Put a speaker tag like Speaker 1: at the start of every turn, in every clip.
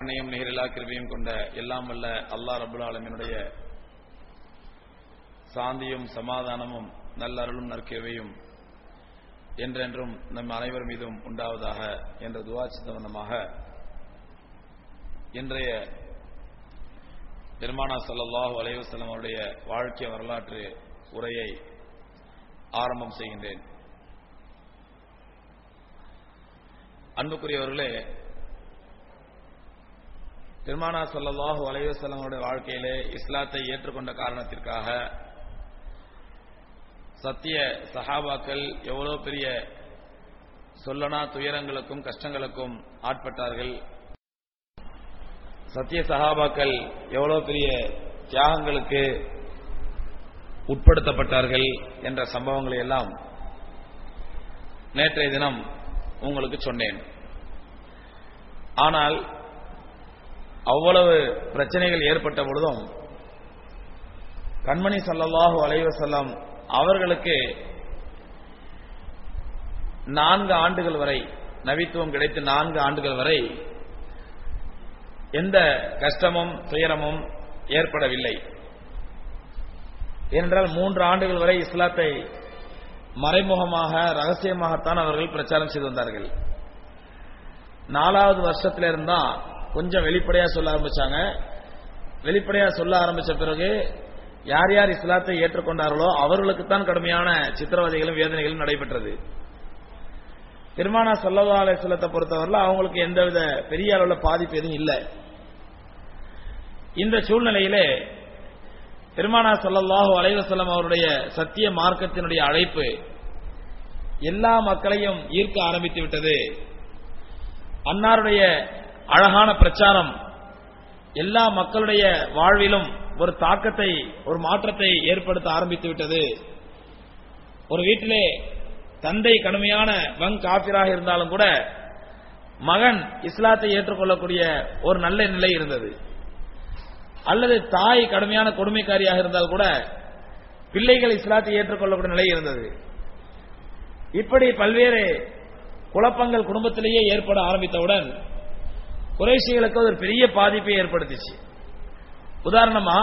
Speaker 1: கருணையும் நிகரில்லா கிருபையும் கொண்ட எல்லாம் வல்ல அல்லா ரபுல் ஆலமினுடைய சாந்தியும் சமாதானமும் நல்லருளும் நற்கேவையும் என்றென்றும் நம் அனைவர் மீதும் உண்டாவதாக என்ற துவா சித்தவந்தமாக இன்றைய பெருமானா சல்லல்லாஹு அலைவசல்லம் அவருடைய வாழ்க்கை வரலாற்று உரையை ஆரம்பம் செய்கின்றேன் அன்புக்குரியவர்களே பெருமானா சல்லாஹூ அலைவசல்லமுடைய வாழ்க்கையிலே இஸ்லாத்தை ஏற்றுக்கொண்ட காரணத்திற்காக சத்திய சஹாபாக்கள் எவ்வளவு பெரிய சொல்லனா துயரங்களுக்கும் கஷ்டங்களுக்கும் ஆட்பட்டார்கள் சத்திய சஹாபாக்கள் எவ்வளவு பெரிய தியாகங்களுக்கு உட்படுத்தப்பட்டார்கள் என்ற சம்பவங்களை எல்லாம் நேற்றைய தினம் உங்களுக்கு சொன்னேன் ஆனால் அவ்வளவு பிரச்சனைகள் ஏற்பட்ட பொழுதும் கண்மணி சல்லல்லாஹு அலைவசல்லம் அவர்களுக்கு நான்கு ஆண்டுகள் வரை நவித்துவம் கிடைத்து நான்கு ஆண்டுகள் வரை எந்த கஷ்டமும் துயரமும் ஏற்படவில்லை ஏனென்றால் மூன்று ஆண்டுகள் வரை இஸ்லாத்தை மறைமுகமாக ரகசியமாகத்தான் அவர்கள் பிரச்சாரம் செய்து வந்தார்கள் நாலாவது வருஷத்துல இருந்தா கொஞ்சம் வெளிப்படையா சொல்ல ஆரம்பிச்சாங்க வெளிப்படையா சொல்ல ஆரம்பிச்ச பிறகு யார் யார் இஸ்லாத்தை ஏற்றுக்கொண்டார்களோ அவர்களுக்குத்தான் கடுமையான சித்திரவதைகளும் வேதனைகளும் நடைபெற்றது பெருமானா சல்லா அலிஸ்லத்தை பொறுத்தவரையில் அவங்களுக்கு எந்தவித பெரிய அளவில் பாதிப்பு எதுவும் இல்லை இந்த சூழ்நிலையிலே பெருமானா சல்லல்லாஹு அலைவசல்லம் அவருடைய சத்திய மார்க்கத்தினுடைய அழைப்பு எல்லா மக்களையும் ஈர்க்க ஆரம்பித்து விட்டது அன்னாருடைய அழகான பிரச்சாரம் எல்லா மக்களுடைய வாழ்விலும் ஒரு தாக்கத்தை ஒரு மாற்றத்தை ஏற்படுத்த ஆரம்பித்து விட்டது ஒரு வீட்டிலே தந்தை கடுமையான வங் காபிராக இருந்தாலும் கூட மகன் இஸ்லாத்தை ஏற்றுக்கொள்ளக்கூடிய ஒரு நல்ல நிலை இருந்தது அல்லது தாய் கடுமையான கொடுமைக்காரியாக இருந்தால் கூட பிள்ளைகள் இஸ்லாத்தை ஏற்றுக்கொள்ளக்கூடிய நிலை இருந்தது இப்படி பல்வேறு குழப்பங்கள் குடும்பத்திலேயே ஏற்பட ஆரம்பித்தவுடன் குறைசிகளுக்கு ஒரு பெரிய பாதிப்பை ஏற்படுத்திச்சு உதாரணமா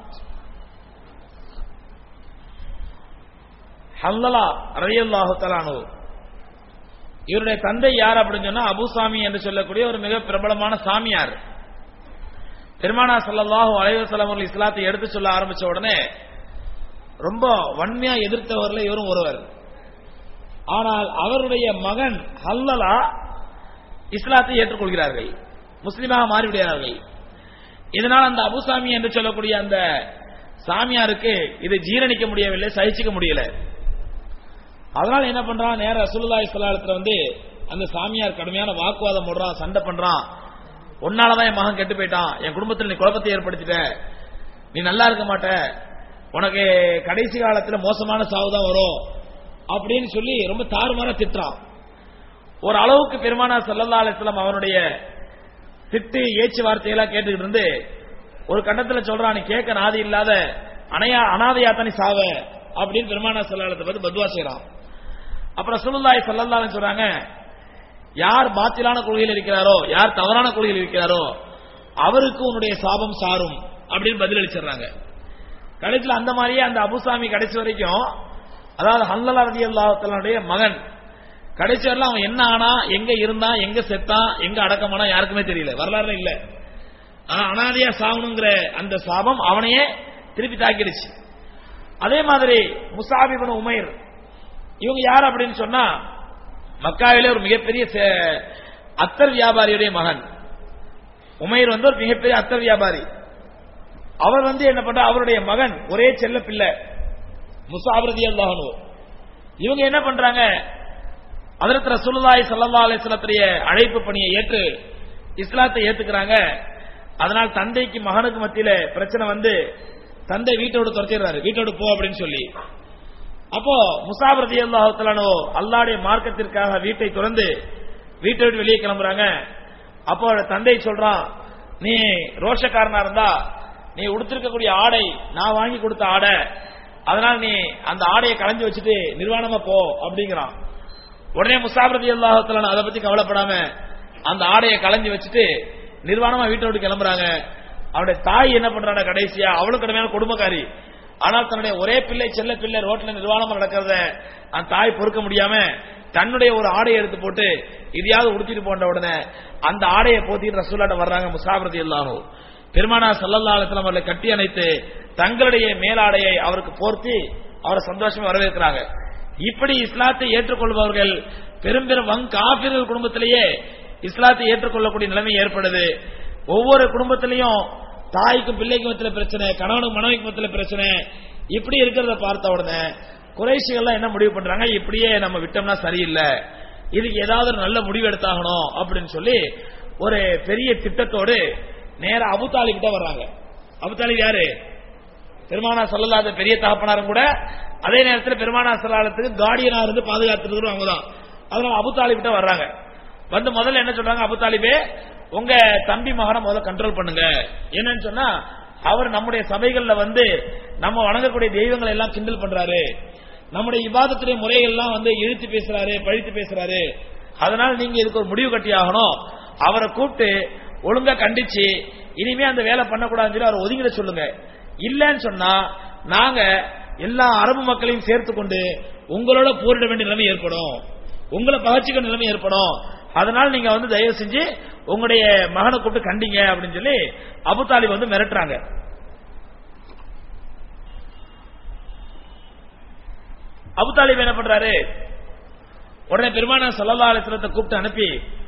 Speaker 1: ஹல்லலா ரயல்லாஹு தலானு இவருடைய தந்தை யார் அப்படின்னு சொன்னா அபுசாமி என்று சொல்லக்கூடிய ஒரு மிக பிரபலமான சாமியார் பெருமானா சல்லாஹூ அலைவசலம் அவர்கள் இஸ்லாத்தை எடுத்து சொல்ல ஆரம்பிச்ச உடனே ரொம்ப வன்மையா எதிர்த்தவர்கள் இவரும் ஒருவர் ஆனால் அவருடைய மகன் ஹல்லலா இஸ்லாத்தை ஏற்றுக்கொள்கிறார்கள் முஸ்லீமாக மாறிவிடுகிறார்கள் இதனால் அந்த அபுசாமி என்று சொல்லக்கூடிய அந்த சாமியாருக்கு இது ஜீரணிக்க முடியவில்லை சகிச்சுக்க முடியல அதனால என்ன பண்றான் நேர ரசூலுல்லா இஸ்லாத்துல வந்து அந்த சாமியார் கடுமையான வாக்குவாதம் போடுறான் சண்டை பண்றான் உன்னாலதான் என் மகன் கெட்டு போயிட்டான் என் குடும்பத்தில் நீ குழப்பத்தை ஏற்படுத்திட்ட நீ நல்லா இருக்க மாட்ட உனக்கு கடைசி காலத்துல மோசமான சாவு தான் வரும் அப்படின்னு சொல்லி ரொம்ப தாறுமாற திட்டுறான் ஒரு அளவுக்கு பெருமானா சல்லல்லா அலிஸ்லாம் அவனுடைய திட்டு ஏச்சு வார்த்தையெல்லாம் கேட்டுக்கிட்டு இருந்து ஒரு கண்டத்தில் சொல்றான் நீ கேட்க நாதி இல்லாத அணையா அனாதையா தானே சாவ அப்படின்னு பெருமானா சல்லாலத்தை பார்த்து பத்வா செய்யறான் அப்புறம் சுல்லாய் சல்லல்லான்னு சொல்றாங்க யார் பாத்திலான கொள்கையில் இருக்கிறாரோ யார் தவறான கொள்கையில் இருக்கிறாரோ அவருக்கு உன்னுடைய சாபம் சாரும் அப்படின்னு பதில் அளிச்சிடுறாங்க கடைசியில் அந்த மாதிரியே அந்த அபுசாமி கடைசி வரைக்கும் அதாவது ஹல்லலா ரதி அல்லாஹத்தனுடைய மகன் கடைசி வரலாம் அவன் என்ன ஆனா எங்க இருந்தான் எங்க செத்தான் எங்க அடக்கமானா யாருக்குமே தெரியல வரலாறு இல்ல ஆனா அனாதையா சாவணுங்கிற அந்த சாபம் அவனையே திருப்பி தாக்கிடுச்சு அதே மாதிரி முசாபிபன் உமைர் இவங்க யார் அப்படின்னு சொன்னா மக்காவிலே ஒரு மிகப்பெரிய அத்தர் வியாபாரியுடைய மகன் உமைர் வந்து ஒரு மிகப்பெரிய அத்தர் வியாபாரி அவர் வந்து என்ன பண்ற அவருடைய மகன் ஒரே செல்ல பிள்ளை முசாபிரதி அல்லாஹனு இவங்க என்ன பண்றாங்க அதற்கு ரசூலுல்லாய் சல்லா அலிஸ்லத்துடைய அழைப்பு பணியை ஏற்று இஸ்லாத்தை ஏத்துக்கிறாங்க அதனால் தந்தைக்கு மகனுக்கு மத்தியில பிரச்சனை வந்து தந்தை வீட்டோடு துரத்திடுறாரு வீட்டோடு போ அப்படின்னு சொல்லி அப்போ முசாபிரதி அல்லாஹலானோ அல்லாடைய மார்க்கத்திற்காக வீட்டை துறந்து வீட்டை விட்டு வெளியே கிளம்புறாங்க அப்போ தந்தை சொல்றான் நீ ரோஷக்காரனா இருந்தா நீ உடுத்திருக்கக்கூடிய ஆடை நான் வாங்கி கொடுத்த ஆடை அதனால் நீ அந்த ஆடையை களைஞ்சு வச்சுட்டு நிர்வாணமா போ அப்படிங்கிறான் உடனே முசாபிரதி அல்லாஹத்தலான அதை பத்தி கவலைப்படாம அந்த ஆடையை களைஞ்சு வச்சுட்டு நிர்வாணமா வீட்டை விட்டு கிளம்புறாங்க அவருடைய தாய் என்ன பண்றாங்க கடைசியா அவளும் கடுமையான குடும்பக்காரி ஆனால் தன்னுடைய ஒரே பிள்ளை செல்ல பிள்ளை ரோட்ல நிர்வாணமா நடக்கிறத அந்த தாய் பொறுக்க முடியாம தன்னுடைய ஒரு ஆடையை எடுத்து போட்டு இதையாவது உடுத்திட்டு போன உடனே அந்த ஆடையை போத்திட்டு ரசூலாட்ட வர்றாங்க முசாபிரதி எல்லாரும் பெருமானா சல்லல்லா அலுவலம் அவர்களை கட்டி அணைத்து தங்களுடைய மேலாடையை அவருக்கு போர்த்தி அவரை சந்தோஷமா வரவேற்கிறாங்க இப்படி இஸ்லாத்தை ஏற்றுக்கொள்பவர்கள் பெரும் பெரும் வங் காபிர்கள் குடும்பத்திலேயே இஸ்லாத்தை ஏற்றுக்கொள்ளக்கூடிய நிலைமை ஏற்படுது ஒவ்வொரு குடும்பத்திலையும் தாய்க்கும் பிள்ளைக்கும் மத்தியில பிரச்சனை கணவனுக்கும் மனைவிக்கும் மத்தியில பிரச்சனை இப்படி இருக்கிறத பார்த்த உடனே குறைசிகள்லாம் என்ன முடிவு பண்றாங்க இப்படியே நம்ம விட்டோம்னா சரியில்லை இதுக்கு ஏதாவது ஒரு நல்ல முடிவு எடுத்தாகணும் அப்படின்னு சொல்லி ஒரு பெரிய திட்டத்தோடு நேரா அபுதாலி கிட்ட வர்றாங்க அபுதாலி யாரு பெருமானா சொல்லலாத பெரிய தகப்பனாரும் கூட அதே நேரத்தில் பெருமானா சல்லாலத்துக்கு கார்டியனா இருந்து பாதுகாத்துட்டு அவங்க தான் அதனால அபு தாலிபிட்ட வர்றாங்க வந்து முதல்ல என்ன சொல்றாங்க அபு தாலிபே உங்க தம்பி மகனை முதல்ல கண்ட்ரோல் பண்ணுங்க என்னன்னு சொன்னா அவர் நம்முடைய சபைகள்ல வந்து நம்ம வணங்கக்கூடிய தெய்வங்களை எல்லாம் கிண்டல் பண்றாரு நம்முடைய இபாதத்துடைய முறைகள்லாம் வந்து இழுத்து பேசுறாரு பழித்து பேசுறாரு அதனால நீங்க இதுக்கு ஒரு முடிவு கட்டி ஆகணும் அவரை கூப்பிட்டு ஒழுங்கா கண்டிச்சு இனிமே அந்த வேலை பண்ணக்கூடாதுன்னு சொல்லி அவர் ஒதுங்கிட சொல்லுங்க இல்லன்னு சொன்னா நாங்க எல்லா அரபு மக்களையும் சேர்த்து கொண்டு உங்களோட போரிட வேண்டிய நிலைமை ஏற்படும் உங்களை பகச்சிக்க நிலைமை ஏற்படும் அதனால நீங்க வந்து தயவு செஞ்சு உங்களுடைய மகனை கூப்பிட்டு கண்டிங்க அப்படின்னு சொல்லி அபு தாலிப் வந்து மிரட்டுறாங்க அபு தாலிப் என்ன பண்றாரு உடனே பெருமான சல்லல்லா அலிஸ்லத்தை கூப்பிட்டு அனுப்பி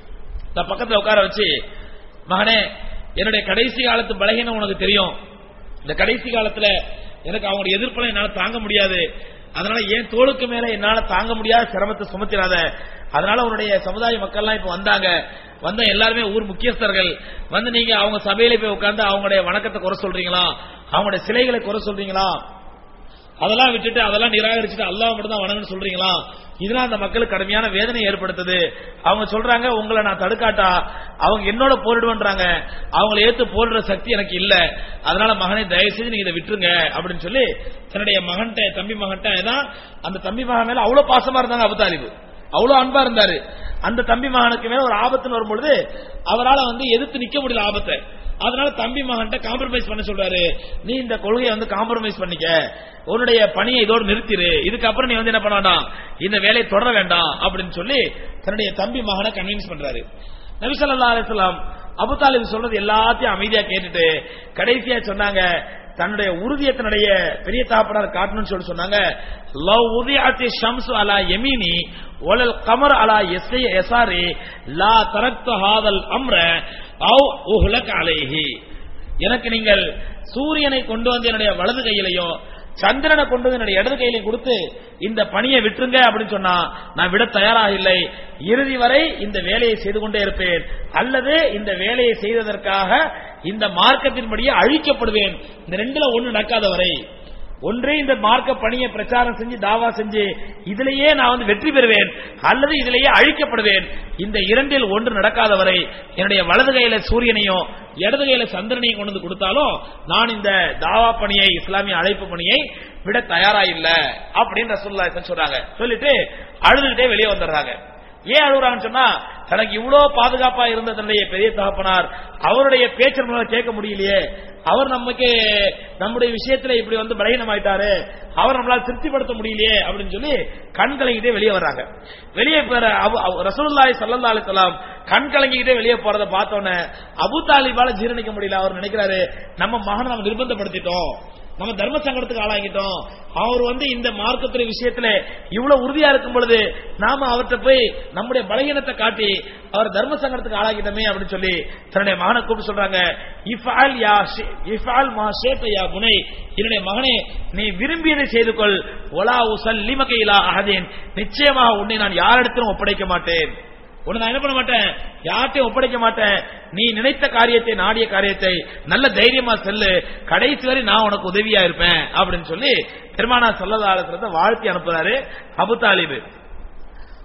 Speaker 1: தன் பக்கத்துல உட்கார வச்சு மகனே என்னுடைய கடைசி காலத்து பலகீனம் உனக்கு தெரியும் இந்த கடைசி காலத்துல எனக்கு அவங்களுடைய எதிர்ப்பை என்னால தாங்க முடியாது அதனால ஏன் தோளுக்கு மேல என்னால தாங்க முடியாத சிரமத்தை சுமத்திராத அதனால உன்னுடைய சமுதாய மக்கள்லாம் இப்ப வந்தாங்க வந்த எல்லாருமே ஊர் முக்கியஸ்தர்கள் வந்து நீங்க அவங்க சபையில போய் உட்கார்ந்து அவங்களுடைய வணக்கத்தை குறை சொல்றீங்களா அவங்களுடைய சிலைகளை குறை சொல்றீங்களா அதெல்லாம் விட்டுட்டு அதெல்லாம் நிராகரிச்சுட்டு அல்லாஹ் மட்டும் தான் வணங்கன்னு சொல்றீங்களா இதெல்லாம் அந்த மக்களுக்கு கடுமையான வேதனை ஏற்படுத்துது அவங்க சொல்றாங்க உங்களை நான் தடுக்காட்டா அவங்க என்னோட போரிடுவேன்றாங்க அவங்களை ஏத்து போடுற சக்தி எனக்கு இல்ல அதனால மகனை தயவு செஞ்சு நீங்க இதை விட்டுருங்க அப்படின்னு சொல்லி தன்னுடைய மகன்கிட்ட தம்பி மகன்கிட்ட ஏன்னா அந்த தம்பி மகன் மேல அவ்வளவு பாசமா இருந்தாங்க அபுதாலிபு அவ்வளவு அன்பா இருந்தாரு அந்த தம்பி மகனுக்கு மேல ஒரு ஆபத்துன்னு வரும்பொழுது அவரால் வந்து எதிர்த்து நிக்க முடியல ஆபத்தை அதனால தம்பி மகன்கிட்ட காம்ப்ரமைஸ் பண்ண சொல்றாரு நீ இந்த கொள்கையை வந்து காம்ப்ரமைஸ் பண்ணிக்க உன்னுடைய பணியை இதோடு நிறுத்திரு இதுக்கப்புறம் நீ வந்து என்ன பண்ண வேண்டாம் இந்த வேலையை தொடர வேண்டாம் அப்படின்னு சொல்லி தன்னுடைய தம்பி மகனை கன்வின்ஸ் பண்றாரு நபிசல்லா அலிஸ்லாம் அபு தாலிப் சொல்றது எல்லாத்தையும் அமைதியா கேட்டுட்டு கடைசியா சொன்னாங்க தன்னுடைய உறுதியத்தினுடைய பெரிய தாப்பனார் காட்டணும்னு சொல்லி சொன்னாங்க லவ் உதயாத்தி ஷம்சு அலா யமீனி ஒலல் கமர் அலா எஸ்ஐ எசாரி லா தரத்து ஹாதல் அம்ர அவ் உஹ்லக் அலைஹி எனக்கு நீங்கள் சூரியனை கொண்டு வந்து என்னுடைய வலது கையிலையோ சந்திரனை கொண்டு வந்து என்னுடைய இடது கையில கொடுத்து இந்த பணியை விட்டுருங்க அப்படின்னு சொன்னா நான் விட தயாராக இல்லை இறுதி வரை இந்த வேலையை செய்து கொண்டே இருப்பேன் அல்லது இந்த வேலையை செய்ததற்காக இந்த மார்க்கத்தின்படியே அழிக்கப்படுவேன் இந்த ரெண்டுல ஒண்ணு நடக்காத வரை ஒன்றே இந்த மார்க்க பணியை பிரச்சாரம் செஞ்சு தாவா செஞ்சு இதிலேயே நான் வந்து வெற்றி பெறுவேன் அல்லது இதிலேயே அழிக்கப்படுவேன் இந்த இரண்டில் ஒன்று நடக்காத வரை என்னுடைய வலது கையில சூரியனையும் இடது கையில சந்திரனையும் கொண்டு வந்து கொடுத்தாலும் நான் இந்த தாவா பணியை இஸ்லாமிய அழைப்பு பணியை விட தயாரா இல்ல அப்படின்னு ரசூல்லா சொல்றாங்க சொல்லிட்டு அழுதுகிட்டே வெளியே வந்துடுறாங்க ஏன் அழுகுறாங்கன்னு சொன்னா தனக்கு இவ்வளவு பாதுகாப்பா இருந்த தன்னுடைய பெரிய தகப்பனார் அவருடைய பேச்சு நம்மளால கேட்க முடியலையே அவர் நமக்கு நம்முடைய விஷயத்துல இப்படி வந்து பலகீனமாயிட்டாரு அவர் நம்மளால திருப்திப்படுத்த முடியலையே அப்படின்னு சொல்லி கண் கலங்கிட்டே வெளியே வர்றாங்க வெளியே போற ரசூலுல்லாஹி ஸல்லல்லாஹு அலைஹி வஸல்லம் கண் கலங்கிக்கிட்டே வெளியே போறத பார்த்தோன்னே அபு தாலிபால ஜீரணிக்க முடியல அவர் நினைக்கிறாரு நம்ம மகனை நம்ம நிர்பந்தப்படுத்திட்டோம் நம்ம தர்ம சங்கடத்துக்கு ஆளாகிட்டோம் அவர் வந்து இந்த மார்க்கத்துறை விஷயத்துல இவ்வளவு உறுதியா இருக்கும் பொழுது நாம அவர்கிட்ட போய் நம்முடைய பலகீனத்தை காட்டி அவர் தர்ம சங்கடத்துக்கு ஆளாகிட்டோமே அப்படின்னு சொல்லி தன்னுடைய மகனை கூப்பிட்டு சொல்றாங்க இஃபால் யா இஃபால் மா ஷேத்த யா புனை என்னுடைய மகனே நீ விரும்பியதை செய்து கொள் ஒலா உசல் லிமகையிலா அகதேன் நிச்சயமாக உன்னை நான் யாரிடத்திலும் ஒப்படைக்க மாட்டேன் உன்னை நான் என்ன பண்ண மாட்டேன் யார்ட்டையும் ஒப்படைக்க மாட்டேன் நீ நினைத்த காரியத்தை நாடிய காரியத்தை நல்ல தைரியமா செல்லு கடைசி வரை நான் உனக்கு உதவியா இருப்பேன் அப்படின்னு சொல்லி பெருமானா சொல்லதாலத்தை வாழ்த்தி அனுப்புறாரு அபு தாலிபு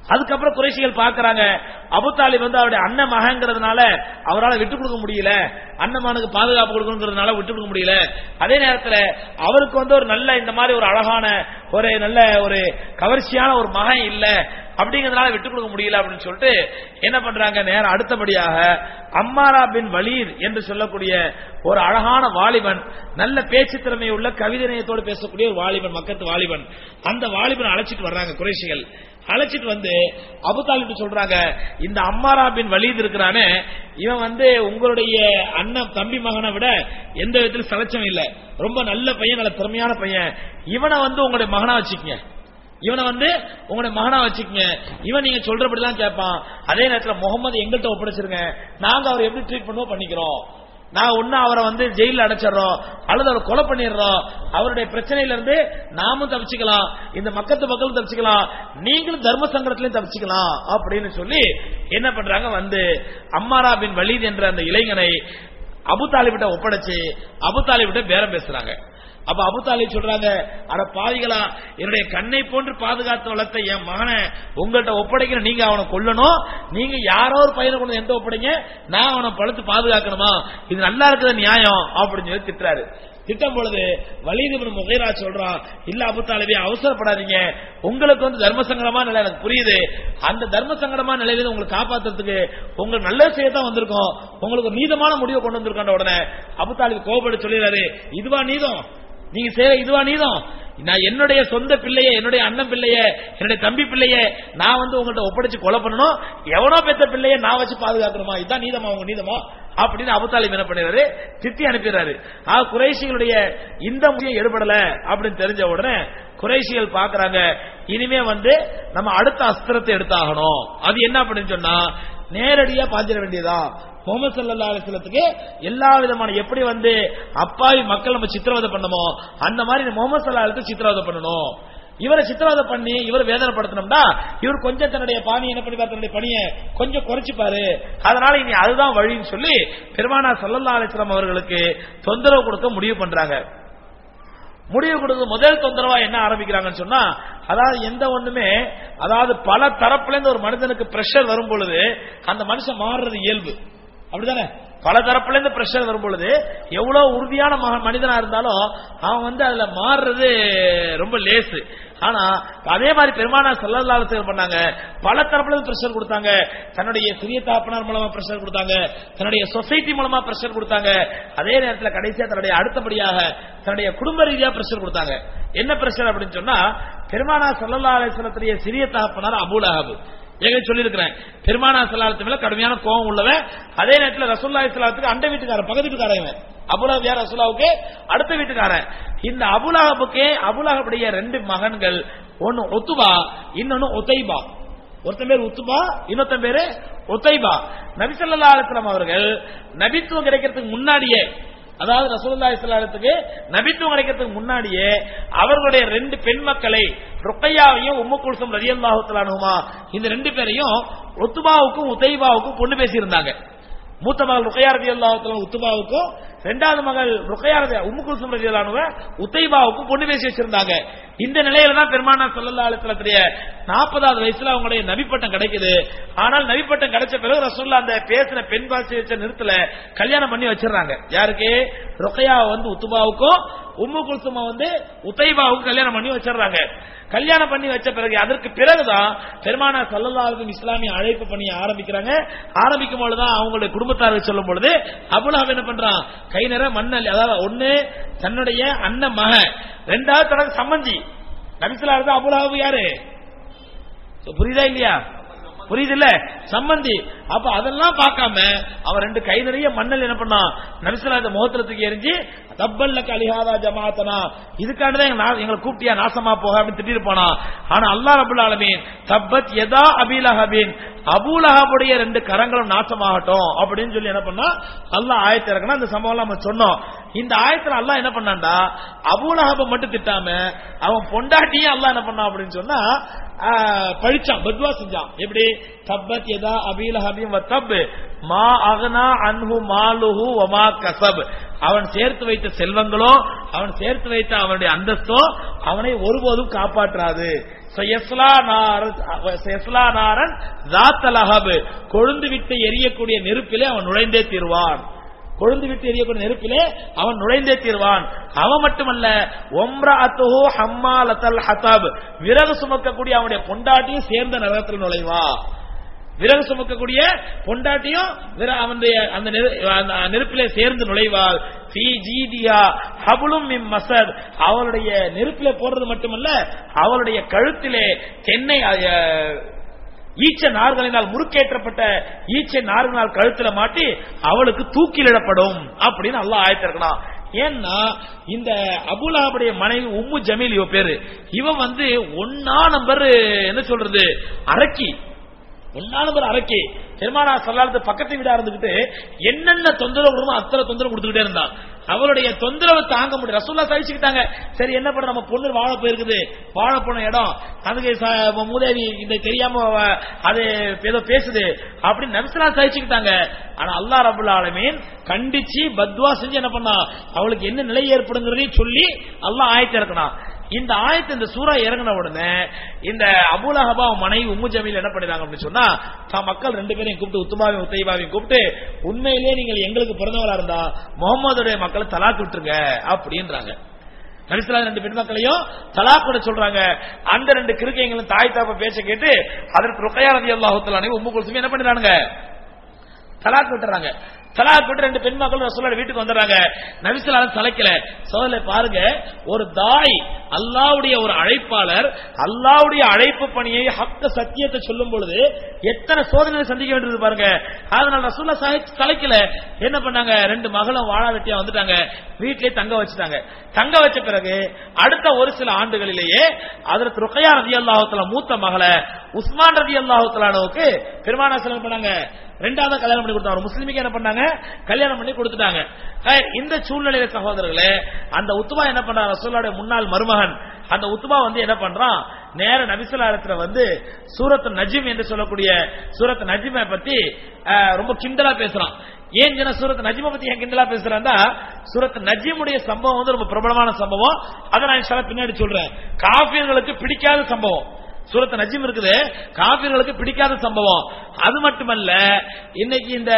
Speaker 1: அதுக்கப்புறம் குறைசிகள் பார்க்கறாங்க அபு தாலிப் வந்து அவருடைய அண்ணன் மகங்கிறதுனால அவரால் விட்டு கொடுக்க முடியல அண்ணமானுக்கு பாதுகாப்பு கொடுக்கணுங்கிறதுனால விட்டு கொடுக்க முடியல அதே நேரத்தில் அவருக்கு வந்து ஒரு நல்ல இந்த மாதிரி ஒரு அழகான ஒரு நல்ல ஒரு கவர்ச்சியான ஒரு மகன் இல்ல அப்படிங்கறதுனால விட்டு கொடுக்க முடியல அப்படின்னு சொல்லிட்டு என்ன பண்றாங்க நேரம் அடுத்தபடியாக அம்மாரா பின் வலீர் என்று சொல்லக்கூடிய ஒரு அழகான வாலிபன் நல்ல பேச்சு திறமை உள்ள கவிதநயத்தோடு பேசக்கூடிய ஒரு வாலிபன் மக்கத்து வாலிபன் அந்த வாலிபன் அழைச்சிட்டு வர்றாங்க குறைஷிகள் அழைச்சிட்டு வந்து அபுதாலிட்டு சொல்றாங்க இந்த அம்மாரா பின் வலீத் இருக்கிறானே இவன் வந்து உங்களுடைய அண்ணன் தம்பி மகனை விட எந்த விதத்திலும் சலச்சம் இல்ல ரொம்ப நல்ல பையன் நல்ல திறமையான பையன் இவனை வந்து உங்களுடைய மகனா வச்சுக்கங்க இவனை வந்து உங்களுடைய மகனா வச்சுக்கங்க இவன் நீங்க சொல்றபடிதான் கேட்பான் அதே நேரத்துல முகமது எங்கள்கிட்ட ஒப்படைச்சிருங்க நாங்க அவரை எப்படி ட்ரீட் பண்ணுவோம் பண்ணிக்கிறோம் நான் ஒண்ணு அவரை வந்து ஜெயில அடைச்சிடறோம் அல்லது அவரை கொலை பண்ணிடுறோம் அவருடைய பிரச்சனையில இருந்து நாமும் தப்பிச்சுக்கலாம் இந்த மக்கத்து மக்களும் தப்பிச்சுக்கலாம் நீங்களும் தர்ம சங்கடத்திலையும் தப்பிச்சுக்கலாம் அப்படின்னு சொல்லி என்ன பண்றாங்க வந்து அம்மாரா பின் வலீத் என்ற அந்த இளைஞனை அபு தாலிபிட்ட ஒப்படைச்சு அபு தாலிபிட்ட பேரம் பேசுறாங்க அப்ப அபு தாலிப் சொல்றாங்க அட பாவிகளா என்னுடைய கண்ணை போன்று பாதுகாத்து வளர்த்த என் மகனை உங்கள்கிட்ட ஒப்படைக்கிற நீங்க அவனை கொல்லணும் நீங்க யாரோ ஒரு பையனை கொண்டு எந்த ஒப்படைங்க நான் அவனை பழுத்து பாதுகாக்கணுமா இது நல்லா இருக்கிறது நியாயம் அப்படின்னு சொல்லி திட்டுறாரு திட்டம் பொழுது வலிதுபுரம் முகைரா சொல்றான் இல்ல அபு தாலிபே அவசரப்படாதீங்க உங்களுக்கு வந்து தர்ம சங்கடமான நிலை எனக்கு புரியுது அந்த தர்ம சங்கடமான நிலையில உங்களுக்கு காப்பாத்துறதுக்கு உங்களுக்கு நல்ல செய்யத்தான் வந்திருக்கோம் உங்களுக்கு ஒரு நீதமான முடிவை கொண்டு வந்திருக்காண்ட உடனே அபு தாலிப் கோபப்பட்டு சொல்லிடுறாரு இதுவா நீதம் நீங்க செய்யற இதுவா நீதம் நான் என்னுடைய சொந்த பிள்ளைய என்னுடைய அண்ணன் பிள்ளைய என்னுடைய தம்பி பிள்ளைய நான் வந்து உங்கள்ட்ட ஒப்படைச்சு கொலை பண்ணணும் எவனோ பெத்த பிள்ளைய நான் வச்சு பாதுகாக்கணுமா இதான் நீதமா உங்க நீதமா அப்படின்னு அபுதாலிப் என்ன பண்ணிடுறாரு திட்டி அனுப்பிடுறாரு ஆ குறைசிகளுடைய இந்த முடியும் எடுபடல அப்படின்னு தெரிஞ்ச உடனே குறைசிகள் பாக்குறாங்க இனிமே வந்து நம்ம அடுத்த அஸ்திரத்தை எடுத்தாகணும் அது என்ன அப்படின்னு சொன்னா நேரடியா பாஞ்சிட வேண்டியதா முகமது சல்லா அலிஸ்லத்துக்கு எல்லா விதமான எப்படி வந்து அப்பாவி மக்கள் நம்ம சித்திரவதை பண்ணமோ அந்த மாதிரி முகமது சல்லா அலிஸ்க்கு சித்திரவதை பண்ணணும் இவரை சித்திரவதை பண்ணி இவர் வேதனைப்படுத்தணும்னா இவர் கொஞ்சம் தன்னுடைய பாணி என்ன பண்ணி தன்னுடைய பணியை கொஞ்சம் குறைச்சிப்பாரு அதனால இனி அதுதான் வழின்னு சொல்லி பெருமானா சல்லல்லா அலிஸ்லாம் அவர்களுக்கு தொந்தரவு கொடுக்க முடிவு பண்றாங்க முடிவு கொடுத்து முதல் தொந்தரவா என்ன ஆரம்பிக்கிறாங்கன்னு சொன்னா அதாவது எந்த ஒண்ணுமே அதாவது பல தரப்புல இருந்து ஒரு மனிதனுக்கு பிரஷர் வரும் பொழுது அந்த மனுஷன் மாறுறது இயல்பு அப்படிதானே பல தரப்புல இருந்து பிரஷர் வரும் பொழுது எவ்வளவு உறுதியான மக- மனிதனா இருந்தாலும் அவன் வந்து அதுல மாறுறது ரொம்ப லேசு ஆனா அதே மாதிரி பெருமானா செல்லல்லாலத்தில் பண்ணாங்க பல தரப்புல இருந்து பிரஷர் கொடுத்தாங்க தன்னுடைய சிறிய தாப்பனார் மூலமா பிரஷர் கொடுத்தாங்க தன்னுடைய சொசைட்டி மூலமா பிரஷர் கொடுத்தாங்க அதே நேரத்தில் கடைசியா தன்னுடைய அடுத்தபடியாக தன்னுடைய குடும்ப ரீதியா பிரஷர் கொடுத்தாங்க என்ன பிரஷர் அப்படின்னு சொன்னா பெருமானா சல்லல்லா அலிஸ்லத்துடைய சிறிய தாப்பனார் அபுல் அஹபு ஏற்கனவே சொல்லியிருக்கிறேன் பெருமானா சல்லாத்து மேல கடுமையான கோபம் உள்ளவன் அதே நேரத்தில் ரசூல்லா இஸ்லாத்துக்கு அண்டை வீட்டுக்காரன் பக்கத்து வீட்டுக்காரன் இவன் அபுலாப் யார் ரசூலாவுக்கு அடுத்த வீட்டுக்காரன் இந்த அபுலாஹபுக்கே அபுலாஹபுடைய ரெண்டு மகன்கள் ஒன்னு ஒத்துபா இன்னொன்னு ஒத்தைபா ஒருத்தன் பேர் உத்துபா இன்னொருத்தன் பேரு ஒத்தைபா நபிசல்லா அலுவலாம் அவர்கள் நபித்துவம் கிடைக்கிறதுக்கு முன்னாடியே அதாவது ரசூலுல்லாஹி ஸல்லல்லாஹு நபித்துவம் கிடைக்கிறதுக்கு முன்னாடியே அவர்களுடைய ரெண்டு பெண் மக்களை ருக்கையாவையும் உம்மு குல்சம் ரலியல்லாஹு தஆலா அன்ஹுமா இந்த ரெண்டு பேரையும் உத்துபாவுக்கும் உதைபாவுக்கும் பொண்ணு பேசியிருந்தாங்க மூத்த மகள் ருக்கையா ரலியல்லாஹு தஆலா உத்துபாவுக்கும் இரண்டாவது மகள் ருக்கையா ரதி உம்மு குல்சம் ரலியல்லாஹு உதைபாவுக்கும் பொண்ணு பேசி வச்சிருந்தாங்க இந்த நிலையில தான் பெருமானா ஸல்லல்லாஹு அலைஹி வஸல்லத்துடைய 40வது வயசுல அவங்களுடைய நபிப்பட்டம் கிடைக்குது ஆனால் நபிப்பட்டம் கிடைச்ச பிறகு ரசூல்லா அந்த பேசின பெண் பாசி வச்ச நிறுத்தல கல்யாணம் பண்ணி வச்சிடறாங்க யாருக்கு ருக்கையா வந்து உத்துபாவுக்கும் உம்மு குல்சுமா வந்து உத்தைபாவுக்கும் கல்யாணம் பண்ணி வச்சிடறாங்க கல்யாணம் பண்ணி வச்ச பிறகு அதற்கு பிறகுதான் பெருமானா சல்லல்லாஹு இஸ்லாமிய அழைப்பு பண்ணி ஆரம்பிக்கிறாங்க ஆரம்பிக்கும் பொழுதுதான் அவங்களுடைய குடும்பத்தார்கள் சொல்லும் பொழுது அபுலாஹ் என்ன பண்றான் கை நிற மண்ணல் அதாவது ஒண்ணு தன்னுடைய அண்ணன் மகன் ரெண்டாவது தனக்கு சம்மந்தி நபிசுல்லா இருந்தா அபுலாஹு யாரு So, புரியுதா இல்லையா புரியுது இல்ல சம்பந்தி அப்ப அதெல்லாம் பார்க்காம அவன் ரெண்டு கை நிறைய மண்ணல் என்ன பண்ணான் நபிசலா இந்த முகத்திரத்துக்கு எரிஞ்சு தப்பல்ல கலிஹாதா ஜமாத்தனா இதுக்காண்டுதான் எங்க நா- எங்களை கூப்பிட்டியா நாசமா போக அப்படின்னு திட்டிட்டு போனா ஆனா அல்லாஹ் ரபுல் ஆலமீன் தப்பத் எதா அபீலஹபின் அபூலஹபுடைய ரெண்டு கரங்களும் நாசமாகட்டும் அப்படின்னு சொல்லி என்ன பண்ணா அல்லாஹ் ஆயத்தை இறக்கணும் அந்த சம்பவம் நம்ம சொன்னோம் இந்த ஆயத்துல அல்லாஹ் என்ன பண்ணான்டா அபூலஹப மட்டும் திட்டாம அவன் பொண்டாட்டியும் அல்லாஹ் என்ன பண்ணான் அப்படின்னு சொன்னா ஆஹ், பழிச்சான் பத்வா செஞ்சான் எப்படி தப்பத் எதா அபீல ஹபீம் தப் மா அகனா அன்ஹு மாலுஹு வமா கசப் அவன் சேர்த்து வைத்த செல்வங்களோ அவன் சேர்த்து வைத்த அவனுடைய அந்தஸ்தோ அவனை ஒருபோதும் காப்பாற்றாது சயஸ்லா நார- சயஸ்லா நாரன் தாத்தலஹபு கொழுந்து விட்டு எரியக்கூடிய நெருப்பிலே அவன் நுழைந்தே தீர்வான் கொழுந்து விட்டு எரியக்கூடிய நெருப்பிலே அவன் நுழைந்தே தீர்வான் அவன் மட்டுமல்ல ஒம்ராத்துஹு ஹம்மாலத்தல் ஹதப் விறகு சுமக்கக்கூடிய அவனுடைய பொண்டாட்டியும் சேர்ந்த நரகத்தில் நுழைவா விறகு சுமக்கக்கூடிய பொண்டாட்டியும் விற- அவனுடைய அந்த நெரு- அந்த நெருப்பிலே சேர்ந்து நுழைவாள் ஃபீ ஜீதியா ஹபுலும் மின் மசத் அவளுடைய நெருப்பிலே போடுறது மட்டுமல்ல அவளுடைய கழுத்திலே தென்னை அஹ், ஈச்ச நார்களினால் முறுக்கேற்றப்பட்ட ஈச்ச நார்களினால் கழுத்துல மாட்டி அவளுக்கு தூக்கிலிடப்படும் அப்படின்னு அல்லாஹ் ஆயத்திருக்கலாம் ஏன்னா இந்த அபுலாவுடைய மனைவி உம்மு ஜமீல் இவ பேரு இவன் வந்து ஒன்னா நம்பர் என்ன சொல்றது அரக்கி ஒன்னா நம்பர் அரக்கி பெருமானா சொல்லாத பக்கத்து வீடா இருந்துகிட்டு என்னென்ன தொந்தரவு கொடுமோ அத்தனை தொந்தரவு கொடுத்துக்கிட்டே இருந்தான் அவளுடைய தொந்தரவை தாங்க முடியும் ரசூல்லா சகிச்சுக்கிட்டாங்க சரி என்ன பண்ண நம்ம பொண்ணு வாழ போயிருக்குது வாழ போன இடம் அதுக்கு ச- மூதேவி இந்த தெரியாம அவ- அது ஏதோ பேசுது அப்படின்னு நபிசலா சகிச்சுக்கிட்டாங்க ஆனா அல்லாஹ் ரபுல் ஆலமீன் கண்டிச்சு பத்வா செஞ்சு என்ன பண்ணா அவளுக்கு என்ன நிலை ஏற்படுங்கிறதையும் சொல்லி அல்லாஹ் ஆயத்தை இறக்கணும் இந்த ஆயத்து இந்த சூறா இறங்கின உடனே இந்த அபுலஹபா மனைவி உம்மு ஜமீல் என்ன பண்ணிடுறாங்க அப்படின்னு சொன்னா தான் மக்கள் ரெண்டு பேரையும் கூப்பிட்டு உத்துமாவையும் உத்தைபாவையும் கூப்பிட்டு உண்மையிலேயே நீங்கள் எங்களுக்கு பிறந்தவரா இருந்தா முகமதுடைய மக்களை தலாக்கு விட்டுருங்க அப்படின்றாங்க நபிசுல்லா ரெண்டு பெண் மக்களையும் தலாக் விட சொல்றாங்க அந்த ரெண்டு கிருக்கைங்களும் தாய் தாப்ப பேச்ச கேட்டு அதற்கு ருக்கையா ரதி அல்லாஹுத்தலானே உம்மு குல்சுமி என்ன பண்ணிடுறாங்க தலாக் விட்டுறாங்க தலாக் விட்டு ரெண்டு பெண் மக்கள் ரசூலோட வீட்டுக்கு வந்துடுறாங்க நபிசுல்லாலும் தலைக்கல சோதனை பாருங்க ஒரு தாய் அல்லாவுடைய ஒரு அழைப்பாளர் அல்லாவுடைய அழைப்பு பணியை ஹக்க சத்தியத்தை சொல்லும் பொழுது எத்தனை சோதனை சந்திக்க வேண்டியது பாருங்க அதனால ரசூல்லா சாஹிப் தலைக்கல என்ன பண்ணாங்க ரெண்டு மகளும் வாழா வெட்டியா வந்துட்டாங்க வீட்டிலேயே தங்க வச்சுட்டாங்க தங்க வச்ச பிறகு அடுத்த ஒரு சில ஆண்டுகளிலேயே அதற்கு ருக்கையா ரதி அல்லாஹத்துல மூத்த மகளை உஸ்மான் ரதி அல்லாஹுத்தலானவுக்கு பெருமானா செலவு பண்ணாங்க ரெண்டாவது கல்யாணம் பண்ணி கொடுத்தாங்க ஒரு முஸ்லிமுக்கு என்ன பண்ணாங்க கல்யாணம் பண்ணி கொடுத்துட்டாங்க அஹ் இந்த சூழ்நிலையில சகோதரர்களே அந்த உத்துமா என்ன பண்றான் ரசூலுடைய முன்னாள் மருமகன் அந்த உத்துமா வந்து என்ன பண்றான் நேர நபிசுல்லாரத்துல வந்து சூரத் நஜிம் என்று சொல்லக்கூடிய சூரத் நஜிமை பத்தி அஹ், ரொம்ப கிண்டலா பேசுறான் ஏன் ஜன சூரத் நஜிமை பத்தி ஏன் கிண்டலா பேசுறான்னா சூரத் நஜிமுடைய சம்பவம் வந்து ரொம்ப பிரபலமான சம்பவம் அதை நான் இன்ஷா அல்லாஹ் பின்னாடி சொல்றேன் காபியர்களுக்கு பிடிக்காத சம்பவம் சூரத் நஜிம் இருக்குது காபிர்களுக்கு பிடிக்காத சம்பவம் அது மட்டுமல்ல இன்னைக்கு இந்த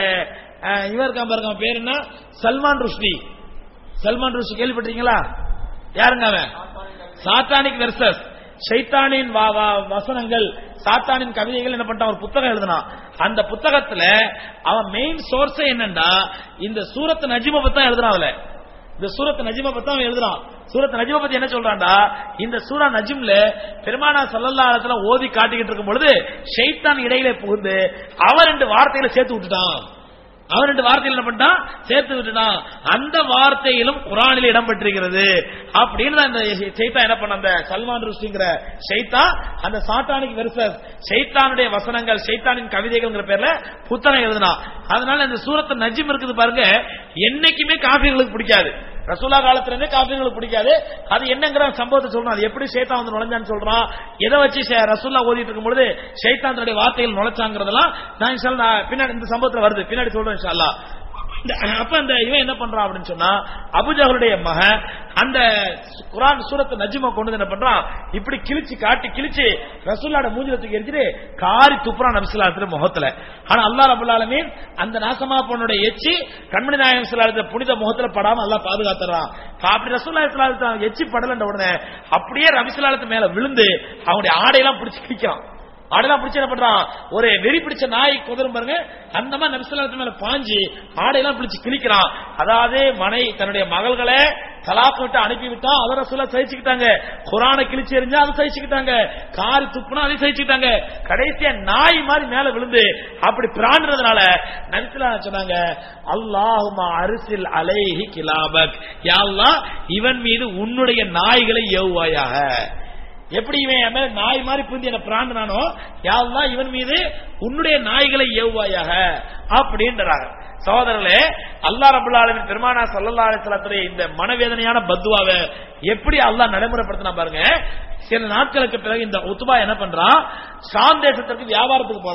Speaker 1: அஹ், இவர் இருக்கான் பாருங்க அவன் பேர் என்ன சல்மான் ருஷ்டி சல்மான் ருஷ்டி கேள்விப்பட்டீங்களா யாருங்க அவன் சாத்தானிக் வெர்சஸ் ஷைத்தானின் வா- வா- வசனங்கள் சாத்தானின் கவிதைகள் என்ன பண்ணிட்டான் ஒரு புத்தகம் எழுதினான் அந்த புத்தகத்துல அவன் மெயின் சோர்ஸ் என்னன்னா இந்த சூரத் நஜிமை பத்தி தான் எழுதுறான் அதுல இந்த சூரத் நஜிமை பத்தி அவன் எழுதுறான் சூரத் நஜிமை பத்தி என்ன சொல்றான்டா இந்த சூரா நஜிம்ல பெருமானா சல்லல்லா அலைஹி ஓதி காட்டிக்கிட்டு இருக்கும் பொழுது ஷைத்தான் இடையில புகுந்து அவன் ரெண்டு வார்த்தைகளை சேர்த்து விட்டுட்டான் அவன் ரெண்டு வார்த்தைகள் என்ன பண்ணிட்டான் சேர்த்து விட்டுட்டான் அந்த வார்த்தையிலும் குரானில் இடம் பெற்றிருக்கிறது அப்படின்னு தான் இந்த சைத்தா என்ன பண்ண அந்த சல்மான் ருஷ்டிங்கிற சைத்தா அந்த சாத்தானிக் வெர்சஸ் சைத்தானுடைய வசனங்கள் சைத்தானின் கவிதைகள்ங்கிற பேர்ல புத்தகம் எழுதினான் அதனால இந்த சூரத்து நஜிம் இருக்குது பாருங்க என்னைக்குமே காபிர்களுக்கு பிடிக்காது ரசூலா காலத்துல இருந்தே காபிர்களுக்கு பிடிக்காது அது என்னங்கிற சம்பவத்தை சொல்றான் அது எப்படி ஷைத்தான் வந்து நுழைஞ்சான்னு சொல்றான் எதை வச்சு ஷே- ரசூல்லா ஓதிட்டு இருக்கும் பொழுது ஷைத்தான் தன்னுடைய வார்த்தைகள் நுழைச்சாங்கிறதெல்லாம் நான் இன்ஷா அல்லாஹ் பின்னாடி இந்த சம்பவத்துல வருது பின்னாடி சொல்றேன் இன்ஷா அல்லாஹ். இந்த- அப்ப அந்த இவன் என்ன பண்றான் அப்படின்னு சொன்னா அபுஜஹலுடைய மகன் அந்த குரான் சூரத்து நஜ்ம கொண்டு வந்து என்ன பண்றான் இப்படி கிழிச்சு காட்டி கிழிச்சு ரசூல்லாட மூஞ்சில தூக்கி எரிஞ்சிட்டு காரி துப்புறான் நபிசுல்லாத்துல முகத்துல ஆனா அல்லாஹ் ரபுல் ஆலமீன் அந்த நாசமா பொண்ணுடைய எச்சி கண்மணி நாயகம் சொல்லாத புனித முகத்துல படாம அல்லாஹ் பாதுகாத்துறான் அப்படி ரசூல்லா சொல்லாத எச்சி படலன்ற உடனே அப்படியே ரபிசுல்லாலத்து மேல விழுந்து அவனுடைய ஆடையெல்லாம் பிடிச்சு கிழிக்கிறான் ஆடெல்லாம் பிடிச்சு என்ன பண்றான் ஒரு வெறி பிடிச்ச நாய் குதிரும் பாருங்க அந்த மாதிரி நபிசல்லாத்து மேல பாஞ்சு ஆடையெல்லாம் பிடிச்சு கிழிக்கிறான் அதாவது மனை தன்னுடைய மகள்களை தலாக்கு விட்டு அனுப்பி விட்டா அதை ரசூலா சகிச்சுக்கிட்டாங்க குரானை கிழிச்சு எறிஞ்சா அதை சகிச்சுக்கிட்டாங்க காரி துப்புனா அதை சகிச்சுக்கிட்டாங்க கடைசியா நாய் மாதிரி மேல விழுந்து அப்படி பிராண்டுறதுனால நபிசுல்லா சொன்னாங்க அல்லாஹுமா அரிசில் அலைஹி கிலாபக் யா அல்லாஹ் இவன் மீது உன்னுடைய நாய்களை ஏவுவாயாக எப்படி இவன் என் மேல நாய் மாதிரி புரிந்து என்ன பிராண்டனானோ யாழ்லாம் இவன் மீது உன்னுடைய நாய்களை ஏவுவாயாக அப்படின்றாங்க சகோதரர்களே அல்லா ரபுல் ஆலமின் பெருமானா சல்லல்லா அலிஸ்லாத்துடைய இந்த மனவேதனையான பத்துவாவை எப்படி அல்லாஹ் நடைமுறைப்படுத்தினா பாருங்க சில நாட்களுக்கு பிறகு இந்த உத்துபா என்ன பண்றான் ஷாம் தேசத்திற்கு வியாபாரத்துக்கு போறான்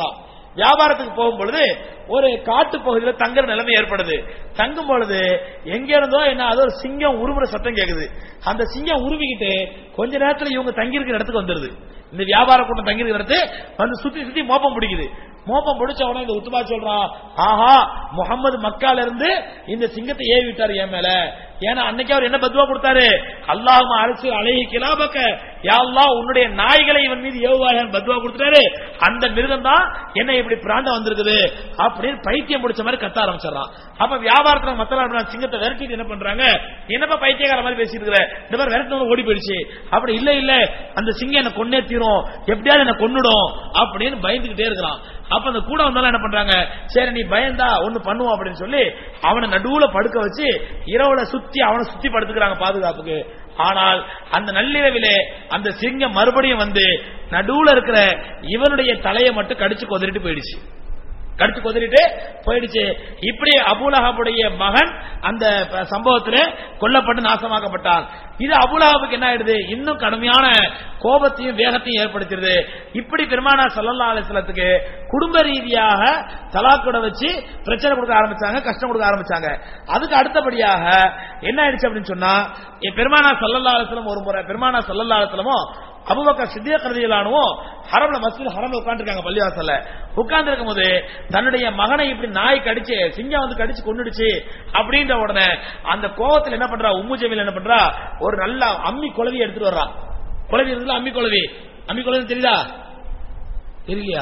Speaker 1: வியாபாரத்துக்கு போகும் பொழுது ஒரு காட்டு பகுதியில் தங்குற நிலைமை ஏற்படுது தங்கும் பொழுது எங்க இருந்தோ என்ன அது ஒரு சிங்கம் உருமுற சத்தம் கேக்குது அந்த சிங்கம் உருவிக்கிட்டு கொஞ்ச நேரத்துல இவங்க தங்கி இருக்கிற இடத்துக்கு வந்துருது இந்த வியாபார கூட்டம் தங்கி இருக்கிற இடத்து வந்து சுத்தி சுத்தி மோப்பம் பிடிக்குது மோப்பம் பிடிச்ச உடனே இந்த உத்துபா சொல்றான் ஆஹா முகமது மக்கால இருந்து இந்த சிங்கத்தை ஏவி விட்டாரு என் மேல ஏன்னா அன்னைக்கு அவர் என்ன பத்துவா கொடுத்தாரு அல்லாஹ் அரசு அழகி கிலாபக்க யாழ்லா உன்னுடைய நாய்களை இவன் மீது ஏவுவாக பத்துவா கொடுத்துட்டாரு அந்த மிருகம் தான் என்ன இப்படி பிராண்டம் வந்திருக்குது அப்படின்னு பைத்தியம் முடிச்ச மாதிரி கத்த ஆரம்பிச்சிடறான் அப்ப வியாபாரத்துல மத்த சிங்கத்தை விரட்டிட்டு என்ன பண்றாங்க என்னப்பா பைத்தியக்கார மாதிரி பேசிட்டு இருக்கிற இந்த மாதிரி விரட்டினவங்க ஓடி போயிடுச்சு அப்படி இல்ல இல்ல அந்த சிங்கம் என்ன கொன்னே தீரும் எப்படியாவது என்ன கொன்னுடும் அப்படின்னு பயந்துகிட்டே இருக்கிறான் அப்ப அந்த கூட வந்தாலும் என்ன பண்றாங்க சரி நீ பயந்தா ஒண்ணு பண்ணுவோம் அப்படின்னு சொல்லி அவனை நடுவுல படுக்க வச்சு இரவுல சுத்தி அவனை சுத்தி படுத்துக்கிறாங்க பாதுகாப்புக்கு ஆனால் அந்த நள்ளிரவிலே அந்த சிங்கம் மறுபடியும் வந்து நடுவுல இருக்கிற இவனுடைய தலையை மட்டும் கடிச்சு கொதறிட்டு போயிடுச்சு கடிச்சு கொதறிட்டு போயிடுச்சு இப்படி அபுலஹாபுடைய மகன் அந்த ப- சம்பவத்திலே கொல்லப்பட்டு நாசமாக்கப்பட்டான் இது அபுலஹாபுக்கு என்ன ஆயிடுது இன்னும் கடுமையான கோபத்தையும் வேகத்தையும் ஏற்படுத்திடுது இப்படி பெருமானா சல்லல்லா அலிஸ்லத்துக்கு குடும்ப ரீதியாக தலாக்குட வச்சு பிரச்சனை கொடுக்க ஆரம்பிச்சாங்க கஷ்டம் கொடுக்க ஆரம்பிச்சாங்க அதுக்கு அடுத்தபடியாக என்ன ஆயிடுச்சு அப்படின்னு சொன்னா எ- பெருமானா சல்லல்லா அலிஸ்லம் ஒரு முறை பெருமானா சல்லல்லா அலிஸ்லமும் அபுபக்கர் சித்திய கருதியலானும் ஹரம்ல மஸ்ஜித் ஹரம்ல உட்காந்துருக்காங்க பள்ளிவாசல்ல உட்கார்ந்து இருக்கும் போது தன்னுடைய மகனை இப்படி நாய் கடிச்சு சிங்கம் வந்து கடிச்சு கொன்னுடுச்சு அப்படின்ற உடனே அந்த கோவத்துல என்ன பண்றா உம்மு ஜமீல் என்ன பண்றா ஒரு நல்ல அம்மி குழவி எடுத்துட்டு வர்றா குழவி இருக்குல்ல அம்மி குழவி அம்மி குழவி தெரியுதா தெரியலையா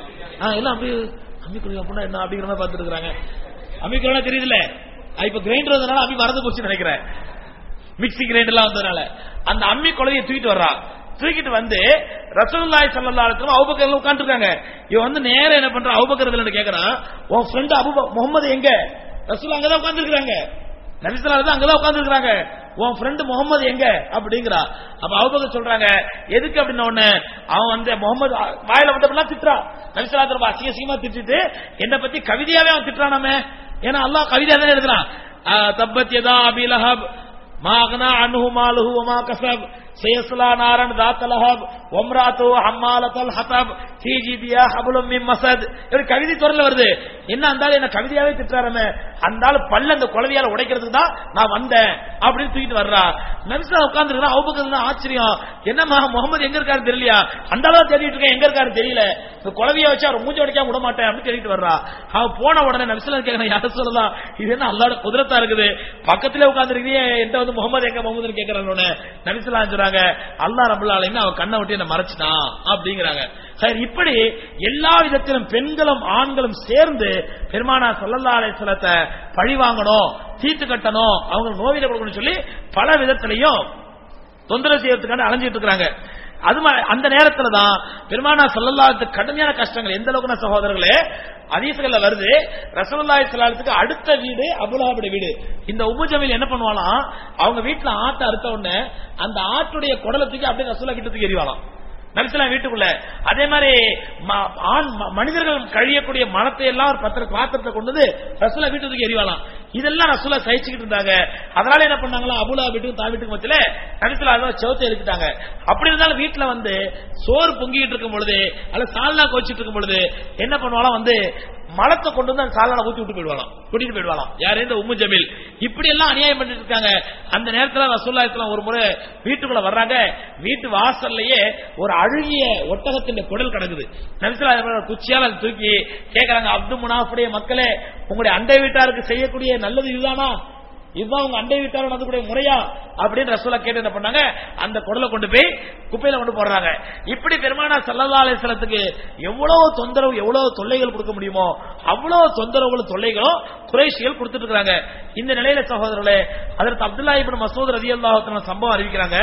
Speaker 1: ஆ எல்லாம் அப்படி அம்மி குழவி அப்படின்னா என்ன அப்படிங்கிற மாதிரி பார்த்துட்டு இருக்காங்க அம்மி குழவி தெரியுதுல்ல ஆ, இப்ப கிரைண்டர் வந்தனால அம்மி மறந்து போச்சுன்னு நினைக்கிறேன் மிக்ஸி கிரைண்டர்லாம் வந்ததுனால அந்த அம்மி குழவையை தூக்கிட்டு வர்றா தூக்கிட்டு வந்து ரசூலுல்லாஹி ஸல்லல்லாஹு அலைஹி வஸல்லம் அபூபக்கர்ல உட்கார்ந்திருக்காங்க இவன் வந்து நேரா என்ன பண்றான் அபூபக்கர் இதுல கேக்குறான் உன் ஃப்ரெண்ட் அபூ முகமது எங்க ரசூல் அங்கதான் உட்கார்ந்திருக்காங்க நபி ஸல்லல்லாஹு அலைஹி அங்கதான் உட்கார்ந்திருக்காங்க உன் ஃப்ரெண்ட் முகமது எங்க அப்படிங்கிறா அப்ப அபூபக்கர் சொல்றாங்க எதுக்கு அப்படின்ன உடனே அவன் வந்து முகமது வாயில விட்டப்பெல்லாம் திட்டுறான் நபி ஸல்லல்லாஹு அலைஹி வஸல்லம் அசிங்க அசிங்கமா திட்டிட்டு என்ன பத்தி கவிதையாவே அவன் திட்டுறானாமே ஏன்னா அல்லாஹ் கவிதையா தானே எழுதுறான் ஆ, தப்பத் யதா அபி லஹப் ما أغنى عنه ماله وما كسب سيصلى نارا ذات لهب وامراته حمالة الحطب في جيدها حبل من مسد ஒரு கவிதை தொடர்ல வருது என்ன அந்த ஆளு என்ன கவிதையாவே திட்டுறாருமே அந்த ஆளு பல்ல அந்த குழவையால உடைக்கிறதுக்கு தான் நான் வந்தேன் அப்படின்னு தூக்கிட்டு வர்றா நபிசா உட்கார்ந்து அவுபக்கர் ஆச்சரியம் என்னம்மா முகமது எங்க இருக்காரு தெரியலையா அந்த அளவு தேடிட்டு இருக்கேன் எங்க இருக்காரு தெரியல இந்த குழவைய வச்சு அவர் மூஞ்சி உடைக்காம விட மாட்டேன் அப்படின்னு தேடிட்டு வர்றா அவ போன உடனே நபிசா கேட்கறேன் யார சொல்லலாம் இது என்ன அல்லாட குதிரத்தா இருக்குது பக்கத்துல உட்கார்ந்துருக்கீங்க என்கிட்ட வந்து முகமது எங்க முகமது கேட்கறாங்க நபிசலாம் சொல்றாங்க அல்லாஹ் ரபுல் ஆலமீன் அவன் கண்ணை விட்டு என்ன மறைச்சிட்டான் அப்படிங்கிறாங்க சரி இப்படி எல்லா விதத்திலும் பெண்களும் ஆண்களும் சேர்ந்து பெருமானா ஸல்லல்லாஹு அலைஹி வஸல்லத்தை பழி வாங்கணும் தீர்த்து கட்டணும் அவங்க நோவில கொடுக்கணும்னு சொல்லி பல விதத்திலையும் தொந்தரவு செய்யறதுக்கான அலைஞ்சிட்டு இருக்காங்க அது மா- அந்த நேரத்துல தான் பெருமானா சொல்லல்லாத்து கடுமையான கஷ்டங்கள் எந்த அளவுக்கு சகோதரர்களே அதீசுகள்ல வருது ரசூலுல்லாஹி ஸல்லல்லாஹு அடுத்த வீடு அபுலஹாபுடைய வீடு இந்த உம்மு ஜமீல் என்ன பண்ணுவாலாம் அவங்க வீட்டுல ஆட்டை அறுத்த உடனே அந்த ஆட்டுடைய குடலத்துக்கு அப்படியே ரசூலா கிட்ட தூக்கி எறிவாளாம் நபிசலாம் வீட்டுக்குள்ள அதே மாதிரி ம- ஆண் ம- மனிதர்கள் கழியக்கூடிய மனத்தை எல்லாம் ஒரு பத்திர பாத்திரத்தை கொண்டு வந்து ரசூலா வீட்டுக்கு எரிவாலாம் இதெல்லாம் ரசூலா சகிச்சுக்கிட்டு இருந்தாங்க அதனால என்ன பண்ணாங்களா அபுலா வீட்டுக்கும் தா வீட்டுக்கு மத்தியில நபிசலா அதை செவத்தை எடுத்துட்டாங்க அப்படி இருந்தாலும் வீட்டுல வந்து சோறு பொங்கிட்டு இருக்கும் பொழுது அல்ல சால்னா கோச்சிட்டு இருக்கும் பொழுது என்ன பண்ணுவாலாம் வந்து மலத்தை கொண்டு வந்து அந்த சால்னா ஊத்தி விட்டு போயிடுவாலாம் கூட்டிட்டு போயிடுவாலாம் யாரு இந்த உம்மு ஜமீல் இப்படி எல்லாம் அநியாயம் பண்ணிட்டு இருக்காங்க அந்த நேரத்துல ரசூல்லா இஸ்லாம் ஒரு முறை வீட்டுக்குள்ள வர்றாங்க வீட்டு வாசல்லையே ஒரு அழுகிய ஒட்டகத்தின் குடல் கிடக்குது நபிசுல்லா குச்சியால் அதை தூக்கி கேக்குறாங்க அப்து முனாஃபுடைய மக்களே உங்களுடைய அண்டை வீட்டாருக்கு செய்யக்கூடிய நல்லது இதுதானா இதுதான் உங்க அண்டை வீட்டாரோட நடக்கக்கூடிய முறையா அப்படின்னு ரசூலா கேட்டு என்ன பண்ணாங்க அந்த குடலை கொண்டு போய் குப்பையில கொண்டு போடுறாங்க இப்படி பெருமானா சல்லல்லா அலிஸ்லத்துக்கு எவ்வளவு தொந்தரவு எவ்வளவு தொல்லைகள் கொடுக்க முடியுமோ அவ்வளவு தொந்தரவுகளும் தொல்லைகளும் குறைஷிகள் கொடுத்துட்டு இருக்காங்க இந்த நிலையில சகோதரர்களே அதற்கு அப்துல்லா இப்னு மசூத் ரலியல்லாஹு சம்பவம் அறிவிக்கிறாங்க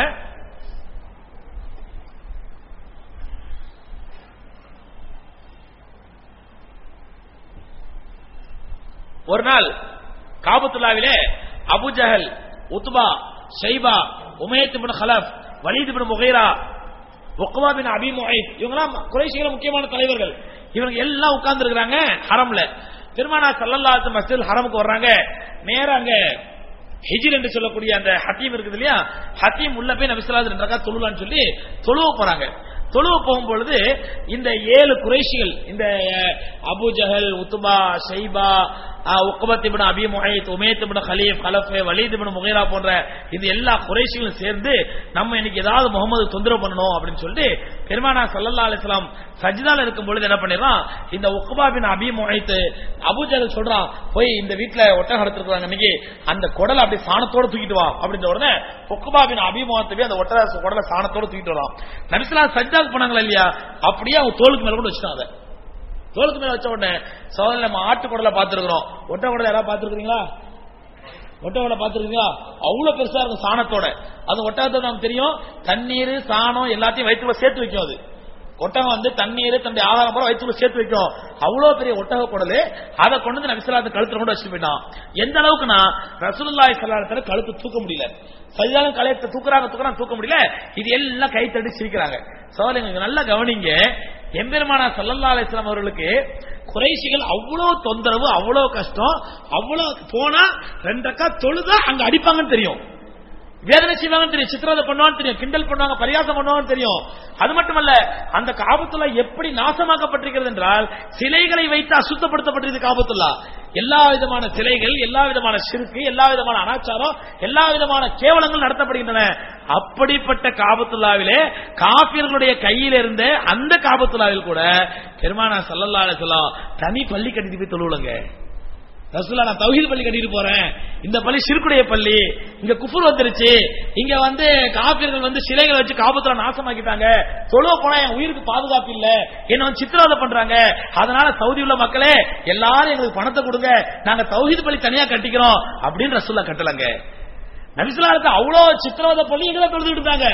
Speaker 1: ஒரு நாள் காபத்துல்லாவிலே Abu Jahl Utba Shaiba Umayyah bin Khalaf Walid bin Mughira Uqba bin Abi Muait இவங்கலாம் குறைஷிகள முக்கியமான தலைவர்கள் இவங்க எல்லாம் உட்கார்ந்து இருக்காங்க ஹரம்ல பெருமானா சல்லல்லாஹு மஸ்ஜித் ஹரமுக்கு வர்றாங்க நேரா அங்க ஹிஜிர் என்று சொல்லக்கூடிய அந்த ஹத்தீம் இருக்குது இல்லையா ஹத்தீம் உள்ள போய் நபிசல்லாது ரெண்டு ரக்கா தொழுலான்னு சொல்லி தொழுவ போறாங்க தொழுவ போகும் பொழுது இந்த ஏழு குறைஷிகள் இந்த அஹ், Abu Jahl Utba Shaiba Uqba ibn Abi Muait Umayyah ibn Khalif Khalaf Walid ibn Mughira போன்ற இந்த எல்லா குறைஷிகளும் சேர்ந்து நம்ம இன்னைக்கு ஏதாவது முகமது தொந்தரவு பண்ணணும் அப்படின்னு சொல்லிட்டு பெருமானா சல்லல்லா அலிஸ்லாம் சஜிதால இருக்கும் பொழுது என்ன பண்ணிடுறான் இந்த உக்கபா பின் அபி முஹைத் அபூ ஜஹல் சொல்றான் போய் இந்த வீட்டுல ஒட்டகம் எடுத்துருக்காங்க இன்னைக்கு அந்த குடலை அப்படியே சாணத்தோட தூக்கிட்டு வா அப்படின்ற உடனே உக்கபா பின் அபி முஹைத் போய் அந்த ஒட்டக குடலை சாணத்தோட தூக்கிட்டு வரான் நபிசுல்லா சஜிதாக்கு போனாங்களா இல்லையா அப்படியே அவங்க தோலுக்கு மேல கூட வச்சுட்டான் அதை தோலுக்கு மேல வச்ச உடனே சோதனை நம்ம ஆட்டு குடலை பார்த்திருக்கிறோம் ஒட்ட குடலை யாராவது பார்த்திருக்கீங்களா ஒட்ட குடலை பார்த்திருக்கீங்களா அவ்வளவு பெருசா இருக்கும் சாணத்தோட அது ஒட்டகத்தை நமக்கு தெரியும் தண்ணீர் சாணம் எல்லாத்தையும் வயிற்றுல சேர்த்து வைக்கும் அது ஒட்டகம் வந்து தண்ணீர் தன்னுடைய ஆகாரம் பூரா வயிற்றுல சேர்த்து வைக்கும் அவ்வளவு பெரிய ஒட்டக குடலு அதை கொண்டு வந்து நபிசலாத்து கழுத்துல கொண்டு வச்சுட்டு போயிட்டான் எந்த அளவுக்குன்னா ரசூலுல்லாஹி ஸல்லல்லாஹு அலைஹி வஸல்லம் கழுத்து தூக்க முடியல சரியான கலையத்தை தூக்குறாங்க தூக்குறாங்க தூக்க முடியல இது எல்லாம் கை தட்டி சிரிக்கிறாங்க சோதனை நல்லா கவனிங்க எம்பெருமானா சல்லல்லா அலிஸ்லாம் அவர்களுக்கு குறைசிகள் அவ்வளவு தொந்தரவு அவ்வளவு கஷ்டம் அவ்வளவு போனா ரெண்டக்கா தொழுதா அங்க அடிப்பாங்கன்னு தெரியும் வேதனை செய்வாங்கன்னு தெரியும் சித்திரவதை பண்ணுவான்னு தெரியும் கிண்டல் பண்ணுவாங்க பரியாசம் பண்ணுவாங்கன்னு தெரியும் அது மட்டுமல்ல அந்த காபத்துல்லா எப்படி நாசமாக்கப்பட்டிருக்கிறது என்றால் சிலைகளை வைத்து அசுத்தப்படுத்தப்பட்டிருக்கு காபத்துல்லா எல்லா விதமான சிலைகள் எல்லா விதமான சிறுக்கு எல்லா விதமான அனாச்சாரம் எல்லா விதமான கேவலங்கள் நடத்தப்படுகின்றன அப்படிப்பட்ட காபத்துல்லாவிலே காபியர்களுடைய கையில் இருந்த அந்த காபத்துல்லாவில் கூட பெருமானா சல்லல்லா அலிஸ்லாம் தனி பள்ளி கட்டிட்டு போய் தொழுவுலங்க ரசூலா நான் தௌஹீத் பள்ளி கட்டிட்டு போறேன் இந்த பள்ளி சிறுக்குடைய பள்ளி இங்க குஃபுர் வந்துருச்சு இங்க வந்து காபியர்கள் வந்து சிலைகள் வச்சு காபத்துல நாசமாக்கிட்டாங்க தொழுவ போனா என் உயிருக்கு பாதுகாப்பு இல்ல என்ன வந்து சித்திரவதை பண்றாங்க அதனால சவுதி உள்ள மக்களே எல்லாரும் எங்களுக்கு பணத்தை கொடுங்க நாங்க தௌஹீத் பள்ளி தனியா கட்டிக்கிறோம் அப்படின்னு ரசூலா கட்டலங்க நபிசுல்லாருக்கு அவ்வளவு சித்திரவதை பள்ளி எங்க தொழுதுட்டு இருந்தாங்க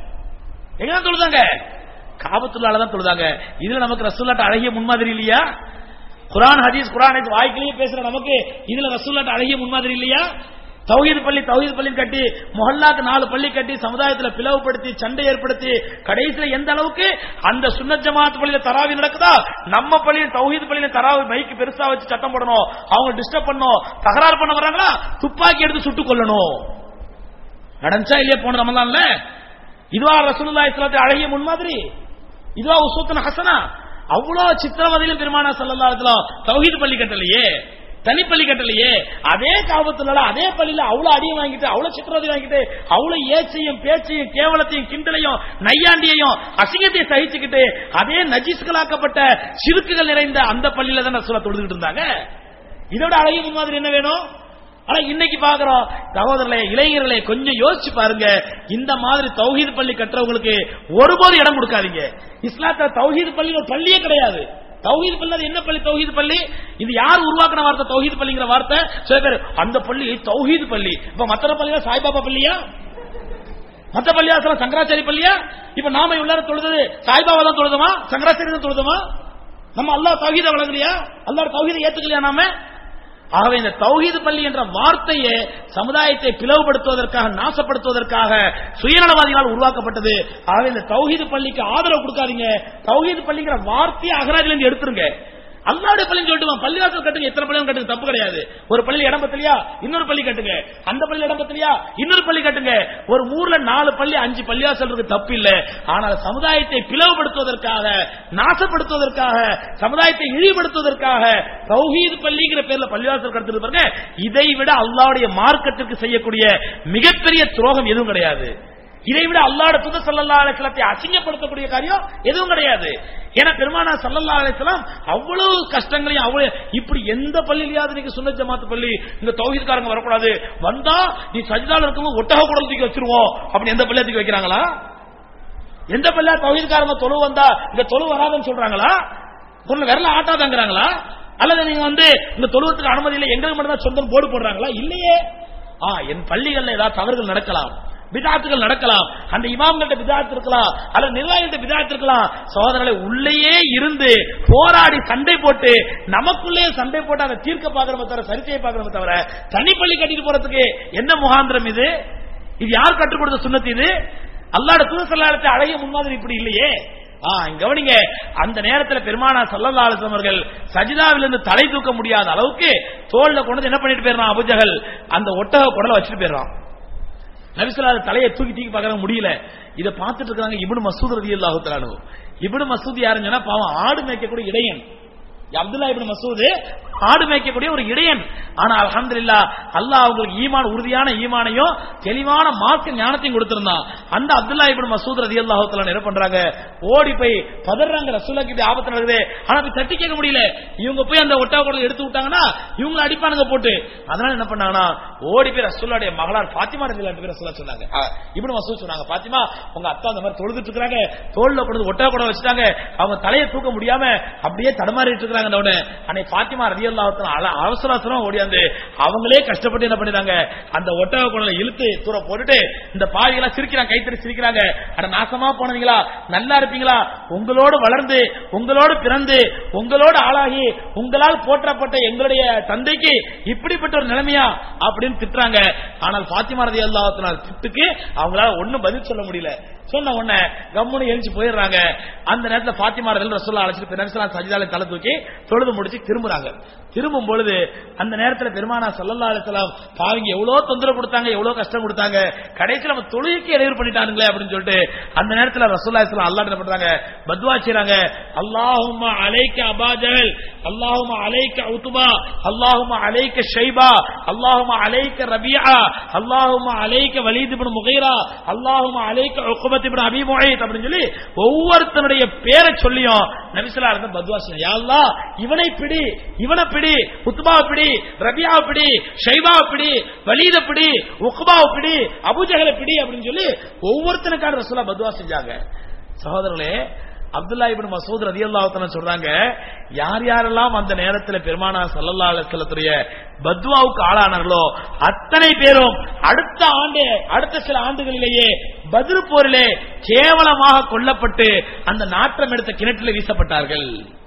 Speaker 1: எங்க தொழுதாங்க காபத்துள்ளால தான் தொழுதாங்க இதுல நமக்கு ரசூல்லாட்ட அழகிய முன்மாதிரி இல்லையா குரான் ஹதீஸ் குரான் ஹதீஸ் வாய்க்கிலேயே பேசுற நமக்கு இதுல ரசூல்லாட்ட அழகிய முன்மாதிரி இல்லையா தௌஹீத் பள்ளி தௌஹீத் பள்ளி கட்டி மொஹல்லாக்கு நாலு பள்ளி கட்டி சமுதாயத்துல பிளவுபடுத்தி சண்டை ஏற்படுத்தி கடைசியில எந்த அளவுக்கு அந்த சுன்னத் ஜமாத் பள்ளியில தராவி நடக்குதா நம்ம பள்ளியில் தௌஹீத் பள்ளியில தராவி மைக்கு பெருசா வச்சு சட்டம் போடணும் அவங்க டிஸ்டர்ப் பண்ணணும் தகராறு பண்ண வர்றாங்களா துப்பாக்கி எடுத்து சுட்டுக் கொள்ளணும் நடந்துச்சா இல்லையா போன ரமலான்ல இதுவா ரசூலுல்லாஹி ஸல்லல்லாஹு அழகிய முன்மாதிரி இதுவா உசூத்தன ஹசனா அவ்வளவு சித்திரவதையிலும் பெருமானா ஸல்லல்லாஹு அலைஹி வஸல்லம் தௌஹீத் பள்ளி கட்டலையே தனிப்பள்ளி கட்டலையே அதே காபத்துல அதே பள்ளியில அவ்வளவு அடியும் வாங்கிட்டு அவ்வளவு சித்திரவதை வாங்கிட்டு அவ்வளவு ஏச்சையும் பேச்சையும் கேவலத்தையும் கிண்டலையும் நையாண்டியையும் அசிங்கத்தையும் சகிச்சுக்கிட்டு அதே நஜீஸ்களாக்கப்பட்ட சிறுக்குகள் நிறைந்த அந்த பள்ளியில தான் ரசூலா தொழுதுகிட்டு இருந்தாங்க இதோட அழகிய முன்மாதிரி என்ன வேணும் ஆனா இன்னைக்கு பாக்குறோம் சகோதரர்களே இளைஞர்களே கொஞ்சம் யோசிச்சு பாருங்க இந்த மாதிரி தௌஹீத் பள்ளி கட்டுறவங்களுக்கு ஒருபோது இடம் கொடுக்காதீங்க இஸ்லாத்துல தௌஹீத் பள்ளி ஒரு பள்ளியே கிடையாது தௌஹீத் பள்ளி அது என்ன பள்ளி தௌஹீத் பள்ளி இது யார் உருவாக்கின வார்த்தை தௌஹீத் பள்ளிங்கிற வார்த்தை சில பேர் அந்த பள்ளி தௌஹீத் பள்ளி இப்ப மற்ற பள்ளியா சாய்பாபா பள்ளியா மத்த பள்ளியாசலம் சங்கராச்சாரி பள்ளியா இப்ப நாம உள்ளார தொழுது சாய்பாபா தான் தொழுதுமா சங்கராச்சாரி தான் தொழுதுமா நம்ம அல்லாஹ் தௌஹீத வழங்கலையா அல்லாஹ் தௌஹீத ஏத்துக்கலையா நாம ஆகவே இந்த தௌஹீது பள்ளி என்ற வார்த்தையே சமுதாயத்தை பிளவுபடுத்துவதற்காக நாசப்படுத்துவதற்காக சுயநலவாதிகளால் உருவாக்கப்பட்டது ஆகவே இந்த தௌஹீது பள்ளிக்கு ஆதரவு கொடுக்காதீங்க தௌஹீது பள்ளிங்கிற வார்த்தையை அகராஜில இருந்து எடுத்துருங்க அல்லாவுடைய பள்ளி சொல்லிட்டு பள்ளிவாசல் கட்டுங்க எத்தனை பள்ளியும் கட்டுங்க தப்பு கிடையாது ஒரு பள்ளி இடம் பத்தலையா இன்னொரு பள்ளி கட்டுங்க அந்த பள்ளி இடம் பத்தலையா இன்னொரு பள்ளி கட்டுங்க ஒரு ஊர்ல நாலு பள்ளி அஞ்சு பள்ளிவாசல் இருக்கு தப்பு இல்ல ஆனால் சமுதாயத்தை பிளவுபடுத்துவதற்காக நாசப்படுத்துவதற்காக சமுதாயத்தை இழிவுபடுத்துவதற்காக தௌஹீது பள்ளிங்கிற பேர்ல பள்ளிவாசல் கட்டுறது பாருங்க இதை விட அல்லாவுடைய மார்க்கத்திற்கு செய்யக்கூடிய மிகப்பெரிய துரோகம் எதுவும் கிடையாது இதை விட அல்லாட புது சல்லல்லா அலிஸ்லத்தை அசிங்கப்படுத்தக்கூடிய காரியம் எதுவும் கிடையாது ஏன்னா பெருமானா சல்லல்லா அலிஸ்லாம் அவ்வளவு கஷ்டங்களையும் அவ்வளவு இப்படி எந்த பள்ளியிலாவது நீங்க சுன்ன ஜமாத்து பள்ளி இந்த தௌஹீத்காரங்க வரக்கூடாது வந்தா நீ சஜிதால இருக்கும்போது ஒட்டக குடல் தூக்கி வச்சிருவோம் அப்படின்னு எந்த பள்ளியா தூக்கி வைக்கிறாங்களா எந்த பள்ளியா தௌஹீத்காரங்க தொழு வந்தா இந்த தொழு வராதுன்னு சொல்றாங்களா பொருள் விரல ஆட்டாதாங்கிறாங்களா அல்லது நீங்க வந்து இந்த தொழுவத்துக்கு அனுமதி இல்லை எங்களுக்கு மட்டும் தான் சொந்தம் போர்டு போடுறாங்களா இல்லையே ஆ என் பள்ளிகள்ல ஏதாவது தவறுகள் நடக்கலாம் விதாத்துகள் நடக்கலாம் அந்த இமாம்கிட்ட விதாத்து இருக்கலாம் அல்லது நிர்வாகிகிட்ட விதாத்து இருக்கலாம் சோதரர்களை உள்ளேயே இருந்து போராடி சண்டை போட்டு நமக்குள்ளே சண்டை போட்டு அதை தீர்க்க பாக்குறோமே தவிர சரித்தையை பாக்குறோமே தவிர தனிப்பள்ளி கட்டிட்டு போறதுக்கு என்ன முகாந்திரம் இது இது யார் கற்றுக் கொடுத்த சுண்ணத்து இது அல்லாட தூசல்லாடத்தை அழகிய முன்மாதிரி இப்படி இல்லையே ஆ, இங்க கவனிங்க அந்த நேரத்துல பெருமானா சல்லல்லா அலிஸ்லாம் அவர்கள் சஜிதாவிலிருந்து தலை தூக்க முடியாத அளவுக்கு தோல்ல கொண்டு வந்து என்ன பண்ணிட்டு போயிடறான் அபுஜகல் அந்த ஒட்டக குடலை வச்சுட்டு போயிடறான் நபிசுல்லா தலையை தூக்கி தூக்கி பார்க்கற முடியல இதை பார்த்துட்டு இருக்காங்க இப்னு மசூத் ரலியல்லாஹு தஆலா இப்னு மசூத் யாருன்னு சொன்னா பாவம் ஆடு மேய்க்கக்கூடிய இடையன் அப்துல்லா இப்னு மசூத் ஆடு மேய்க்கக்கூடிய ஒரு இடையன் ஆனா அல்ஹம்துலில்லாஹ் அல்லாஹ் அவங்களுக்கு ஈமான் உறுதியான ஈமானையும் தெளிவான மார்க்க ஞானத்தையும் கொடுத்திருந்தான் அந்த அப்துல்லா இப்னு மசூத் ரலியல்லாஹு தஆலா என்ன பண்றாங்க ஓடி போய் பதறாங்க ரசூலுக்கு இது ஆபத்து நடக்குது ஆனா போய் தட்டி கேட்க முடியல இவங்க போய் அந்த ஒட்டா குடலை எடுத்து விட்டாங்கன்னா இவங்க அடிப்பானுங்க போட்டு அதனால என்ன பண்ணாங்கன்னா ஓடி போய் ரசூலுடைய மகளார் பாத்திமா ரலியல்லாஹு பேர் ரசூலா சொன்னாங்க அஹ், இப்னு மசூத் சொன்னாங்க பாத்திமா உங்க அத்தா அந்த மாதிரி தொழுதுட்டு இருக்காங்க தோல்ல கொண்டு ஒட்டா குடலை வச்சுட்டாங்க அவங்க தலையை தூக்க முடியாம அப்படியே தடமாறிட்டு இருக்காங்க உடனே அன்னை பாத்திமா ரலியல்லாஹு தஆலா அவசர அவசரம் ஓடியாந்து அவங்களே கஷ்டப்பட்டு என்ன பண்ணிட்டாங்க அந்த ஒட்டக குடலை இழுத்து தூர போட்டுட்டு இந்த பாவிகளா சிரிக்கிறாங்க கைத்தறி சிரிக்கிறாங்க அட நாசமா போனவங்களா நல்லா இருப்பீங்களா உங்களோடு வளர்ந்து உங்களோடு பிறந்து உங்களோடு ஆளாகி உங்களால் போற்றப்பட்ட எங்களுடைய தந்தைக்கு இப்படிப்பட்ட ஒரு நிலைமையா அப்படின்னு திட்டுறாங்க ஆனால் பாத்திமா ரதி அல்லாஹ் திட்டுக்கு அவங்களால ஒண்ணும் பதில் சொல்ல முடியல சொன்ன உடனே கம்முன்னு எழுந்து போயிடுறாங்க அந்த நேரத்துல பாத்திமா ரதி ரசூல்லா அழைச்சிட்டு பிறகு சஜிதால தலை தூக்கி தொழுது முடிச்சு திரும்புறாங்க திரும்பும் பொழுது அந்த நேரத்துல பெருமானா சல்லல்லா அலிஸ்லாம் பாவிங்க எவ்வளவு தொந்தரவு கொடுத்தாங்க எவ்வளவு கஷ்டம் கொடுத்தாங்க கடைசியில் நம்ம தொழுகைக்கு இடையூறு பண்ணிட்டானுங்களே அப்படின்னு சொல்லிட்டு அந்த நேரத்துல ரசூல்லா இஸ்லாம் அல்லா என்ன பண்றாங்க பத்வா செய்றாங்க அல்லாஹும்ம அலைக்க அபாஜல் அல்லாஹும்ம அலைக்க உத்துபா அல்லாஹும்ம அலைக்க ஷைபா அல்லாஹும்ம அலைக்க ரபியா அல்லாஹும்ம அலைக்க வலீத் இப்னு முகைரா அல்லாஹும்ம அலைக்க உக்பத் இப்னு அபி முஹைத் அப்படின்னு சொல்லி ஒவ்வொருத்தனுடைய பேரை சொல்லியும் நபிசல்லா இருந்த பத்வா செய்ய யா அல்லாஹ் இவனை பிடி இவனை பிடி உத்பா பிடி ரபியா பிடி ஷைபா பிடி வலீத பிடி உக்பா பிடி அபுஜஹல பிடி அப்படின்னு சொல்லி ஒவ்வொருத்தனுக்கான ரசூலா பத்வா செஞ்சாங்க சகோதரர்களே அப்துல்லா இப்னு மசூத் ரலியல்லாஹு தஆலா சொல்றாங்க யார் யாரெல்லாம் அந்த நேரத்துல பெருமானா ஸல்லல்லாஹு அலைஹி வஸல்லத்துடைய பத்வாவுக்கு ஆளானார்களோ அத்தனை பேரும் அடுத்த ஆண்டு அடுத்த சில ஆண்டுகளிலேயே பத்ர் போரிலே கேவலமாக கொல்லப்பட்டு அந்த நாட்டம் எடுத்த கிணற்றில் வீசப்பட்டார்கள்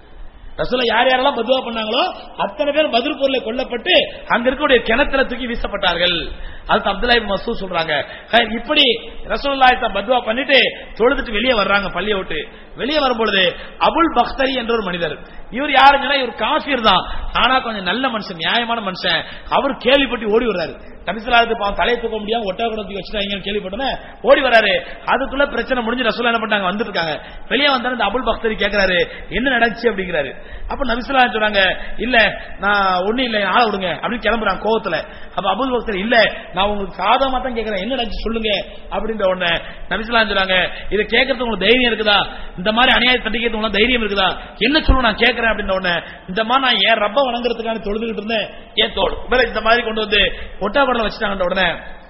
Speaker 1: ரசூல யார் யாரெல்லாம் பதுவா பண்ணாங்களோ அத்தனை பேர் பதில் பொருளை கொல்லப்பட்டு அங்க இருக்கக்கூடிய கிணத்துல தூக்கி வீசப்பட்டார்கள் அது அப்துல்லா இப்னு மசூத் சொல்றாங்க ஹை, இப்படி ரசூலுல்லாஹி தான் பத்வா பண்ணிட்டு தொழுதுட்டு வெளியே வர்றாங்க பள்ளியை விட்டு வெளியே வரும்பொழுது அபுல் பக்தரி என்ற ஒரு மனிதர் இவர் யாருங்கன்னா இவர் காஃபிர் தான் ஆனா கொஞ்சம் நல்ல மனுஷன் நியாயமான மனுஷன் அவர் கேள்விப்பட்டு ஓடி வர்றாரு நபிசுல்லாத்து பாவம் தலையை தூக்க முடியாம ஒட்டக குடத்துக்கு வச்சுட்டாங்கன்னு கேள்விப்பட்டோன்னே ஓடி வராரு அதுக்குள்ள பிரச்சனை முடிஞ்சு ரசூலா என்ன பண்ணாங்க வந்துட்டு இருக்காங்க வெளியே வந்தாலும் இந்த அபுல் பக்தரி கேக்குறாரு என்ன நடந்துச்சு அப்படிங்கிறாரு அப்ப நபிசுல்லா சொல்றாங்க இல்ல நான் ஒண்ணு இல்ல ஆள விடுங்க அப்படின்னு கிளம்புறாங்க கோவத்துல அப்ப அபுல் பக்தர் இல்ல நான் உங்களுக்கு சாதகமா தான் கேக்குறேன் என்ன நடந்துச்சு சொல்லுங்க அப்படின்ற உடனே நபிசுல்லா சொல்றாங்க இதை கேட்கறதுக்கு உங்களுக்கு தைரியம் இருக்குதா இந்த மாதிரி அநியாய தண்டிக்கிறது உங்களுக்கு தைரியம் இருக்குதா என்ன சொல்லு நான் கேட்கறேன் அப்படின்ற உடனே இந்த மாதிரி நான் ஏன் ரப்ப வணங்குறதுக்கான தொழுதுகிட்டு இருந்தேன் ஏன் தோடு வேற இந்த மாதிரி கொண்டு வந்து ஒட்டாபடல வச்சுட்டாங்கன்ற உடனே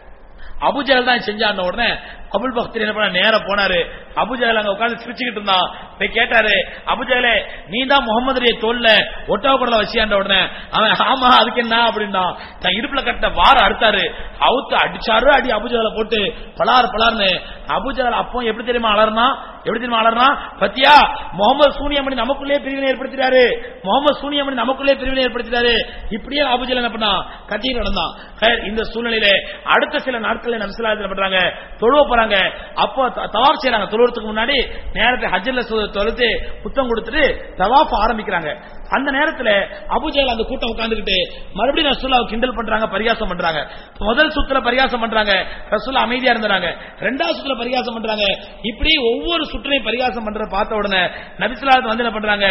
Speaker 1: அபுஜஹல் தான் செஞ்சான உடனே அபுல் பக்தர் என்ன பண்ண நேரா போனாரு அபுஜஹல் அங்க உட்கார்ந்து சிரிச்சுக்கிட்டு இருந்தான் போய் கேட்டாரு அபுஜஹலே நீ தான் முகமதுடைய தோல்ல ஒட்டா குடல வச்சியாண்ட உடனே அவன் ஆமா அதுக்கு என்ன அப்படின்னா தன் இடுப்புல கட்ட வார அறுத்தாரு அவுத்து அடிச்சாரு அடி அபுஜஹலை போட்டு பலார் பலார்னு அபுஜஹல் அப்போ எப்படி தெரியுமா அலர்னா எப்படி தெரியுமா அலர்னா பத்தியா முகமது சூனியமணி நமக்குள்ளே பிரிவினை ஏற்படுத்திட்டாரு முகமது சூனியமணி நமக்குள்ளே பிரிவினை ஏற்படுத்திட்டாரு இப்படியே அபுஜஹல் என்ன பண்ணா கத்திட்டு நடந்தான் ஹைர், இந்த சூழ்நிலையில அடுத்த சில நாட்கள்ல நம்சலாஜ் பண்றாங்க தொழுவ போறாங்க அப்போ த- தவாப் செய்யறாங்க தொழுவதுக்கு முன்னாடி நேரத்தை ஹஜ்ஜில் தொழுத்து புத்தம் கொடுத்துட்டு தவாப் ஆரம்பிக்கிறாங்க அந்த நேரத்துல அபுஜேல் அந்த கூட்டம் உட்கார்ந்துகிட்டு மறுபடியும் ரசூல்லாவை கிண்டல் பண்றாங்க பரிகாசம் பண்றாங்க முதல் சுத்துல பரிகாசம் பண்றாங்க ரசூல்லா அமைதியா இருந்தாங்க ரெண்டாவது சுத்துல பரிகாசம் பண்றாங்க இப்படி ஒவ்வொரு சுற்றையும் பரிகாசம் பண்ற பார்த்த உடனே நபிசுல்லாத் வந்து என்ன பண்றாங்க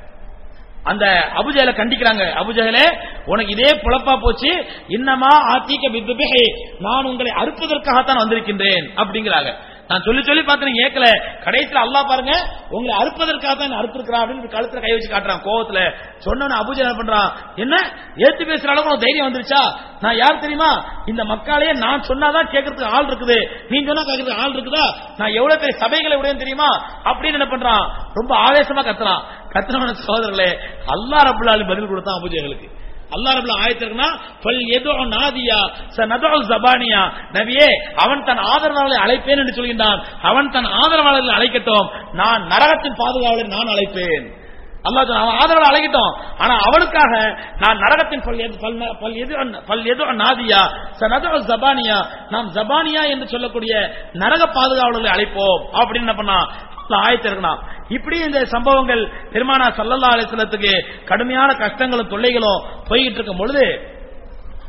Speaker 1: அந்த அபுஜஹல கண்டிக்கிறாங்க அபுஜஹலே உனக்கு இதே பொழப்பா போச்சு இன்னமா ஆத்திக்க பித்துபிஹி நான் உங்களை அறுப்பதற்காகத்தான் வந்திருக்கின்றேன் அப்படிங்கிறாங்க நான் சொல்லி சொல்லி பார்த்தேன் ஏக்கல கடைசியில அல்லாஹ் பாருங்க உங்களை அறுப்பதற்காக தான் அறுத்திருக்கிறான் அப்படின்னு கழுத்துல கை வச்சு காட்டுறான் கோவத்துல சொன்ன அபுஜா என்ன பண்றான் என்ன ஏத்து பேசுற அளவுக்கு உனக்கு தைரியம் வந்துருச்சா நான் யார் தெரியுமா இந்த மக்களையே நான் சொன்னாதான் கேட்கறதுக்கு ஆள் இருக்குது நீ சொன்னா கேட்கறதுக்கு ஆள் இருக்குதா நான் எவ்வளவு பெரிய சபைகளை உடையன்னு தெரியுமா அப்படின்னு என்ன பண்றான் ரொம்ப ஆவேசமா கத்துறான் கத்துறவன சோதரர்களே அல்லாஹ் ரபுல் ஆலமீன் பதில் கொடுத்தான் அபுஜகளுக்கு அல்லாஹ் ரபுல் ஆயத்திருக்குன்னா பல் எதோ நாதியா ச நதோ ஜபானியா நபியே அவன் தன் ஆதரவாளரை அழைப்பேன் என்று சொல்கின்றான் அவன் தன் ஆதரவாளர்களை அழைக்கட்டும் நான் நரகத்தின் பாதுகாவலரை நான் அழைப்பேன் அல்லாஹ் சொன்னான், அவன் ஆதரவாளர் அழைக்கட்டும் ஆனா அவனுக்காக நான் நரகத்தின் பல் எது பல் ந- பல் எது பல் எது நாதியா ச நதோ ஜபானியா நாம் ஜபானியா என்று சொல்லக்கூடிய நரக பாதுகாவலர்களை அழைப்போம் அப்படின்னு என்ன பண்ணா ஆயத்திருக்கணும் இப்படி இந்த சம்பவங்கள் பெருமானா சல்லல்லா அலிஸ்லத்துக்கு கடுமையான கஷ்டங்களும் தொல்லைகளும் போய்கிட்டு இருக்கும் பொழுது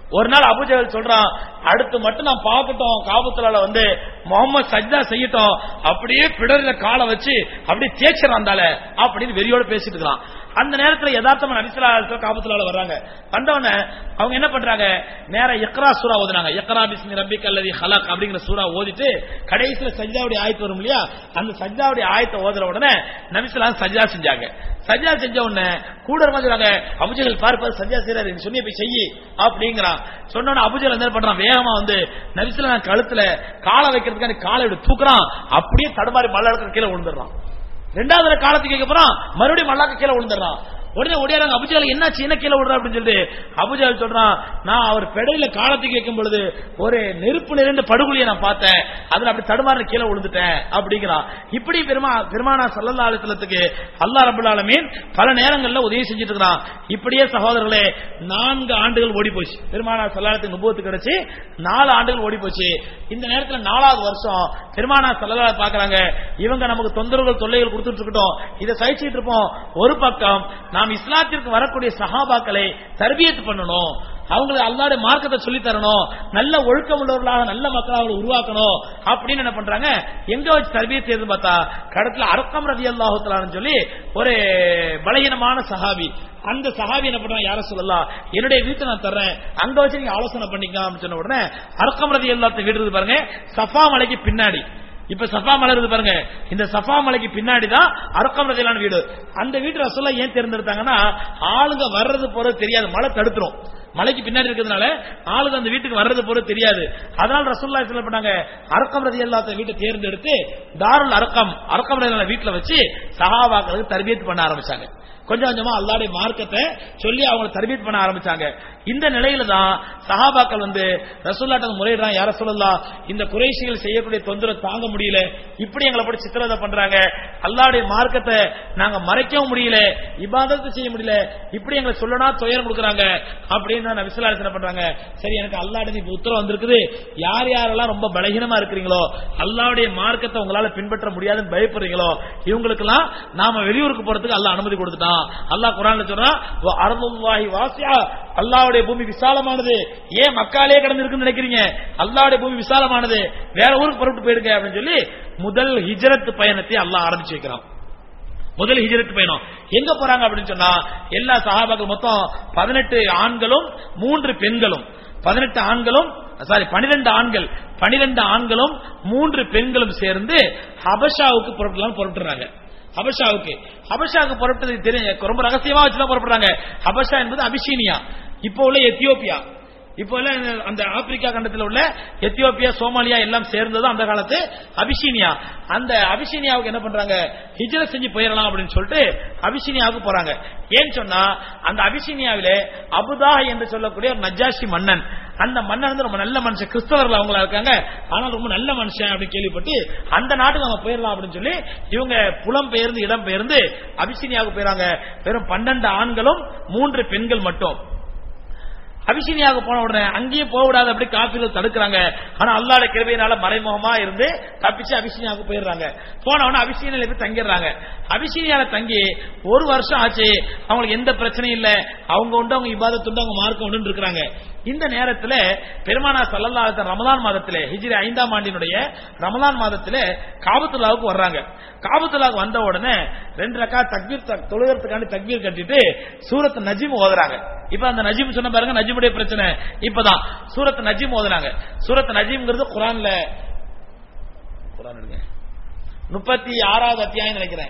Speaker 1: ஒரு நாள் அபுஜகல் சொல்றான் அடுத்து மட்டும் நான் பார்க்கட்டும் காபத்துலால வந்து முகமது சஜ்தா செய்யட்டும் அப்படியே பிடரில காலை வச்சு அப்படியே தேய்ச்சறாந்தால அப்படின்னு வெறியோட பேசிட்டு இருக்கான் அந்த நேரத்துல யதார்த்தமா நபிசுல்லா காபத்துலால வர்றாங்க வந்தவன அவங்க என்ன பண்றாங்க நேரா இக்ரா சூரா ஓதுனாங்க இக்ரா பிஸ்மி ரப்பிக் அல்லதி ஹலக் அப்படிங்கிற சூரா ஓதிட்டு கடைசியில சஜ்ஜாவுடைய ஆயத்து வரும் இல்லையா அந்த சஜ்ஜாவுடைய ஆயத்தை ஓதுற உடனே நபிசுல்லா சஜ்ஜா செஞ்சாங்க சஜ்ஜா செஞ்ச உடனே கூட இருக்காங்க அபுஜகல் பார்ப்பாரு சஜ்ஜா செய்யறாரு நீ சொன்னிய போய் செய்யி அப்படிங்கிறான் சொன்ன உடனே அபுஜகல் என்ன பண்றான் வேகமா வந்து நபிசுல்லா கழுத்துல காலை வைக்கிறதுக்கான காலை இப்படி தூக்குறான் அப்படியே தடுமாறி மல்லாக்க கீழே விழுந்துடுறான் ரெண்டாவது காலத்துக்கு கேட்க போறான் மறுபடியும் மல்லாக்க கீழே விழுந்துடுறான் உடனே ஒடியாராங்க அபுஜால் என்னாச்சு என்ன கீழே விடுறா அப்படின்னு சொல்லிட்டு அபுஜால் சொல்றான் நான் அவர் பெடையில காலத்துக்கு கேட்கும் பொழுது ஒரு நெருப்பு நிறைந்த படுகொலியை நான் பார்த்தேன் அதுல அப்படி தடுமாறு கீழே விழுந்துட்டேன் அப்படிங்கிறான் இப்படி பெருமா பெருமானா சல்லல்லா அலுவலத்துக்கு அல்லா ரபுல் ஆலமீன் பல நேரங்கள்ல உதவி செஞ்சுட்டு இருக்கிறான் இப்படியே சகோதரர்களே நான்கு ஆண்டுகள் ஓடி போச்சு பெருமானா சல்லாலத்துக்கு நுபுவத்து கிடைச்சு நாலு ஆண்டுகள் ஓடி போச்சு இந்த நேரத்துல நாலாவது வருஷம் பெருமானா சல்லல்லா பாக்குறாங்க இவங்க நமக்கு தொந்தரவுகள் தொல்லைகள் கொடுத்துட்டு இருக்கட்டும் இதை சகிச்சுட்டு இருப்போம் ஒரு பக்கம் நாம் இஸ்லாத்திற்கு வரக்கூடிய சஹாபாக்களை தர்பியத்து பண்ணணும் அவங்களுக்கு அல்லாடைய மார்க்கத்தை சொல்லி தரணும் நல்ல ஒழுக்கம் உள்ளவர்களாக நல்ல மக்களாக அவங்களை உருவாக்கணும் அப்படின்னு என்ன பண்றாங்க எங்க வச்சு தர்பியத் செய்து பார்த்தா கடத்துல அரக்கம் ரதி அல்லாஹுத்தலான்னு சொல்லி ஒரு பலகீனமான சஹாபி அந்த சஹாபி என்ன பண்றாங்க யார சொல்லலாம் என்னுடைய வீட்டை நான் தர்றேன் அங்க வச்சு நீங்க ஆலோசனை பண்ணிக்கலாம் சொன்ன உடனே அரக்கம் ரதி அல்லாத்த வீடு இருக்கு பாருங்க சஃபா மலைக்கு பின்னாடி இப்ப சஃபா மலை இருக்கு பாருங்க இந்த சஃபா மலைக்கு பின்னாடி தான் அரக்கம் ரதிலான வீடு அந்த வீட்டு ரசோல்லா ஏன் தேர்ந்தெடுத்தாங்கன்னா ஆளுங்க வர்றது போறது தெரியாது மழை தடுத்துரும் மலைக்கு பின்னாடி இருக்கிறதுனால ஆளுங்க அந்த வீட்டுக்கு வர்றது போறது தெரியாது அதனால ரசோல்லா என்ன பண்ணாங்க அரக்கம் ரதி அல்லாத்த வீட்டை தேர்ந்தெடுத்து தாருல் அரக்கம் அரக்கம் ரதி வீட்டுல வச்சு சஹாபாக்களுக்கு தர்பியத் பண்ண ஆரம்பிச்சாங்க கொஞ்சம் கொஞ்சமா அல்லாடைய மார்க்கத்தை சொல்லி அவங்க தர்பியத் பண்ண ஆரம்பிச்சாங்க இந்த நிலையில தான் சஹாபாக்கள் வந்து ரசூல்லாட்ட முறையிடுறான் யார சொல்லலாம் இந்த குறைசிகள் செய்யக்கூடிய தொந்தரவு தாங்க முடியல இப்படி எங்களை போட்டு சித்திரவதை பண்றாங்க அல்லாடைய மார்க்கத்தை நாங்க மறைக்கவும் முடியல இபாதத்தை செய்ய முடியல இப்படி எங்களை சொல்லனா துயரம் கொடுக்குறாங்க அப்படின்னு நபிசுல்லா என்ன பண்றாங்க சரி எனக்கு அல்லாட இப்ப உத்தரவு வந்திருக்குது யார் யாரெல்லாம் ரொம்ப பலகீனமா இருக்கிறீங்களோ அல்லாவுடைய மார்க்கத்தை உங்களால பின்பற்ற முடியாதுன்னு பயப்படுறீங்களோ இவங்களுக்கெல்லாம் நாம வெளியூருக்கு போறதுக்கு அல்லாஹ் அனுமதி கொடுத்துட்டான் அல்லாஹ் குரான்ல சொல்றான் அரபுல்லாஹி வாசியா அல்லாவுடைய பூமி விசாலமானது ஏன் மக்காலே கடந்து இருக்குன்னு நினைக்கிறீங்க அல்லாவுடைய பூமி விசாலமானது வேற ஊருக்கு புறப்பட்டு போயிடுங்க அப்படின்னு சொல்லி முதல் ஹிஜரத் பயணத்தை அல்லாஹ் ஆரம்பிச்சு வைக்கிறான் முதல் ஹிஜரத் பயணம் எங்க போறாங்க அப்படின்னு சொன்னா எல்லா சஹாபாக்கள் மொத்தம் பதினெட்டு ஆண்களும் மூன்று பெண்களும் பதினெட்டு ஆண்களும் சாரி பனிரெண்டு ஆண்கள் பனிரெண்டு ஆண்களும் மூன்று பெண்களும் சேர்ந்து ஹபஷாவுக்கு புறப்படலாம் புறப்பட்டுறாங்க ஹபஷாவுக்கு ஹபஷாவுக்கு புறப்பட்டது தெரியும் ரொம்ப ரகசியமா வச்சுதான் புறப்படுறாங்க ஹபஷா என்பது அபிஷீனியா இப்போ உள்ள எத்தியோப்பியா இப்போ உள்ள அந்த ஆப்பிரிக்கா கண்டத்தில் உள்ள எத்தியோப்பியா சோமாலியா எல்லாம் சேர்ந்தது அந்த காலத்து அபிஷீனியா அந்த அபிஷீனியாவுக்கு என்ன பண்றாங்க ஹிஜ்ர செஞ்சு போயிடலாம் அப்படின்னு சொல்லிட்டு அபிஷீனியாவுக்கு போறாங்க ஏன்னு சொன்னா அந்த அபிஷீனியாவிலே அபுதா என்று சொல்லக்கூடிய ஒரு நஜாஷி மன்னன் அந்த மன்னன் வந்து ரொம்ப நல்ல மனுஷன் கிறிஸ்தவர்கள் அவங்களா இருக்காங்க ஆனால் ரொம்ப நல்ல மனுஷன் அப்படின்னு கேள்விப்பட்டு அந்த நாட்டுக்கு நம்ம போயிடலாம் அப்படின்னு சொல்லி இவங்க புலம் பெயர்ந்து இடம் பெயர்ந்து அபிஷீனியாவுக்கு போயிறாங்க வெறும் பன்னெண்டு ஆண்களும் மூன்று பெண்கள் மட்டும் அபிஷினியாக போன உடனே அங்கேயும் போக விடாது அப்படி காப்பீர்கள் தடுக்கிறாங்க ஆனா அல்லாட கிருபையினால மறைமுகமா இருந்து தப்பிச்சு அபிஷினியாவுக்கு போயிடுறாங்க போன உடனே அபிஷினியில போய் தங்கிடுறாங்க அபிஷினியால தங்கி ஒரு வருஷம் ஆச்சு அவங்களுக்கு எந்த பிரச்சனையும் இல்ல அவங்க உண்டு அவங்க இபாதத்துண்டு அவங்க மார்க்கம் உண்டு இருக்கிறாங்க இந்த நேரத்துல பெருமானா சல்லல்லா ரமலான் மாதத்திலே ஹிஜ்ரி ஐந்தாம் ஆண்டினுடைய ரமலான் மாதத்திலே காபத்துல்லாவுக்கு வர்றாங்க காபத்துல்லாவுக்கு வந்த உடனே ரெண்டு ரக்கா தக்பீர் தொழுகிறதுக்காண்டி தக்பீர் கட்டிட்டு சூரத் நஜீம் ஓதுறாங்க இப்ப அந்த நஜீம் சொன்ன பாருங்க நஜீமுடைய பிரச்சனை இப்பதான் சூரத் நஜீம் ஓதுறாங்க சூரத் நஜீம்ங்கிறது குரான்ல குரான் எடுங்க முப்பத்தி ஆறாவது அத்தியாயம் நினைக்கிறேன்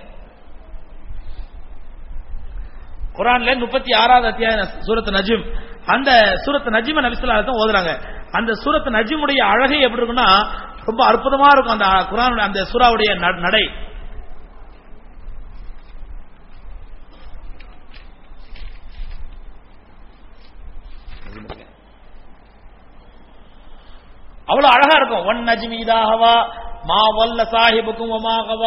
Speaker 1: குரான்ல முப்பத்தி ஆறாவது அத்தியாயம் சூரத் நஜீம் அந்த சூரத் நஜீம நபிசுல்லா தான் ஓதுறாங்க அந்த சூரத் நஜீமுடைய அழகை எப்படி இருக்குன்னா ரொம்ப அற்புதமா இருக்கும் அந்த குரான் அந்த சூறாவுடைய நடை அவ்வளவு அழகா இருக்கும் ஒன் நஜ்மி இதாகவா மா வல்ல சாஹிபுக்கும் ஒமாகவா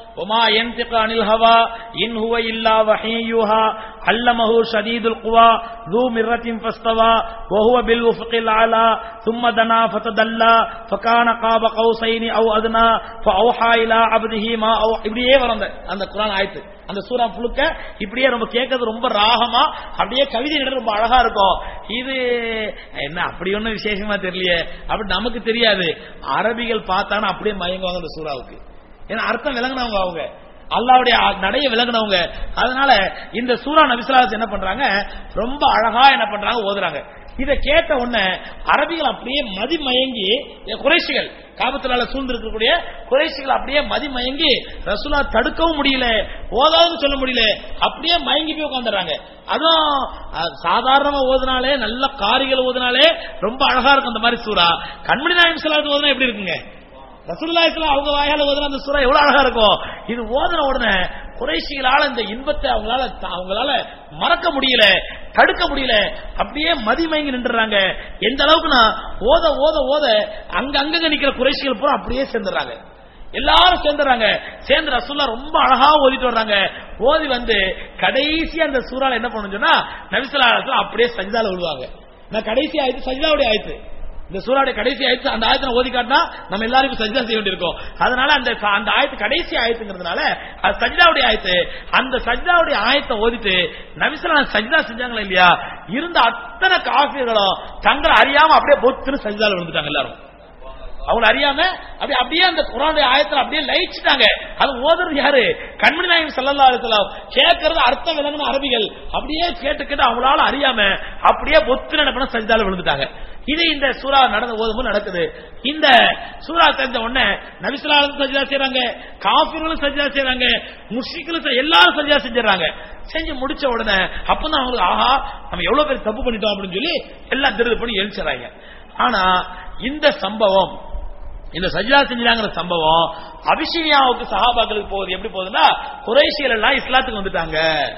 Speaker 1: وما ينطق عن الهوى إن هو إلا وحي يوحى علمه شديد القوى ذو مرة فاستوى وهو بالوفق الأعلى ثم دنا فتدلى فكان قاب قوسين أو أدنى فأوحى إلى عبده ما أو இப்படியே வரும் அந்த அந்த குரான் ஆயத்து அந்த சூரா புழுக்க இப்படியே நம்ம கேட்கறது ரொம்ப ராகமா அப்படியே கவிதை நட ரொம்ப அழகா இருக்கும் இது என்ன அப்படி ஒண்ணும் விசேஷமா தெரியலையே அப்படி நமக்கு தெரியாது அரபிகள் பார்த்தானா அப்படியே மயங்குவாங்க அந்த சூறாவுக்கு ஏன்னா அர்த்தம் விளங்குனவங்க அவங்க அல்லாவுடைய நடைய விளங்குனவங்க அதனால இந்த சூரா நபிசுலாஸ் என்ன பண்றாங்க ரொம்ப அழகா என்ன பண்றாங்க ஓதுறாங்க இதை கேட்ட உடனே அரபிகள் அப்படியே மதிமயங்கி குறைசிகள் காபத்தினால சூழ்ந்து இருக்கக்கூடிய குறைசிகள் அப்படியே மதிமயங்கி ரசூலா தடுக்கவும் முடியல ஓதாதுன்னு சொல்ல முடியல அப்படியே மயங்கி போய் உட்காந்துறாங்க அதுவும் அஹ், சாதாரணமா ஓதுனாலே நல்ல காரிகள் ஓதுனாலே ரொம்ப அழகா இருக்கும் அந்த மாதிரி சூறா கண்மணி நாயம் சொல்லாது ஓதுனா எப்படி இருக்குங்க ரசூலுல்லாஹி அவங்க வாயால ஓதுன அந்த சூறா எவ்வளவு அழகா இருக்கும் இது ஓதுன உடனே குறைசிகளால இந்த இன்பத்தை அவங்களால அவங்களால மறக்க முடியல தடுக்க முடியல அப்படியே மதிமயங்கி நின்றுறாங்க எந்த அளவுக்குன்னா ஓத ஓத ஓத அங்க அங்கங்க நிக்கிற குறைசிகள் பூரா அப்படியே சேர்ந்துடுறாங்க எல்லாரும் சேர்ந்துறாங்க சேர்ந்து ரசூல்லா ரொம்ப அழகா ஓதிட்டு வர்றாங்க ஓதி வந்து கடைசி அந்த சூறால என்ன பண்ணணும் சொன்னா நபிசல்லா அலைஹிஸ்ஸலாம் அப்படியே சஜிதால விழுவாங்க நான் கடைசி ஆயத்து சஜிதாவுடைய ஆயத்து இந்த சூறாவுடைய கடைசி ஆயத்து அந்த ஆயத்தை ஓதி காட்டினா நம்ம எல்லாருக்கும் சஜிதா செய்ய வேண்டியிருக்கும் அதனால அந்த அந்த ஆயத்து கடைசி ஆயத்துங்கிறதுனால அது சஜிதாவுடைய ஆயத்து அந்த சஜிதாவுடைய ஆயத்தை ஓதிட்டு நபிசல்லா சஜிதா செஞ்சாங்களா இல்லையா இருந்த அத்தனை காஃபியர்களும் தங்களை அறியாம அப்படியே பொத்துன்னு சஜிதால விழுந்துட்டாங்க எல்லாரும் அவங்க அறியாம அப்படி அப்படியே அந்த குரானுடைய ஆயத்துல அப்படியே லயிச்சுட்டாங்க அது ஓதுறது யாரு கண்மணி நாயகம் சல்லல்லா அலிஸ்லாம் கேட்கறது அர்த்தம் விளங்கின அரபிகள் அப்படியே கேட்டு கேட்டு அவங்களால அறியாம அப்படியே ஒத்து நடப்பின சஜிதால விழுந்துட்டாங்க இது இந்த சூறா நடந்த ஓதும்போது நடக்குது இந்த சூறா தெரிஞ்ச உடனே நபிசுலாலும் சஜிதா செய்றாங்க காஃபிர்களும் சஜிதா செய்றாங்க முஸ்லிக்களும் செ- எல்லாரும் சஜிதா செஞ்சிடறாங்க செஞ்சு முடிச்ச உடனே அப்பதான் அவங்களுக்கு ஆஹா நம்ம எவ்வளவு பேர் தப்பு பண்ணிட்டோம் அப்படின்னு சொல்லி எல்லாம் திருது பண்ணி எழுச்சிடறாங்க ஆனா இந்த சம்பவம் இந்த சஜிதா செஞ்சாங்கிற சம்பவம் அபிஷினியாவுக்கு சஹாபாக்களுக்கு போகுது எப்படி போகுதுன்னா குறைசிகள் எல்லாம் இஸ்லாத்துக்கு வந்துட்டாங்க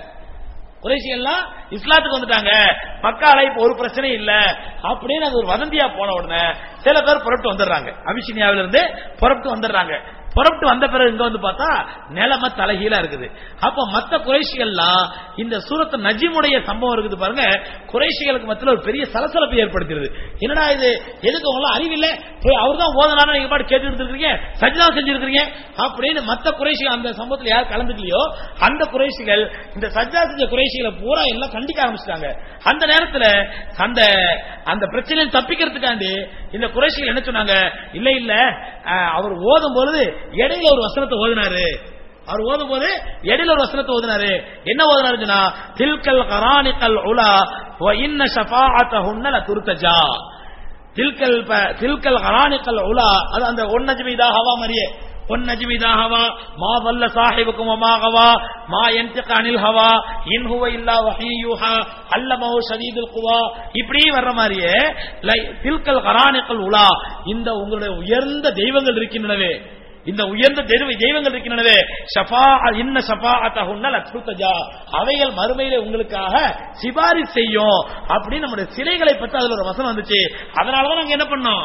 Speaker 1: குறைசிகள் எல்லாம் இஸ்லாத்துக்கு வந்துட்டாங்க மக்கால இப்ப ஒரு பிரச்சனை இல்ல அப்படின்னு அது ஒரு வதந்தியா போன உடனே சில பேர் புறப்பட்டு வந்துடுறாங்க அபிஷினியாவில இருந்து புறப்பட்டு வந்துடுறாங்க புறப்பட்டு வந்த பிறகு இங்க வந்து பார்த்தா நிலைமை தலைகீழா இருக்குது அப்ப மத்த குறைஷிகள்லாம் இந்த சூரத்து நஜிமுடைய சம்பவம் இருக்குது பாருங்க குறைஷிகளுக்கு மத்தியில் ஒரு பெரிய சலசலப்பை ஏற்படுத்திடுது என்னடா இது எதுக்கு உங்களாம் அறிவில்ல போய் அவர் தான் ஓதனாலும் நீங்க பாட்டு கேட்டு இருக்கீங்க சஜிதா செஞ்சிருக்கீங்க அப்படின்னு மத்த குறைஷிகள் அந்த சம்பவத்தில் யார் கலந்துக்கலையோ அந்த குறைஷிகள் இந்த சஜ்ஜா செஞ்ச குறைஷிகளை பூரா எல்லாம் கண்டிக்க ஆரம்பிச்சிட்டாங்க அந்த நேரத்துல அந்த அந்த பிரச்சனையை தப்பிக்கிறதுக்காண்டி இந்த குறைஷிகள் என்ன சொன்னாங்க இல்ல இல்ல அஹ், அவர் ஓதும் பொழுது இடையில ஒரு வசனத்தை ஓதினாரு அவர் ஓதும் போது இடையில ஒரு வசனத்தை ஓதினாரு என்ன ஓதினாருன்னா தில்கல் கரானிக்கல் உலா வ இன்ன ஷஃபாஅத்தஹுன்ன லதுர்தஜா தில்கல் ப- தில்கல் கரானிக்கல் உலா அது அந்த ஒன்னஜ்மிதா ஹவா மாதிரியே ஒன்னஜ்மிதா ஹவா மா வல்ல சாஹிபுக்கும் வமா ஹவா மா யன்திக அனில் ஹவா இன் ஹுவ இல்லா வஹீ யூஹா அல்லமஹு ஷதீதுல் குவா இப்படி வர்ற மாதிரியே லை- தில்கல் கரானிக்கல் உலா இந்த உங்களுடைய உயர்ந்த தெய்வங்கள் இருக்கின்றனவே இந்த உயர்ந்த தெய்வ தெய்வங்கள் இருக்கின்றனவே ஷஃபா இன்ன ஷஃபாஅத்தஹுன்ன லத்ருதஜா அவைகள் மறுமையிலே உங்களுக்காக சிபாரிசு செய்யும் அப்படின்னு நம்முடைய சிலைகளை பற்றி அதுல ஒரு வசனம் வந்துச்சு அதனால தான் நாங்க என்ன பண்ணோம்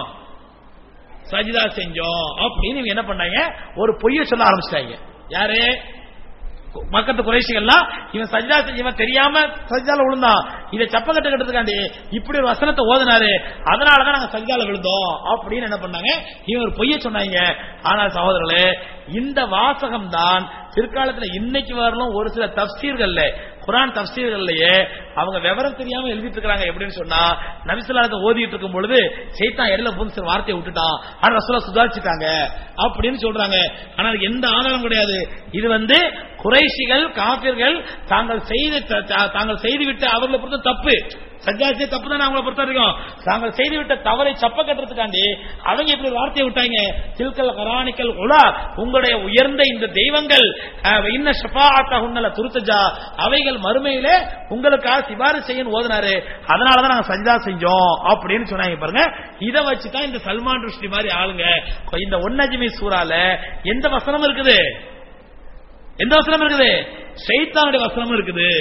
Speaker 1: சஜிதா செஞ்சோம் அப்படின்னு இவங்க என்ன பண்ணாங்க ஒரு பொய்ய சொல்ல ஆரம்பிச்சிட்டாங்க யாரு மக்கத்து குறைசிகள்லாம் இவன் சஜிதா செஞ்சு இவன் தெரியாம சஜிதால விழுந்தான் இதை சப்ப கட்டு கட்டுறதுக்காண்டி இப்படி ஒரு வசனத்தை ஓதினாரு அதனாலதான் நாங்க சஜிதால விழுந்தோம் அப்படின்னு என்ன பண்ணாங்க இவன் ஒரு பொய்ய சொன்னாங்க ஆனால் சகோதரர்களே இந்த வாசகம் தான் பிற்காலத்துல இன்னைக்கு வரலும் ஒரு சில தப்சீர்கள்ல குரான் தப்சீர்கள்லயே அவங்க விவரம் தெரியாம எழுதிட்டு இருக்காங்க எப்படின்னு சொன்னா நபிசுல்லாத்தை ஓதிட்டு இருக்கும் பொழுது சைத்தான் இடையில புதுசு சில வார்த்தையை விட்டுட்டான் ஆனா ரசூலா சுதாரிச்சுட்டாங்க அப்படின்னு சொல்றாங்க ஆனா அதுக்கு எந்த ஆதாரம் கிடையாது இது வந்து குறைஷிகள் காபிர்கள் தாங்கள் செய்த த- த- தாங்கள் செய்துவிட்ட அவர்களை பொறுத்த தப்பு சஜ்ஜாசிய தப்பு தானே அவங்கள பொறுத்த வரைக்கும் தாங்கள் செய்துவிட்ட தவறை சப்ப கட்டுறதுக்காண்டி அவங்க இப்படி ஒரு வார்த்தையை விட்டாங்க தில்கல் கரானிக்கல் உலா உங்களுடைய உயர்ந்த இந்த தெய்வங்கள் அஹ், இன்ன ஷஃபாஅத்த உன்னல துருத்தஜா அவைகள் மறுமையிலே உங்களுக்காக சிபாரிசு செய்யும் ஓதுனாரு அதனாலதான் நாங்க சஜ்ஜா செஞ்சோம் அப்படின்னு சொன்னாங்க பாருங்க இதை வச்சுதான் இந்த சல்மான் ருஷ்டி மாதிரி ஆளுங்க இந்த ஒன்னஜிமி சூறால எந்த வசனம் இருக்குது எந்த வசனம் இருக்குது ஷைத்தானுடைய வசனம் இருக்குது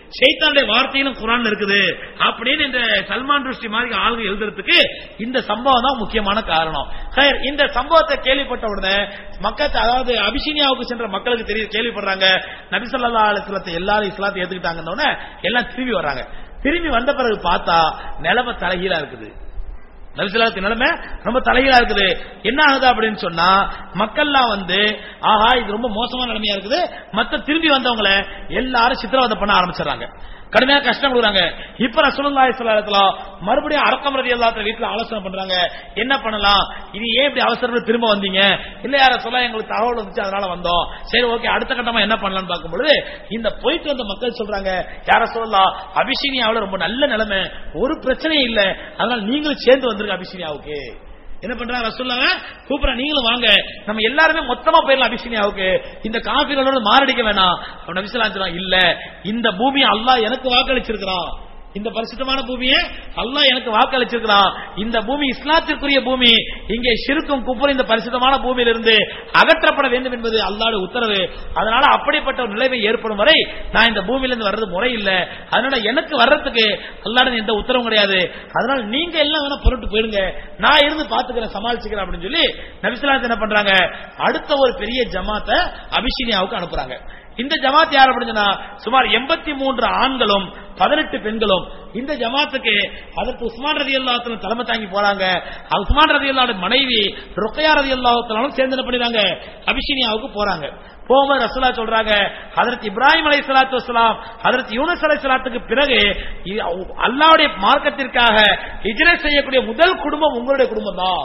Speaker 1: ஷைத்தானுடைய வார்த்தையிலும் குரான் இருக்குது அப்படின்னு இந்த சல்மான் ருஷ்டி மாதிரி ஆளுங்க எழுதுறதுக்கு இந்த சம்பவம் தான் முக்கியமான காரணம் ஹைர், இந்த சம்பவத்தை கேள்விப்பட்ட உடனே மக்கள் அதாவது அபிஷினியாவுக்கு சென்ற மக்களுக்கு தெரிய கேள்விப்படுறாங்க நபிசல்லா அலிஸ்லத்தை எல்லாரும் இஸ்லாத்தை ஏத்துக்கிட்டாங்கன்னு உடனே எல்லாம் திரும்பி வர்றாங்க திரும்பி வந்த பிறகு பார்த்தா நிலைமை தலைகீழா இருக்குது நபிசல்லாத்து நிலைமை ரொம்ப தலைகீழா இருக்குது என்ன ஆகுது அப்படின்னு சொன்னா மக்கள்லாம் வந்து ஆஹா இது ரொம்ப மோசமான நிலைமையா இருக்குது மத்த திரும்பி வந்தவங்கள எல்லாரும் சித்திரவதை பண்ண ஆரம்பிச்சிடறாங்க கடுமையா கஷ்டம் கொடுக்குறாங்க இப்ப ரசூலுல்லாஹி ஸல்லல்லாஹு அலைஹி வஸல்லம் மறுபடியும் அடக்கம் ரலியல்லாஹு வீட்டுல ஆலோசனை பண்றாங்க என்ன பண்ணலாம் இது ஏன் இப்படி அவசரம் திரும்ப வந்தீங்க இல்ல யார சொல்ல எங்களுக்கு தகவல் வந்துச்சு அதனால வந்தோம் சரி ஓகே அடுத்த கட்டமா என்ன பண்ணலாம்னு பார்க்கும்பொழுது இந்த போயிட்டு வந்த மக்கள் சொல்றாங்க யார சொல்லலாம் அபிஷினியாவுல ரொம்ப நல்ல நிலைமை ஒரு பிரச்சனையும் இல்ல அதனால நீங்களும் சேர்ந்து வந்துருங்க அபிஷினியாவுக்கு என்ன பண்றாங்க ரசூல்லாங்க கூப்பிடுற நீங்களும் வாங்க நம்ம எல்லாருமே மொத்தமா போயிடலாம் அபிஷினியாவுக்கு இந்த காபிகளோட மாரடிக்க வேணாம் அவன் நபிசலாம் சொல்றான் இல்ல இந்த பூமியை அல்லாஹ் எனக்கு வாக்களிச்சிருக்கிறான் இந்த பரிசுத்தமான பூமியை அல்லாஹ் எனக்கு வாக்களிச்சிருக்கிறான் இந்த பூமி இஸ்லாத்திற்குரிய பூமி இங்கே சிறுக்கும் குப்புற இந்த பரிசுத்தமான பூமியிலிருந்து அகற்றப்பட வேண்டும் என்பது அல்லாஹ்வுடைய உத்தரவு அதனால அப்படிப்பட்ட ஒரு நிலைமை ஏற்படும் வரை நான் இந்த பூமியிலிருந்து வர்றது முறை இல்ல அதனால எனக்கு வர்றதுக்கு அல்லாஹ் எந்த உத்தரவும் கிடையாது அதனால நீங்க எல்லாம் வேணா பொருட்டு போயிடுங்க நான் இருந்து பாத்துக்கிறேன் சமாளிச்சுக்கிறேன் அப்படின்னு சொல்லி நபிசுலாத் என்ன பண்றாங்க அடுத்த ஒரு பெரிய ஜமாத்தை அபிஷினியாவுக்கு அனுப்புறாங்க இந்த ஜமாத் யார் அப்படின்னு சொன்னா சுமார் எண்பத்தி மூன்று ஆண்களும் பதினெட்டு பெண்களும் இந்த ஜமாத்துக்கு அதற்கு உஸ்மான் ரதி அல்லாஹத்தின் தலைமை தாங்கி போறாங்க அது உஸ்மான் ரதி அல்லாவோட மனைவி ருக்கையா ரதி அல்லாஹத்தினாலும் சேர்ந்து என்ன பண்ணிடுறாங்க அபிஷினியாவுக்கு போறாங்க போகும்போது ரசூலா சொல்றாங்க ஹதரத் இப்ராஹிம் அலை சலாத்து வசலாம் ஹதரத் யூனஸ் அலை சலாத்துக்கு பிறகு இ- அல்லாஹ்வுடைய மார்க்கத்திற்காக ஹிஜ்ரத் செய்யக்கூடிய முதல் குடும்பம் உங்களுடைய குடும்பம் தான்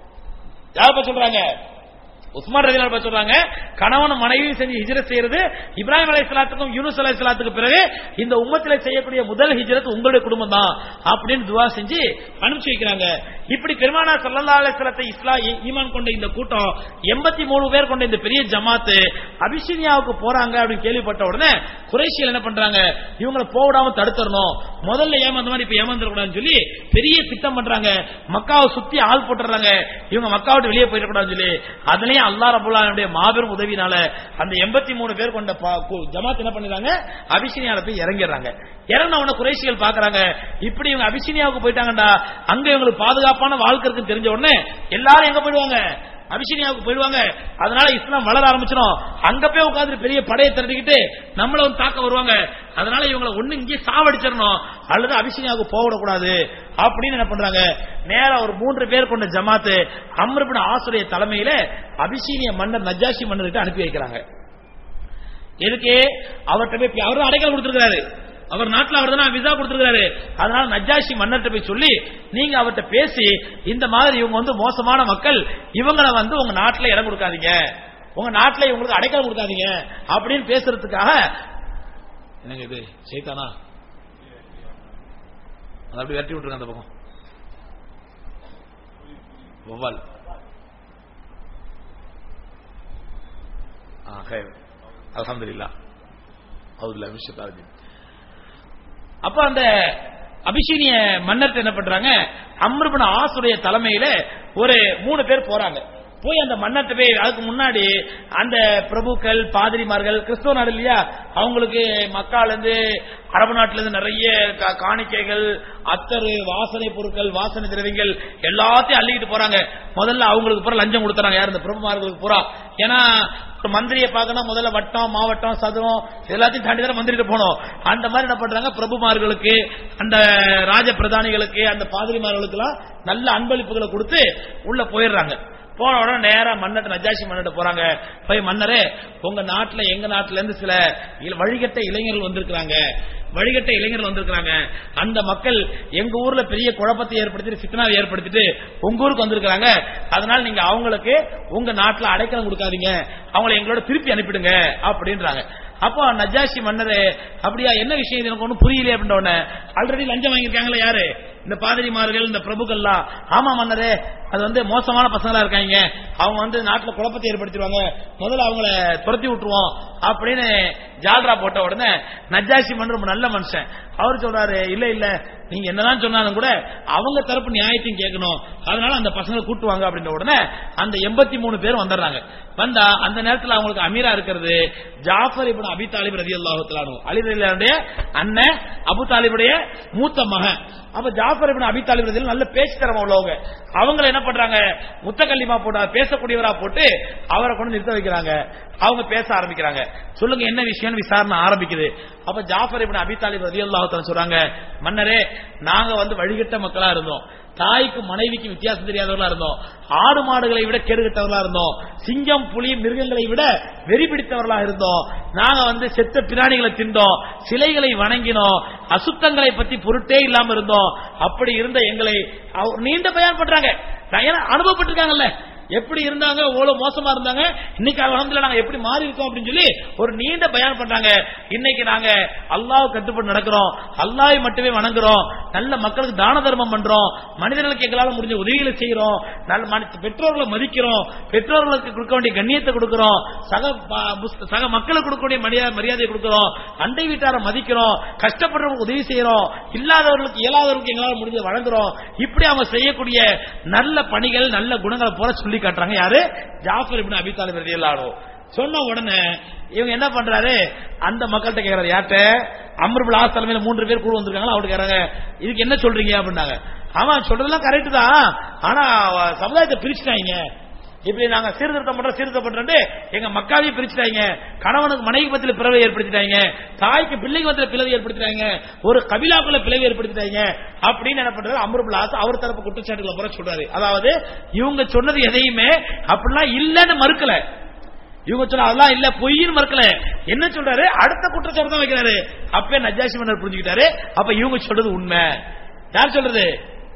Speaker 1: யார் பத்தி சொல்றாங்க உஸ்மான் ரதிலால் பத்தி சொல்றாங்க கணவனும் மனைவியும் செஞ்சு ஹிஜ்ரத் செய்யறது இப்ராஹிம் அலைஹிஸ்ஸலாத்துக்கும் யூனுஸ் அலைஹிஸ்ஸலாத்துக்கு பிறகு இந்த உம்மத்திலே செய்யக்கூடிய முதல் ஹிஜ்ரத் உங்களுடைய குடும்பம் தான் அப்படின்னு துவா செஞ்சு அனுப்பிச்சு வைக்கிறாங்க இப்படி பெருமானா ஸல்லல்லாஹு அலைஹி வஸல்லத்தை இஸ்லாம் ஈ- ஈமான் கொண்ட இந்த கூட்டம் 83 பேர் கொண்ட இந்த பெரிய ஜமாத்து அபிஷினியாவுக்கு போறாங்க அப்படின்னு கேள்விப்பட்ட உடனே குறைஷிகள் என்ன பண்றாங்க இவங்களை போடாம தடுத்துறணும் முதல்ல ஏமாந்த மாதிரி இப்ப ஏமாந்துடக்கூடாதுன்னு சொல்லி பெரிய திட்டம் பண்றாங்க மக்காவை சுத்தி ஆள் போட்டுறாங்க இவங்க மக்கா விட்டு வெளியே போயிடக்கூடாதுன்னு சொல்லி அதுலயும் அல்லா ரபுல்லானுடைய மாபெரும் உதவினால அந்த 83 மூணு பேர் கொண்ட பா- கு- ஜமாத் என்ன பண்ணிடுறாங்க அபிஷினியால போய் இறங்கிடுறாங்க இறங்கின உடனே குறைஷிகள் பாக்குறாங்க இப்படி இவங்க அபிஷினியாவுக்கு போயிட்டாங்கடா அங்க இவங்களுக்கு பாதுகாப்பான வாழ்க்கை இருக்குன்னு தெரிஞ்ச உடனே எல்லாரும் எங்க போயிடுவாங்க அபிஷினியாவுக்கு போயிடுவாங்க அதனால இஸ்லாம் வளர ஆரம்பிச்சிடும் அங்க போய் உட்கார்ந்து பெரிய படையை திரட்டிக்கிட்டு நம்மள வந்து தாக்க வருவாங்க அதனால இவங்களை ஒண்ணு இங்கே சாவடிச்சிடணும் அல்லது அபிஷினியாவுக்கு போகக்கூடாது அப்படின்னு என்ன பண்றாங்க நேரா ஒரு மூன்று பேர் கொண்ட ஜமாத்து அம்ருபின் ஆசுடைய தலைமையில அபிஷீனிய மன்னர் நஜாஷி மன்னர்கிட்ட அனுப்பி வைக்கிறாங்க எதுக்கு அவர்கிட்ட போய் அவர் அடைக்கலம் கொடுத்திருக்காரு அவர் நாட்டுல அவர் தான் விசா கொடுத்திருக்காரு அதனால நஜாஷி மன்னர்கிட்ட போய் சொல்லி நீங்க அவர்கிட்ட பேசி இந்த மாதிரி இவங்க வந்து மோசமான மக்கள் இவங்களை வந்து உங்க நாட்டுல இடம் கொடுக்காதீங்க உங்க நாட்டுல இவங்களுக்கு அடைக்கலம் கொடுக்காதீங்க அப்படின்னு பேசுறதுக்காக என்னங்க இது சைத்தானா அதை அப்படி விரட்டி விட்டுருங்க அந்த பக்கம் வவ்வால் ஆ خير அல்ஹம்துலில்லாஹ் அவுதுல்லாஹி மினஷ் ஷைத்தானிர் ரஜீம் அப்ப அந்த அபிஷீனிய மன்னர் என்ன பண்றாங்க அம்ருபன் ஆசுடைய தலைமையில ஒரு மூணு பேர் போறாங்க போய் அந்த மன்னர்கிட்ட போய் அதுக்கு முன்னாடி அந்த பிரபுக்கள் பாதிரிமார்கள் கிறிஸ்தவ நாடு இல்லையா அவங்களுக்கு மக்கால இருந்து அரபு நாட்டுல இருந்து நிறைய கா- காணிக்கைகள் அத்தரு வாசனை பொருட்கள் வாசனை திரவியங்கள் எல்லாத்தையும் அள்ளிக்கிட்டு போறாங்க முதல்ல அவங்களுக்கு பூரா லஞ்சம் கொடுத்துறாங்க யார் இந்த பிரபுமார்களுக்கு பூரா ஏன்னா ஒரு மந்திரியை பார்க்கணும் முதல்ல வட்டம் மாவட்டம் சதுரம் எல்லாத்தையும் தாண்டி தானே மந்திரிட்டு போனோம் அந்த மாதிரி என்ன பண்றாங்க பிரபுமார்களுக்கு அந்த ராஜ பிரதானிகளுக்கு அந்த பாதிரிமார்களுக்கு எல்லாம் நல்ல அன்பளிப்புகளை கொடுத்து உள்ள போயிடுறாங்க போன உடனே நேரா மன்னட்ட நஜாஷி மன்னட்ட போறாங்க போய் மன்னரே உங்க நாட்டுல எங்க நாட்டுல இருந்து சில இள- வழிகட்ட இளைஞர்கள் வந்திருக்கிறாங்க வழிகட்ட இளைஞர்கள் வந்திருக்கிறாங்க அந்த மக்கள் எங்க ஊர்ல பெரிய குழப்பத்தை ஏற்படுத்திட்டு சித்தனாவை ஏற்படுத்திட்டு உங்க ஊருக்கு வந்திருக்கிறாங்க அதனால நீங்க அவங்களுக்கு உங்க நாட்டுல அடைக்கலம் கொடுக்காதீங்க அவங்களை எங்களோட திருப்பி அனுப்பிடுங்க அப்படின்றாங்க அப்போ நஜாஷி மன்னரே அப்படியா என்ன விஷயம் இது எனக்கு ஒன்றும் புரியல அப்படின்ற உடனே ஆல்ரெடி லஞ்சம் வாங்கியிருக்காங்களா யாரு இந்த பாதிரிமார்கள் இந்த பிரபுக்கள்லாம் ஆமா மன்னரே அது வந்து மோசமான பசங்களா இருக்காங்க அவங்க வந்து நாட்டுல குழப்பத்தை ஏற்படுத்திடுவாங்க முதல்ல அவங்கள துரத்தி விட்டுருவோம் அப்படின்னு ஜால்ரா போட்ட உடனே நஜாஷி மன்னர் ரொம்ப நல்ல மனுஷன் அவர் சொல்றாரு இல்ல இல்ல நீங்க என்னதான் சொன்னாலும் கூட அவங்க தரப்பு நியாயத்தையும் கேட்கணும் அதனால அந்த பசங்களை கூட்டுவாங்க அப்படின்ற உடனே அந்த எண்பத்தி மூணு பேர் வந்துடுறாங்க வந்தா அந்த நேரத்தில் அவங்களுக்கு அமீரா இருக்கிறது ஜாஃபர் இப்னு அபி தாலிப் ரதி அல்லாஹு அலி ரலியல்லாஹுடைய அண்ணன் அபு தாலிபுடைய மூத்த மகன் அப்ப ஜாஃபர் இப்னு அபி தாலிப் ரதி நல்ல பேச்சு திறமை உள்ளவங்க அவங்கள என்ன பண்றாங்க முத்தக்கல்லிமா போட்டு பேசக்கூடியவரா போட்டு அவரை கொண்டு நிறுத்த வைக்கிறாங்க அவங்க பேச ஆரம்பிக்கிறாங்க சொல்லுங்க என்ன விஷயம்னு விசாரணை ஆரம்பிக்குது அப்ப ஜாஃபர் இப்னு அபி தாலிப் ரதி அல்லாஹு சொல்றாங்க மன்னரே நாங்க வந்து வழிகட்ட மக்களா இருந்தோம் தாய்க்கு மனைவிக்கு வித்தியாசம் தெரியாதவர்களா இருந்தோம் ஆடு மாடுகளை விட கேடுகட்டவர்களா இருந்தோம் சிங்கம் புலி மிருகங்களை விட வெறி பிடித்தவர்களா இருந்தோம் நாங்க வந்து செத்த பிராணிகளை தின்றோம் சிலைகளை வணங்கினோம் அசுத்தங்களை பத்தி பொருட்டே இல்லாம இருந்தோம் அப்படி இருந்த எங்களை அவர் நீண்ட பயன் பண்றாங்க ஏன்னா அனுபவப்பட்டிருக்காங்கல்ல எப்படி இருந்தாங்க எவ்வளவு மோசமா இருந்தாங்க இன்னைக்கு அலமதுல நாங்க எப்படி மாறி இருக்கோம் அப்படின்னு சொல்லி ஒரு நீண்ட பயான் பண்றாங்க இன்னைக்கு நாங்க அல்லாஹ் கட்டுப்பட்டு நடக்கிறோம் அல்லாஹை மட்டுமே வணங்குறோம் நல்ல மக்களுக்கு தான தர்மம் பண்றோம் மனிதர்களுக்கு எங்களால முடிஞ்ச உதவிகளை செய்யறோம் நல்ல மனி- பெற்றோர்களை மதிக்கிறோம் பெற்றோர்களுக்கு கொடுக்க வேண்டிய கண்ணியத்தை கொடுக்கிறோம் சக ப- புஸ்- சக மக்களுக்கு கொடுக்க வேண்டிய மரியாதை மரியாதை கொடுக்கிறோம் அண்டை வீட்டாரை மதிக்கிறோம் கஷ்டப்படுறவங்களுக்கு உதவி செய்யறோம் இல்லாதவர்களுக்கு இயலாதவர்களுக்கு எங்களால முடிஞ்ச வழங்குறோம் இப்படி அவங்க செய்யக்கூடிய நல்ல பணிகள் நல்ல குணங்களை போல சொல்லி காட்டுறாங்க யாரு ஜாஃபர் இப்னு அபி தாலிப் ரலியல்லாஹு அன்ஹு. சொன்ன உடனே இவங்க என்ன பண்றாரு அந்த மக்கள்கிட்ட கேக்குறாரு யார்கிட்ட அமர்புல் ஆஸ் தலைமையில மூன்று பேர் கூட வந்திருக்காங்க அவர்கிட்ட கேக்குறாங்க இதுக்கு என்ன சொல்றீங்க அப்படின்னாங்க ஆமா சொல்றதெல்லாம் கரெக்ட் தான் ஆனா சமுதாயத்தை பிரிச்சுட்டாங்க இப்படி நாங்க சீர்திருத்தம் பண்றோம் சீர்திருத்தம் பண்றோம் எங்க மக்காவையும் பிரிச்சுட்டாங்க கணவனுக்கு மனைவி பத்தில பிளவை ஏற்படுத்திட்டாங்க தாய்க்கு பிள்ளைக்கு பத்தில பிளவை ஏற்படுத்திட்டாங்க ஒரு கபிலாக்குள்ள பிளவை ஏற்படுத்திட்டாங்க அப்படின்னு என்ன பண்றாரு அமருபுல் ஆஸ் அவர் தரப்பு குற்றச்சாட்டுகளை புற சொல்றாரு அதாவது இவங்க சொன்னது எதையுமே அப்படிலாம் இல்லன்னு மறுக்கல இவங்க சொன்ன அதெல்லாம் இல்ல பொய்ன்னு மறுக்கல என்ன சொல்றாரு அடுத்த குற்றச்சாட்டு தான் வைக்கிறாரு அப்பே நஜாசி மன்னர் புரிஞ்சுக்கிட்டாரு அப்ப இவங்க சொல்றது உண்மை யார் சொல்றது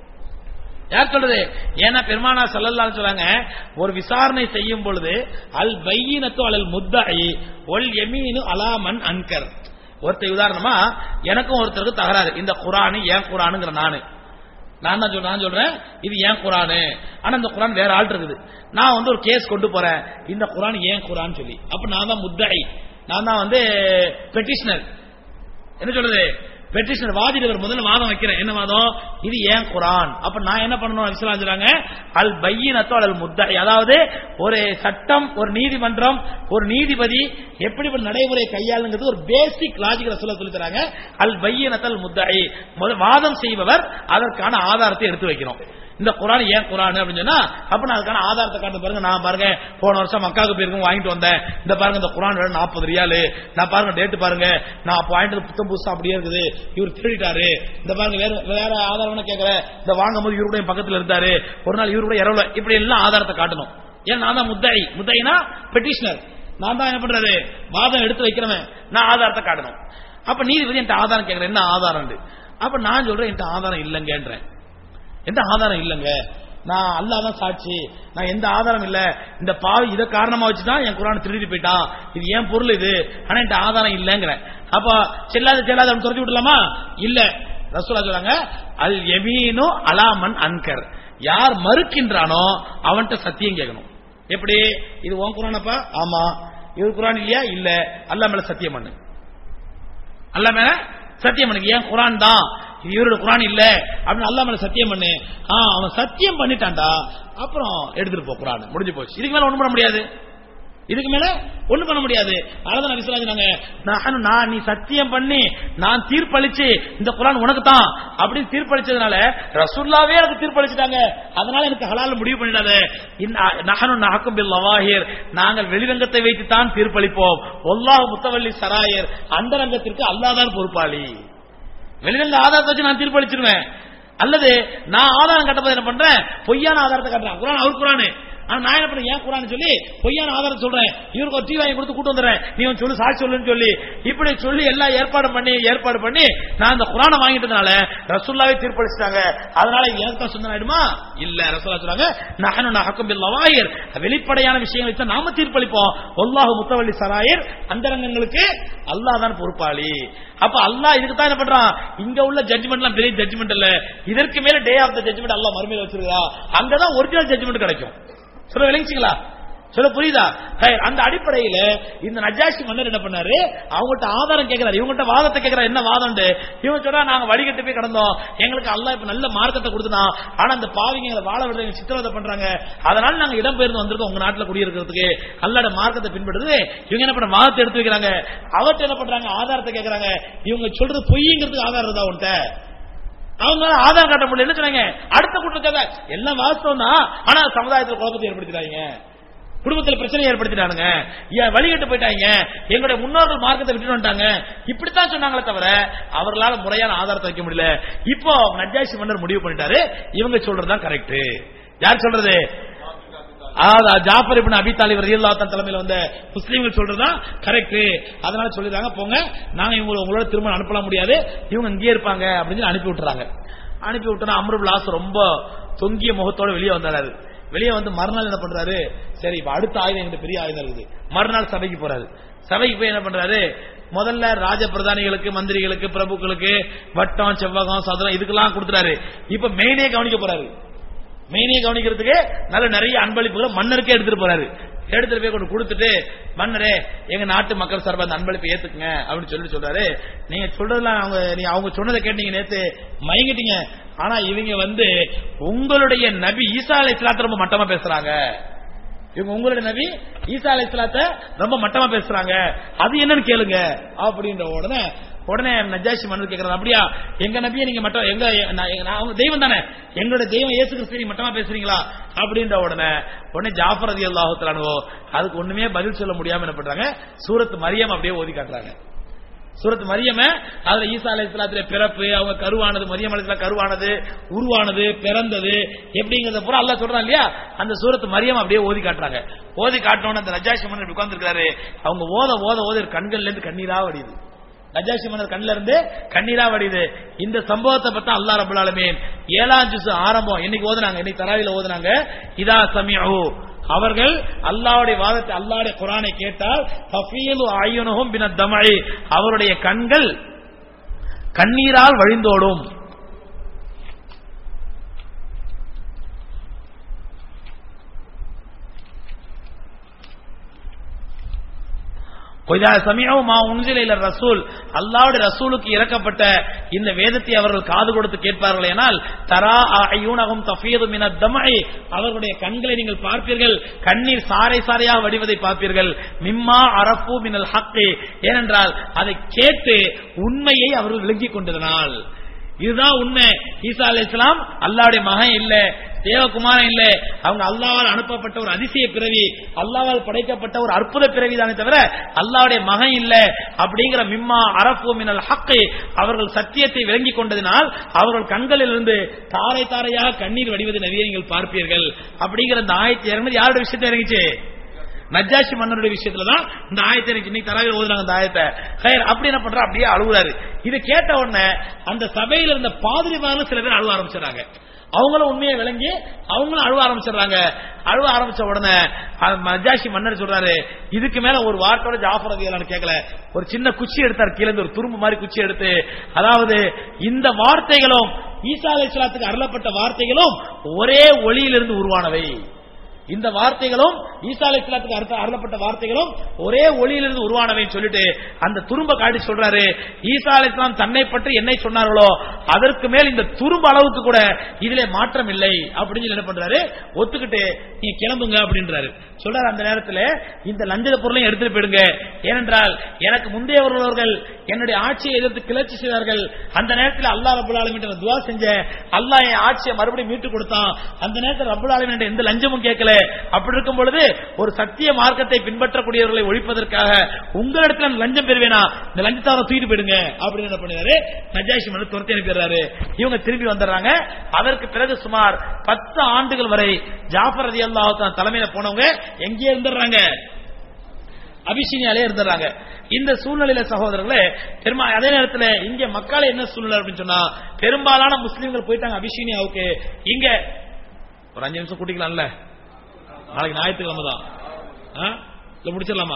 Speaker 1: யார் சொல்றது ஏன்னா பெருமானா சல்லல்லாஹு சொல்றாங்க ஒரு விசாரணை செய்யும் பொழுது அல் பையினத்து அலல் முத்தாயி ஒல் எமீனு அலாமன் அன்கர் ஒருத்தர் உதாரணமா எனக்கும் ஒருத்தருக்கு தகராறு இந்த குரானு ஏன் குரானுங்கிற நானு நான் தான் சொல்றேன் நான் சொல்றேன் இது ஏன் குரானு ஆனா இந்த குரான் வேற ஆள் இருக்குது நான் வந்து ஒரு கேஸ் கொண்டு போறேன் இந்த குரான் ஏன் குரான் சொல்லி அப்ப நான் தான் முத்தாயி நான் தான் வந்து பெட்டிஷனர் என்ன சொல்றது பெட்டிஷனர் வாதிடுவர் முதல்ல வாதம் வைக்கிறேன் என்ன வாதம் இது ஏன் குரான் அப்ப நான் என்ன பண்ணணும் இஸ்லாம் சொல்றாங்க அல் பையினத்தோ அல் முத்தாய் அதாவது ஒரு சட்டம் ஒரு நீதிமன்றம் ஒரு நீதிபதி எப்படி ஒரு நடைமுறை கையாளுங்கிறது ஒரு பேசிக் லாஜிக் சொல்ல சொல்லி தராங்க அல் பையினத்தல் முத்தாய் முதல் வாதம் செய்பவர் அதற்கான ஆதாரத்தை எடுத்து வைக்கிறோம் இந்த குரான் ஏன் குரான் அப்படின்னு சொன்னா அப்ப நான் அதுக்கான ஆதாரத்தை காட்டு பாருங்க நான் பாருங்க போன வருஷம் மக்காவுக்கு போயிருக்கும் வாங்கிட்டு வந்தேன் இந்த பாருங்க இந்த குரான் விலை நாற்பது ரியாலு நான் பாருங்க டேட் பாருங்க நான் அப்ப வாங்கிட்டு புத்தம் புதுசா அப்படியே இருக்குது இவர் திருடிட்டாரு இந்த பாருங்க வேற வேற ஆதாரம் கேட்கற இந்த வாங்கும் போது இவருடைய பக்கத்துல இருந்தாரு ஒரு நாள் இவருடைய இரவுல இப்படி எல்லாம் ஆதாரத்தை காட்டணும் ஏன் நான் தான் முத்தாயி முத்தாயினா பெட்டிஷனர் நான் தான் என்ன பண்றது வாதம் எடுத்து வைக்கிறவன் நான் ஆதாரத்தை காட்டணும் அப்ப நீதிபதி என்கிட்ட ஆதாரம் கேட்கிறேன் என்ன ஆதாரம் அப்ப நான் சொல்றேன் என்கிட்ட ஆதாரம் இல்லைங்கன்றேன் எந்த ஆதாரம் இல்லைங்க நான் அல்லாஹ் தான் சாட்சி நான் எந்த ஆதாரம் இல்ல இந்த பாவி இதை காரணமா வச்சு தான் என் குரான் திருடிட்டு போயிட்டான் இது ஏன் பொருள் இது ஆனா என்கிட்ட ஆதாரம் இல்லைங்கிறேன் அப்ப செல்லாத செல்லாத துரத்தி விடலாமா இல்ல ரசூலா சொல்றாங்க அல் எமீனு அலாமன் அன்கர் யார் மறுக்கின்றானோ அவன்கிட்ட சத்தியம் கேட்கணும் எப்படி இது உன் குரானப்பா ஆமா இது குரான் இல்லையா இல்ல அல்லாஹ் மேல சத்தியம் பண்ணு அல்லாஹ் மேல சத்தியம் பண்ணு ஏன் குரான் தான் இது இவரோட குரான் இல்ல அப்படின்னு அல்லாஹ் மேல சத்தியம் பண்ணு ஆ அவன் சத்தியம் பண்ணிட்டான்டா அப்புறம் எடுத்துட்டு போ குரான் முடிஞ்சு போச்சு இதுக்கு மேல ஒண்ணும் பண்ண முடியாது இதுக்கு மேல ஒண்ணும் பண்ண முடியாது அதான் நபி ஸல்லல்லாஹு அலைஹி வஸல்லம் நான் நீ சத்தியம் பண்ணி நான் தீர்ப்பளிச்சு இந்த குரான் உனக்கு தான் அப்படின்னு தீர்ப்பளிச்சதுனால ரசூல்லாவே எனக்கு தீர்ப்பளிச்சிட்டாங்க அதனால எனக்கு ஹலால் முடிவு பண்ணிடாத நஹனு நஹக்கும் பில் லவாஹிர் நாங்கள் வெளிரங்கத்தை வைத்து தான் தீர்ப்பளிப்போம் ஒல்லாஹ் முத்தவல்லி சராயர் அந்த ரங்கத்திற்கு அல்லாஹ் தான் பொறுப்பாளி வெளிரங்க ஆதாரத்தை வச்சு நான் தீர்ப்பளிச்சிருவேன் அல்லது நான் ஆதாரம் கட்டப்பது என்ன பண்றேன் பொய்யான ஆதாரத்தை காட்டுறேன் குரான் அவர் குரானு ஆனா நான் என்ன பண்ணேன் ஏன் குரான் சொல்லி பொய்யான ஆதாரம் சொல்றேன் இவருக்கு ஒரு டீ வாங்கி கொடுத்து கூட்டு வந்துடுறேன் நீ வந்து சொல்லு சாட்சி சொல்லுன்னு சொல்லி இப்படி சொல்லி எல்லாம் ஏற்பாடு பண்ணி ஏற்பாடு பண்ணி நான் அந்த குரானை வாங்கிட்டதுனால ரசூல்லாவே தீர்ப்பளிச்சிட்டாங்க அதனால எனக்கு தான் சொந்தம் ஆயிடுமா இல்ல ரசூல்லா சொல்றாங்க நகனு நகக்கும் பில்லவாயிர் வெளிப்படையான விஷயங்களை வச்சு நாம தீர்ப்பளிப்போம் ஒல்லாஹு முத்தவள்ளி சராயர் அந்தரங்கங்களுக்கு அல்லாஹ் தான் பொறுப்பாளி அப்ப அல்லாஹ் இதுக்கு தான் என்ன பண்றான் இங்க உள்ள ஜட்ஜ்மெண்ட்லாம் பெரிய ஜட்ஜ்மெண்ட் இல்ல இதற்கு மேல டே ஆஃப் த ஜட்ஜ்மெண்ட் அல்லாஹ் மறுமையில வச்சிருக்கா அங்கதான் ஒரிஜினல் ஜட்ஜ்மெண்ட் கிடைக்கும் சொல்ல விளங்கிச்சிங்களா சொல்ல புரியுதா ஹை, அந்த அடிப்படையில இந்த நஜாஷி மன்னர் என்ன பண்ணாரு அவங்கள்ட்ட ஆதாரம் கேட்கிறாரு இவங்கள்ட்ட வாதத்தை கேட்கிறாரு என்ன வாதம் இவங்க சொல்றா நாங்க வழிகட்டு போய் கடந்தோம் எங்களுக்கு அல்லாஹ் இப்ப நல்ல மார்க்கத்தை கொடுத்துனா ஆனா அந்த பாவிங்க எங்களை வாழ விடுறது சித்திரவதை பண்றாங்க அதனால நாங்க இடம் பெயர்ந்து வந்திருக்கோம் உங்க நாட்டுல குடியிருக்கிறதுக்கு அல்லாட மார்க்கத்தை பின்பற்றுது இவங்க என்ன பண்ண வாதத்தை எடுத்து வைக்கிறாங்க அவர்ட்ட என்ன பண்றாங்க ஆதாரத்தை கேட்கறாங்க இவங்க சொல்றது பொய்ங்கிறதுக்கு ஆதாரம் இருந்தா உன்ட்ட அவங்க ஆதாரம் காட்ட முடியல சொன்னாங்க அடுத்த கூட்டத்துக்காக எல்லாம் வாஸ்தவம் தான் ஆனா சமுதாயத்தில் குழப்பத்தை ஏற்படுத்திட்டாங்க குடும்பத்தில் பிரச்சனை ஏற்படுத்திட்டானுங்க ஏன் வழிகட்டு போயிட்டாங்க எங்களுடைய முன்னோர்கள் மார்க்கத்தை விட்டு வந்துட்டாங்க இப்படித்தான் சொன்னாங்களே தவிர அவர்களால முறையான ஆதாரத்தை வைக்க முடியல இப்போ நஜாஷி மன்னர் முடிவு பண்ணிட்டாரு இவங்க சொல்றதுதான் கரெக்ட் யார் சொல்றது அதாவது ஜாஃபர் இப்னு அபி தாலிப் ரலியல்லாஹு தஆலா தலைமையில வந்த முஸ்லீம்கள் சொல்றதுதான் கரெக்ட் அதனால சொல்லிடுறாங்க போங்க நாங்க இவங்க உங்களோட திரும்ப அனுப்பலாம் முடியாது இவங்க இங்கேயே இருப்பாங்க அப்படின்னு சொல்லி அனுப்பி விட்டுறாங்க அனுப்பி விட்டோன்னா அம்ருல் ஆஸ் ரொம்ப தொங்கிய முகத்தோட வெளியே வந்தாரு வெளியே வந்து மறுநாள் என்ன பண்றாரு சரி இப்ப அடுத்த ஆயுதம் எங்கிட்ட பெரிய ஆயுதம் இருக்குது மறுநாள் சபைக்கு போறாரு சபைக்கு போய் என்ன பண்றாரு முதல்ல ராஜ பிரதானிகளுக்கு மந்திரிகளுக்கு பிரபுக்களுக்கு வட்டம் செவ்வகம் சதுரம் இதுக்கெல்லாம் கொடுத்துறாரு இப்ப மெயினே கவனிக்க போறாரு மெயினே கவனிக்கிறதுக்கு நல்ல நிறைய அன்பளிப்புகளை மன்னருக்கே எடுத்துட்டு போறாரு எடுத்துட்டு போய் கொண்டு கொடுத்துட்டு மன்னரே எங்க நாட்டு மக்கள் சார்பா அந்த அன்பளிப்பை ஏத்துக்குங்க அப்படின்னு சொல்லி சொல்றாரு நீங்க சொல்றதுலாம் அவங்க நீங்க அவங்க சொன்னதை கேட்டீங்க நேத்து மயங்கிட்டீங்க ஆனா இவங்க வந்து உங்களுடைய நபி ஈசா அலை ரொம்ப மட்டமா பேசுறாங்க இவங்க உங்களுடைய நபி ஈசா அலை ரொம்ப மட்டமா பேசுறாங்க அது என்னன்னு கேளுங்க அப்படின்ற உடனே உடனே நஜாஷி மன்னர் கேக்குறாரு அப்படியா எங்க நபியை நீங்க மட்டும் எங்க நான் எங்க- நான் அவங்க தெய்வம் தானே எங்களோட தெய்வம் இயேசு கிறிஸ்து நீங்க மட்டமா பேசுறீங்களா அப்படின்ற உடனே உடனே ஜாஃபர் ரதி அல்லாஹுத்தலானோ அதுக்கு ஒண்ணுமே பதில் சொல்ல முடியாம என்ன பண்றாங்க சூரத் மரியம் அப்படியே ஓதி காட்டுறாங்க சூரத் மரியம அதுல ஈசா அலை பிறப்பு அவங்க கருவானது மரியம் அலை கருவானது உருவானது பிறந்தது எப்படிங்கறத பூரா அல்லாஹ் சொல்றான் இல்லையா அந்த சூரத் மரியம் அப்படியே ஓதி காட்டுறாங்க ஓதி காட்டினோட அந்த நஜாஷி மன்னர் உட்கார்ந்துருக்காரு அவங்க ஓத ஓத ஓத கண்கள்ல இருந்து கண்ணீரா வடியுது நஜாஷி மன்னர் கண்ணுல இருந்து கண்ணீரா வடியுது இந்த சம்பவத்தை பத்தி அல்லாஹ் ரபுல் ஆலமீன் ஏழாம் ஜுஸ் ஆரம்பம் இன்னைக்கு ஓதுனாங்க இன்னைக்கு தராவில ஓதுனாங்க இதா சமியு அவர்கள் அல்லாஹ்வுடைய வாதத்தை அல்லாஹ்வுடைய குரானை கேட்டால் தஃபீலு அய்யுனுஹும் பின தமஇ அவருடைய கண்கள் கண்ணீரால் வழிந்தோடும் கொய்தா சமயம் மா உன்சில இல்ல ரசூல் அல்லாவுடைய ரசூலுக்கு இறக்கப்பட்ட இந்த வேதத்தை அவர்கள் காது கொடுத்து கேட்பார்கள் ஏனால் தரா ஐயூனகம் தஃபீது மின தமஐ அவர்களுடைய கண்களை நீங்கள் பார்ப்பீர்கள் கண்ணீர் சாறை சாறையாக வடிவதை பார்ப்பீர்கள் மிம்மா அரஃபு மினல் ஹக்கி ஏனென்றால் அதை கேட்டு உண்மையை அவர்கள் விளங்கிக் கொண்டதனால் இதுதான் உண்மை ஈசா அலை இஸ்லாம் அல்லாவுடைய மகன் இல்ல தேவகுமாரன் இல்ல அவங்க அல்லாவால் அனுப்பப்பட்ட ஒரு அதிசய பிறவி அல்லாவால் படைக்கப்பட்ட ஒரு அற்புத பிறவி தானே தவிர அல்லாவுடைய மகன் இல்ல அப்படிங்கிற மிம்மா அரப்பு மினல் ஹக்கை அவர்கள் சத்தியத்தை விளங்கிக் கொண்டதினால் அவர்கள் கண்களிலிருந்து தாரை தாரையாக கண்ணீர் வடிவது நிறைய நீங்கள் பார்ப்பீர்கள் அப்படிங்கிற இந்த ஆயத்தை இறங்குது யாருடைய விஷயத்தை இறங்கிச்சு நஜாஷி மன்னருடைய விஷயத்துல தான் இந்த ஆயத்தை எனக்கு இன்னைக்கு தராவில் ஓதுனாங்க இந்த ஆயத்தை ஹைர், அப்படி என்ன பண்றா அப்படியே அழுகுறாரு இதை கேட்ட உடனே அந்த சபையில இருந்த பாதிரிமாரும் சில பேர் அழுவ ஆரம்பிச்சிடறாங்க அவங்களும் உண்மையை விளங்கி அவங்களும் அழுவ ஆரம்பிச்சிடுறாங்க அழுவ ஆரம்பிச்ச உடனே அந்த நஜாஷி மன்னர் சொல்றாரு இதுக்கு மேல ஒரு வார்த்தையோட ஜாஃபர் ரதியலான்னு கேட்கல ஒரு சின்ன குச்சி எடுத்தார் கீழே இருந்து ஒரு துரும்பு மாதிரி குச்சி எடுத்து அதாவது இந்த வார்த்தைகளும் ஈசா அலைஹிஸ்ஸலாத்துக்கு அருளப்பட்ட வார்த்தைகளும் ஒரே ஒளியிலிருந்து உருவானவை இந்த வார்த்தைகளும் ஈசா அலைஹிஸ்ஸலாத்துக்கு அர்த்த அருளப்பட்ட வார்த்தைகளும் ஒரே ஒளியிலிருந்து உருவானவைன்னு சொல்லிட்டு அந்த துரும்ப காட்டி சொல்றாரு ஈசா அலைஹிஸ்ஸலாம் தன்னை பற்றி என்னை சொன்னார்களோ அதற்கு மேல் இந்த துரும்ப அளவுக்கு கூட இதிலே மாற்றம் இல்லை அப்படின்னு சொல்லி என்ன பண்றாரு ஒத்துக்கிட்டு நீங்க கிளம்புங்க அப்படின்றாரு சொல்றாரு அந்த நேரத்தில் இந்த லஞ்சத பொருளையும் எடுத்துட்டு போயிடுங்க ஏனென்றால் எனக்கு முந்தையவர்கள் என்னுடைய ஆட்சியை எதிர்த்து கிளர்ச்சி செய்தார்கள் அந்த நேரத்தில் அல்லாஹ் ரபுல் ஆலமின் துவா செஞ்சேன் அல்லாஹ் என் ஆட்சியை மறுபடியும் மீட்டு கொடுத்தான் அந்த நேரத்தில் ரபுல் ஆலமின் எந்த லஞ்சமும் கேட்கல அப்படி இருக்கும் பொழுது ஒரு சத்திய மார்க்கத்தை பின்பற்றக்கூடியவர்களை ஒழிப்பதற்காக உங்களிடத்துல நான் லஞ்சம் பெறுவேனா இந்த லஞ்சத்தாரம் தூக்கிட்டு போயிடுங்க அப்படின்னு என்ன பண்ணுறாரு நஜாஷி மன்னர் துரத்தி அனுப்பிடுறாரு இவங்க திரும்பி வந்துடுறாங்க அதற்கு பிறகு சுமார் பத்து ஆண்டுகள் வரை ஜாஃபர் ரதி அல்லாஹ் தலைமையில போனவங்க எங்கேயே இருந்துடுறாங்க அபிஷினியாலே இருந்துறாங்க இந்த சூழ்நிலையில சகோதரர்களே பெருமா அதே நேரத்தில் இங்க மக்கால என்ன சூழ்நிலை அப்படின்னு சொன்னா பெரும்பாலான முஸ்லீம்கள் போயிட்டாங்க அபிஷினியாவுக்கு இங்க ஒரு அஞ்சு நிமிஷம் கூட்டிக்கலாம்ல நாளைக்கு ஞாயிற்றுக்கிழமை தான் ஆ? இல்ல முடிச்சிடலாமா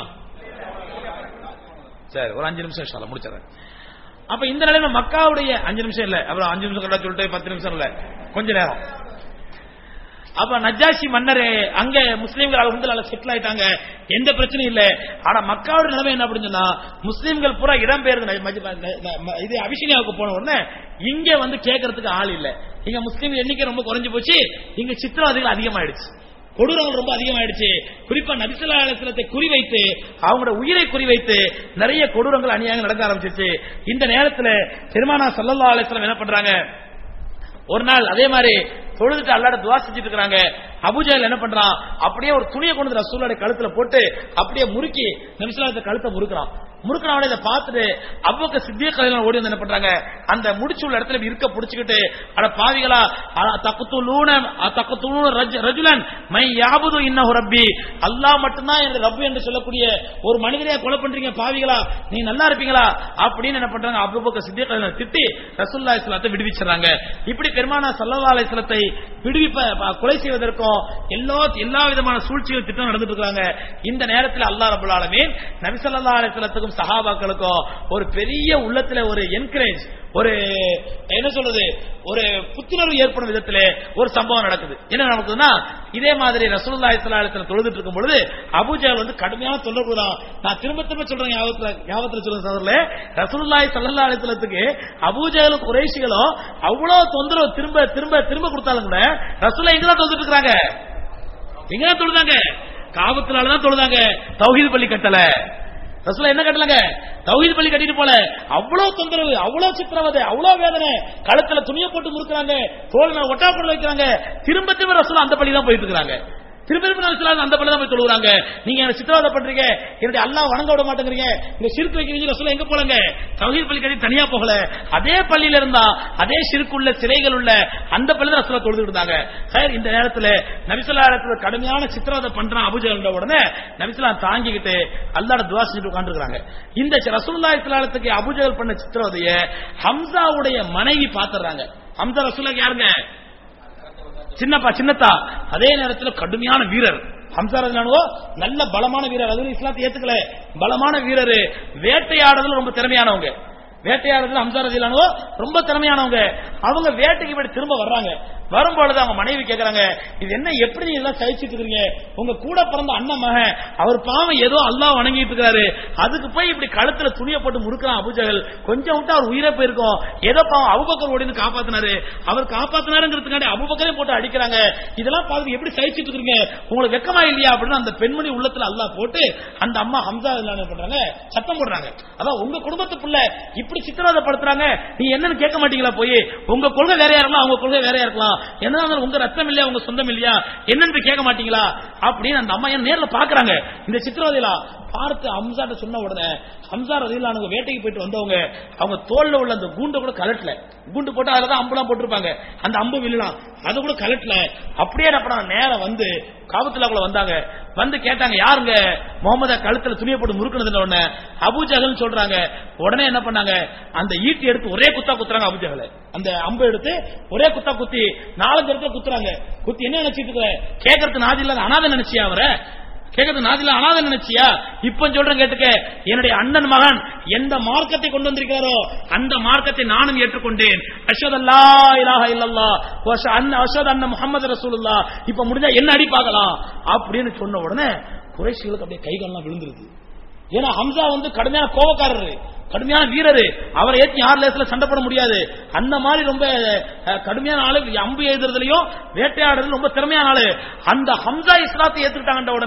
Speaker 1: சரி ஒரு அஞ்சு நிமிஷம் இன்ஷா அல்லாஹ் முடிச்சிடறேன் அப்ப இந்த நிலையில மக்காவுடைய அஞ்சு நிமிஷம் இல்ல அப்புறம் அஞ்சு நிமிஷம் கரெக்டா சொல்லிட்டு பத்து நிமிஷம் இல்ல கொஞ்ச நேரம் அப்ப நஜாஷி மன்னர் அங்க முஸ்லீம்கள் அலமதுல்ல செட்டில் ஆயிட்டாங்க எந்த பிரச்சனையும் இல்ல ஆனா மக்காவோட நிலைமை என்ன அப்படின்னு சொன்னா முஸ்லீம்கள் பூரா இடம்பெயர்ந்து ந- மஜ்- ந- ந- இது அபிஷினியாவுக்கு போன உடனே இங்க வந்து கேட்கறதுக்கு ஆள் இல்ல இங்க முஸ்லீம் எண்ணிக்கை ரொம்ப குறைஞ்சு போச்சு இங்க சித்திரவதைகள் அதிகமாயிடுச்சு கொடூரங்கள் ரொம்ப அதிகமாயிடுச்சு குறிப்பா நபிசல்லா அலிஸ்லத்தை குறிவைத்து அவங்களோட உயிரை குறிவைத்து நிறைய கொடூரங்கள் அநியாயங்கள் நடக்க ஆரம்பிச்சிச்சு இந்த நேரத்துல பெருமானா சல்லல்லா அலிஸ்லாம் என்ன பண்றாங்க ஒரு நாள் அதே மாதிரி தொழுதுட்டு அல்லாட துவா செஞ்சுட்டு இருக்காங்க அபுஜால் என்ன பண்றான் அப்படியே ஒரு துணியை கொண்டு வந்து ரசூலுடைய கழுத்துல போட்டு அப்படியே முறுக்கி நபிசுல்லாத்த கழுத்தை முறுக்குறான் முறுக்குறவனை இதை பார்த்துட்டு அவ்வக்க சித்திய கலைஞர் ஓடி வந்து என்ன பண்றாங்க அந்த முடிச்சு உள்ள இடத்துல இப்படி இருக்க புடிச்சுக்கிட்டு அட பாவிகளா தக்குத்துலூன தக்குத்துலூன ரஜுலன் மை யாபுது இன்னஹு ரப்பி அல்லாஹ் மட்டும்தான் என் ரப்பு என்று சொல்லக்கூடிய ஒரு மனிதரையா கொலை பண்றீங்க பாவிகளா நீ நல்லா இருப்பீங்களா அப்படின்னு என்ன பண்றாங்க அபுபக்க சித்திய கலைஞர் திட்டி ரசூல்லா இஸ்லாத்தை விடுவிச்சிடறாங்க இப்படி பெருமானா சல்லல்லா அலிஸ்லத்தை விடுவிப்ப ப- கொலை செய்வதற்கும் எல்லா எல்லா விதமான சூழ்ச்சிகள் திட்டம் நடந்துட்டு இருக்காங்க இந்த நேரத்தில் அல்லாஹ் ரபுல் ஆலமீன் நபி ஸல்லல்லாஹு அலைஹி வஸல்லத்துக்கும் சஹாபாக்களுக்கும் ஒரு பெரிய உள்ளத்துல ஒரு என்கரேஜ் ஒரு என்ன சொல்றது ஒரு புத்துணர்வு ஏற்படும் விதத்துல ஒரு சம்பவம் நடக்குது என்ன நடக்குதுன்னா இதே மாதிரி ரசூலுல்லாஹி ஸல்லல்லாஹு அலைஹி வஸல்லம் தொழுதுட்டு இருக்கும் பொழுது அபூஜஹல் வந்து கடுமையான தொல்லை கொடுறான் நான் திரும்ப திரும்ப சொல்றேன் ஞாபகத்துல ஞாபகத்துல சொல்றேன் சகோதரர்களே ரசூலுல்லாஹி ஸல்லல்லாஹு அலைஹி வஸல்லத்துக்கு அபூஜஹலும் குறைஷிகளும் அவ்வளவு தொந்தரவு திரும்ப திரும்ப திரும்ப கொடுத்தாலும் கூட ரசூலுல்லாஹ் எங்க தான் தொழுதுட்டு இருக்காங்க எங்க தான் தொழுதாங்க காபத்துலால தான் தொழுதாங்க தௌஹீத் பள்ளி கட்டல ரசூலா என்ன கட்டலங்க தௌஹீத் பள்ளி கட்டிட்டு போல அவ்வளவு தொந்தரவு அவ்வளவு சித்திரவதை அவ்வளவு வேதனை கழுத்துல துணியை போட்டு முறுக்குறாங்க தோல் ஒட்டா பொருள் வைக்கிறாங்க திரும்ப திரும்ப ரசூலா அந்த பள்ளி தான் போயிட்டு இருக்காங்க திரும்ப திரும்ப ரசூலா அந்த பள்ளி தான் போய் தொழுகிறாங்க நீங்க என்ன சித்திரவதை பண்றீங்க என்னுடைய அல்லாஹ் வணங்க விட மாட்டேங்கிறீங்க இந்த சிறுக்கு வைக்கிறீங்க ரசூலா எங்க போலங்க தௌஹீத் பள்ளி கட்டி தனியா போகல அதே பள்ளியில இருந்தா அதே சிறுக்குள்ள சிலைகள் உள்ள அந்த பள்ளி தான் ரசூலா தொழுது இருந்தாங்க சார் இந்த நேரத்துல நபிசுல்லா இடத்துல கடுமையான சித்திரவதை பண்றான் அபுஜகண்ட உடனே நபிசுல்லா தாங்கிக்கிட்டு அல்லாட துவா செஞ்சுட்டு உட்காந்துருக்காங்க இந்த ரசூல்லா இஸ்லாத்துக்கு அபுஜகல் பண்ண சித்திரவதைய ஹம்சாவுடைய மனைவி பாத்துறாங்க ஹம்சா ரசூலா யாருங்க சின்னப்பா சின்னத்தா அதே நேரத்தில் கடுமையான வீரர் ஹம்சா ரஜினானோ நல்ல பலமான வீரர் அதுவும் இஸ்லாத்தை ஏத்துக்கல பலமான வீரர் வேட்டையாடுறதுல ரொம்ப திறமையானவங்க வேட்டையாடுறதுல ஹம்சா ரஜிலானோ ரொம்ப திறமையானவங்க அவங்க வேட்டைக்கு போய் திரும்ப வர்றாங்க வரும்பொழுது அவங்க மனைவி கேக்குறாங்க இது என்ன எப்படி நீங்க எல்லாம் சகிச்சிட்டு இருக்கீங்க உங்க கூட பிறந்த அண்ணன் மகன் அவர் பாவம் ஏதோ அல்லாஹ் வணங்கிட்டு இருக்காரு அதுக்கு போய் இப்படி கழுத்துல துணியை போட்டு முறுக்கிறான் அபுஜகல் கொஞ்சம் விட்டு அவர் உயிரை போயிருக்கும் ஏதோ பாவம் அபுபக்கர் ஓடிந்து காப்பாத்தினாரு அவர் காப்பாத்தினாருங்கிறதுக்காண்டி அபுபக்கரே போட்டு அடிக்கிறாங்க இதெல்லாம் பார்த்து எப்படி சகிச்சிட்டு இருக்கீங்க உங்களுக்கு வெக்கமா இல்லையா அப்படின்னு அந்த பெண்மணி உள்ளத்துல அல்லாஹ் போட்டு அந்த அம்மா ஹம்சா என்ன பண்றாங்க சத்தம் போடுறாங்க அதான் உங்க குடும்பத்து புள்ள இப்படி சித்திரவதைப்படுத்துறாங்க நீ என்னன்னு கேட்க மாட்டீங்களா போய் உங்க கொள்கை வேறையா இருக்கலாம் அவங்க கொள்கை வேறையா இருக்கலாம் என்ன இருந்தாலும் உங்க ரத்தம் இல்லையா உங்க சொந்தம் இல்லையா என்னன்னு போய் கேட்க மாட்டீங்களா அப்படின்னு அந்த அம்மா என்ன நேர்ல பாக்குறாங்க இந்த சித்திரவதையில பார்த்து ஹம்சாட்ட சொன்ன உடனே ஹம்சா ரதிலானவங்க வேட்டைக்கு போயிட்டு வந்தவங்க அவங்க தோல்ல உள்ள அந்த கூண்டை கூட கலட்டல கூண்டு போட்டு அதுல தான் அம்புலாம் போட்டிருப்பாங்க அந்த அம்பு விழலாம் அது கூட கலட்டல அப்படியே என்ன பண்ணாங்க நேரம் வந்து காபத்துலாக்குள்ள வந்தாங்க வந்து கேட்டாங்க யாருங்க முகமத கழுத்துல துணியை போட்டு முறுக்குனதுல உடனே அபுஜகல் சொல்றாங்க உடனே என்ன பண்ணாங்க அந்த ஈட்டி எடுத்து ஒரே குத்தா குத்துறாங்க அபுஜகலை அந்த அம்பு எடுத்து ஒரே குத்தா குத்தி நாலஞ்சு இடத்துல குத்துறாங்க குத்தி என்ன நினைச்சிட்டு இருக்கிற கேட்கறது நாதி இல்லாத அனாதை நினைச்சியா அவரை கேட்கறது நாதில அனாதை நினைச்சியா இப்ப சொல்றேன் கேட்டுக்க என்னுடைய அண்ணன் மகன் எந்த மார்க்கத்தை கொண்டு வந்திருக்காரோ அந்த மார்க்கத்தை நானும் ஏற்றுக்கொண்டேன் அஷத் அல்லா இலாஹ இல்லல்லா அஷத் அண்ணன் முகமது ரசூலுல்லா இப்ப முடிஞ்சா என்ன அடி பார்க்கலாம் அப்படின்னு சொன்ன உடனே குறைசிகளுக்கு அப்படியே கைகள்லாம் விழுந்துருது ஏன்னா ஹம்சா வந்து கடுமையான கோபக்காரரு கடுமையான வீரரு அவரை ஏத்தி யார் லேசல சண்டை போட முடியாது அந்த மாதிரி ரொம்ப அஹ், கடுமையான ஆளு அம்பு எழுதுறதுலயும் வேட்டையாடுறதுல ரொம்ப திறமையான ஆளு அந்த ஹம்சா இஸ்லாத்தை ஏத்துக்கிட்டாங்கன்ற உடனே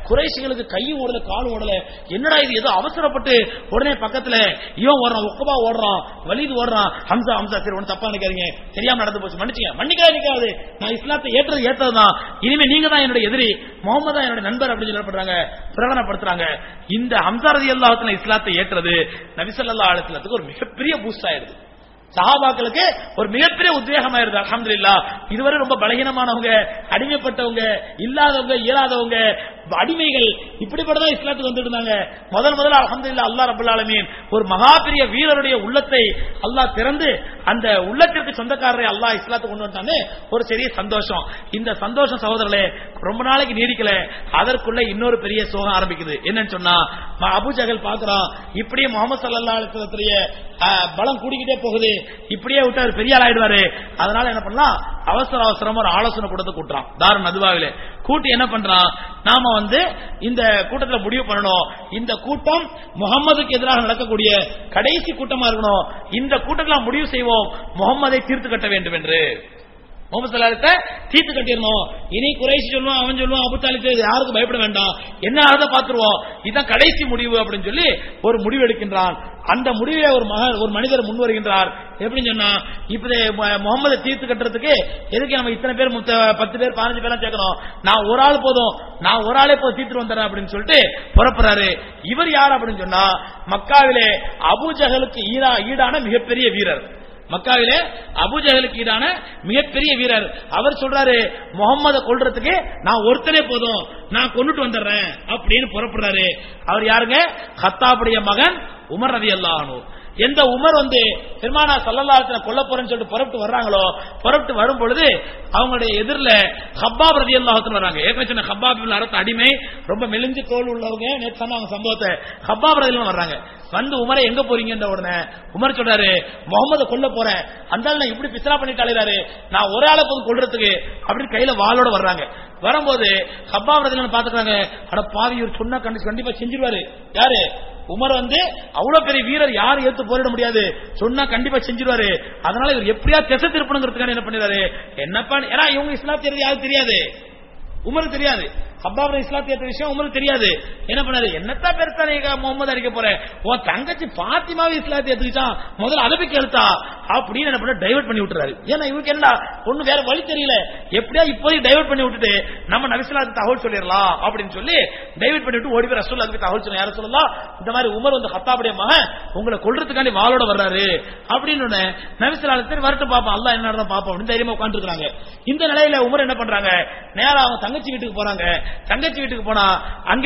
Speaker 1: குறைசிகளுக்கு கையும் ஓடல காலும் ஓடல என்னடா இது ஏதோ அவசரப்பட்டு உடனே பக்கத்துல இவன் ஓடுறான் உக்கபா ஓடுறான் வலிது ஓடுறான் ஹம்சா ஹம்சா சரி ஒண்ணு தப்பா நினைக்காதீங்க தெரியாம நடந்து போச்சு மன்னிச்சுங்க மன்னிக்காது நிக்காது நான் இஸ்லாத்தை ஏற்றது ஏற்றதுதான் இனிமே நீங்க தான் என்னுடைய எதிரி முகமது தான் என்னுடைய நண்பர் அப்படின்னு சொல்லப்படுறாங்க பிரகடனப்படுத்துறாங்க இந்த ஹம்சா ரதி அல்லாஹத்துல இஸ்லாத்தை ஏற்றது நபிசல்லா அலுவலத்துக்கு ஒரு மிகப்பெரிய பூஸ்ட் ஆயிடுது சஹாபாக்களுக்கு ஒரு மிகப்பெரிய உத்வேகம் ஆயிருது அல்ஹம்துலில்லாஹ் இதுவரை ரொம்ப பலகீனமானவங்க அடிமைப்பட்டவங்க இல்லாதவங்க இயலாதவங்க அடிமைகள் இப்படிப்பட்டதான் இஸ்லாத்துக்கு வந்துட்டு இருந்தாங்க முதல் முதல்ல அல்ஹம்துலில்லாஹ் அல்லாஹ் ரப்பல் ஆலமீன் ஒரு மகா பெரிய வீரருடைய உள்ளத்தை அல்லாஹ் திறந்து அந்த உள்ளத்திற்கு சொந்தக்காரரை அல்லாஹ் இஸ்லாத்துக்கு கொண்டு வந்தானே ஒரு பெரிய சந்தோஷம் இந்த சந்தோஷம் சகோதரர்களே ரொம்ப நாளைக்கு நீடிக்கல அதற்குள்ள இன்னொரு பெரிய சோகம் ஆரம்பிக்குது என்னன்னு சொன்னா ம- அபூ ஜஹல் பாக்குறான் இப்படியே முகமது சல்லா அலுவலத்துடைய பலம் கூடிக்கிட்டே போகுது இப்படியே விட்டு அவர் பெரிய ஆள் ஆயிடுவாரு அதனால என்ன பண்ணலாம் அவசர அவசரமா ஒரு ஆலோசனை கூட்டத்தை கூட்டுறான் தாரு நதுவாவில கூட்டி என்ன பண்றான் நாம வந்து இந்த கூட்டத்துல முடிவு பண்ணணும் இந்த கூட்டம் முகம்மதுக்கு எதிராக நடக்கக்கூடிய கடைசி கூட்டமா இருக்கணும் இந்த கூட்டத்துல முடிவு செய்வோம் முகம்மதை தீர்த்து கட்ட வேண்டும் என்று முகமது சல்லாத்தை தீர்த்து கட்டிடணும் இனி குறைசி சொல்லுவான் அவன் சொல்லுவான் அபுத்தாலிக்கு யாருக்கும் பயப்பட வேண்டாம் என்ன ஆகுதோ பாத்துருவோம் இதுதான் கடைசி முடிவு அப்படின்னு சொல்லி ஒரு முடிவு எடுக்கின்றான் அந்த முடிவை ஒரு மக ஒரு மனிதர் முன் வருகின்றார் எப்படின்னு சொன்னா இப்ப முகமது தீர்த்து கட்டுறதுக்கு எதுக்கு நம்ம இத்தனை பேர் முத்த- பத்து பேர் பதினஞ்சு பேரும் சேர்க்கணும் நான் ஒரு ஆள் போதும் நான் ஒரு ஆளே போய் தீர்த்து வந்துடுறேன் அப்படின்னு சொல்லிட்டு புறப்படுறாரு இவர் யார் அப்படின்னு சொன்னா மக்காவிலே அபூஜகலுக்கு ஈடா ஈடான மிகப்பெரிய வீரர் மக்காவிலே அபுஜஹலுக்கு ஈடான மிகப்பெரிய வீரர் அவர் சொல்றாரு முகம்மத கொல்றதுக்கு நான் ஒருத்தனே போதும் நான் கொண்டுட்டு வந்துடுறேன் அப்படின்னு புறப்படுறாரு அவர் யாருங்க ஹத்தாபுடைய மகன் உமர் ரதி அல்லாஹனு எந்த உமர் வந்து பெருமானா சல்லல்லாஹு கொல்ல போறேன்னு சொல்லிட்டு புறப்பட்டு வர்றாங்களோ புறப்பட்டு வரும் பொழுது அவங்களுடைய எதிரில் ஹப்பாப் ரதி அல்லாஹத்து வர்றாங்க ஏற்கனவே சொன்ன ஹப்பாப் இப்னு அரத் அடிமை ரொம்ப மெலிஞ்சு தோல் உள்ளவங்க நேற்று சொன்னாங்க சம்பவத்தை ஹப்பாப் ரதி அல்லாஹ் வர்றாங்க வந்து உமரை எங்க போறீங்கன்ற உடனே உமர் சொல்றாரு முகமது கொல்ல போறேன் அந்த ஆள் நான் இப்படி பிஸ்ரா பண்ணிட்டு அலைறாரு நான் ஒரு ஆளை போது கொல்றதுக்கு அப்படின்னு கையில வாளோட வர்றாங்க வரும்போது ஹப்பா விரதம் பாத்துக்கிறாங்க அட பாவி இவர் சொன்னா கண்டி- கண்டிப்பா செஞ்சிருவாரு யாரு உமர் வந்து அவ்வளவு பெரிய வீரர் யாரும் ஏத்து போரிட முடியாது சொன்னா கண்டிப்பா செஞ்சிருவாரு அதனால இவர் எப்படியா திசை திருப்பணுங்கிறதுக்கான என்ன பண்ணிடுறாரு என்னப்பா ஏன்னா இவங்க இஸ்லாம் தெரியாது யாருக்கு தெரியாது உமருக்கு தெரியாது ஹப்பாபுர இஸ்லாத்தை ஏற்ற விஷயம் உமருக்கு தெரியாது என்ன பண்ணாரு என்னத்தா பெருசா நீங்க முகமது அடிக்க போற உன் தங்கச்சி பாத்திமாவை இஸ்லாத்தை ஏத்துக்கிட்டான் முதல்ல அதை போய் கேளுத்தா அப்படின்னு என்ன பண்ண டைவர்ட் பண்ணி விட்டுறாரு ஏன்னா இவருக்கு என்ன ஒண்ணு வேற வழி தெரியல எப்படியா இப்போதைக்கு டைவர்ட் பண்ணி விட்டுட்டு நம்ம நபிசுல்லாத்துக்கு தகவல் சொல்லிடலாம் அப்படின்னு சொல்லி டைவர்ட் பண்ணி விட்டு ஓடி போய் ரசூல்லாத்துக்கு தகவல் சொல்ல யார சொல்லலாம் இந்த மாதிரி உமர் வந்து ஹத்தாபுடைய மகன் உங்களை கொல்றதுக்காண்டி வாளோட வர்றாரு அப்படின்னு உடனே நபிசுல்லா சரி வரட்டும் பாப்போம் அல்லாஹ் என்ன நடந்தா பாப்போம் அப்படின்னு தைரியமா உட்காந்துருக்காங்க இந்த நிலையில உமர் என்ன பண்றாங்க நேரா அவங்க தங்கச்சி வீட்டுக்கு போறாங்க தங்கச்சி வீட்டுக்கு போனா அங்க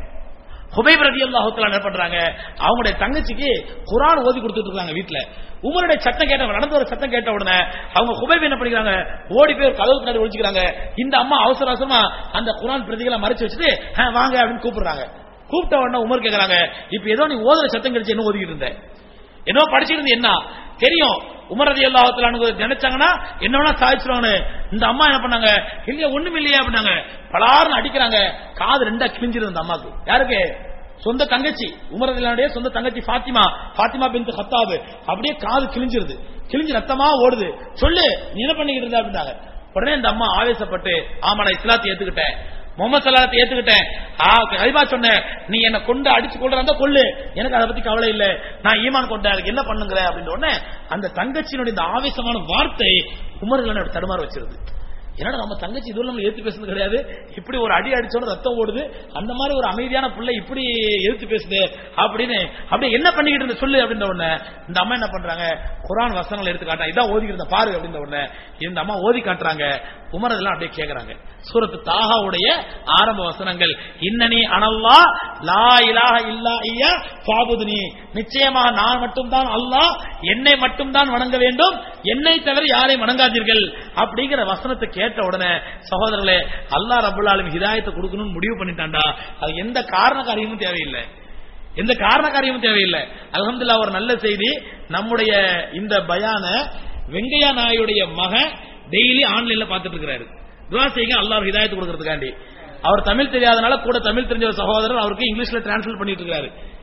Speaker 1: ஹுபைப் ரதி அல்லாஹுத்தலா என்ன பண்றாங்க அவங்களுடைய தங்கச்சிக்கு குரான் ஓதி கொடுத்துட்டு இருக்காங்க வீட்டுல உமருடைய சத்தம் கேட்ட நடந்து வர சத்தம் கேட்ட உடனே அவங்க ஹுபைப் என்ன பண்ணிக்கிறாங்க ஓடி போய் ஒரு கதவு பின்னாடி ஒழிச்சுக்கிறாங்க இந்த அம்மா அவசர அவசரமா அந்த குரான் பிரதிகளை மறைச்சு வச்சுட்டு "ஆ, வாங்க அப்படின்னு கூப்பிடுறாங்க கூப்பிட்ட உடனே உமர் கேக்குறாங்க இப்ப ஏதோ நீ ஓதுற சத்தம் கிடைச்சு என்ன ஓதிக்கிட்டு இருந்த என்னோ படிச்சிருந்து என்ன தெரியும் உமர் ரதி அல்லாஹத்துல நினைச்சாங்கன்னா என்ன வேணா சாதிச்சிருவாங்க இந்த அம்மா என்ன பண்ணாங்க இல்லையா ஒண்ணும் இல்லையா அப்படின்னாங்க பலாருன்னு அடிக்கிறாங்க காது ரெண்டா கிழிஞ்சிருது அந்த அம்மாக்கு யாருக்கு சொந்த தங்கச்சி உமர் ரதிலானுடைய சொந்த தங்கச்சி ஃபாத்திமா ஃபாத்திமா பின் ஹத்தாபு அப்படியே காது கிழிஞ்சிருது கிழிஞ்சு ரத்தமா ஓடுது சொல்லு நீ என்ன பண்ணிக்கிட்டு இருந்த அப்படின்னாங்க உடனே இந்த அம்மா ஆவேசப்பட்டு ஆமா நான் இஸ்லாத்தை ஏத்துக்கிட்டேன் முகமது சல்லாத்தை ஏத்துக்கிட்டேன் ஆ, கரிமா சொன்னேன் நீ என்ன கொண்டு அடிச்சு கொள்றதா கொள்ளு எனக்கு அதை பத்தி கவலை இல்ல நான் ஈமான் கொண்டேன் அதுக்கு என்ன பண்ணுங்கிற அப்படின்ற உடனே அந்த தங்கச்சியினுடைய இந்த ஆவேசமான வார்த்தை உமர்கள் தடுமாற வச்சிருது என்னடா நம்ம தங்கச்சி இதுவரை நம்ம ஏத்து பேசுறது கிடையாது இப்படி ஒரு அடி அடிச்சோட ரத்தம் ஓடுது அந்த மாதிரி ஒரு அமைதியான பிள்ளை இப்படி எதிர்த்து பேசுது அப்படின்னு அப்படியே என்ன பண்ணிக்கிட்டு இருந்த சொல்லு அப்படின்ற உடனே இந்த அம்மா என்ன பண்றாங்க குரான் வசனங்களை எடுத்து காட்டா இதான் ஓதிக்கிட்டு இருந்த பாரு அப்படின்ற உடனே இந்த அம்மா ஓதி காட்டுறாங்க உமர் அதெல்லாம் அப்படியே கேக்குறாங்க சூரத்து தாகாவுடைய ஆரம்ப வசனங்கள் இன்னனி அனல்லா லா இலாஹ இல்லா ஐயா பாபுதுனி நிச்சயமாக நான் மட்டும்தான் அல்லாஹ் என்னை மட்டும்தான் வணங்க வேண்டும் என்னை தவிர யாரை வணங்காதீர்கள் அப்படிங்கிற வசனத்தை கேட்ட உடனே சகோதரர்களே அல்லாஹ் ரபுல் ஆலமீன் ஹிதாயத்தை கொடுக்கணும்னு முடிவு பண்ணிட்டான்டா அது எந்த காரண காரியமும் தேவையில்லை எந்த காரண காரியமும் தேவையில்லை அல்ஹம்துலில்லாஹ் ஒரு நல்ல செய்தி நம்முடைய இந்த பயான வெங்கையா நாயுடைய மகன் டெய்லி ஆன்லைன்ல பார்த்துட்டு இருக்கிறாரு துவா செய்யுங்க அல்லாஹ் ஹிதாயத்து கொடுக்கறதுக்காண்டி அவர் தமிழ் தெரியாதனால கூட தமிழ் தெரிஞ்ச ஒரு சகோதரர் அவருக்கு இங்கிலீஷ்ல டிரான்ஸ்லேட் பண்ணிட்டு இருக்காரு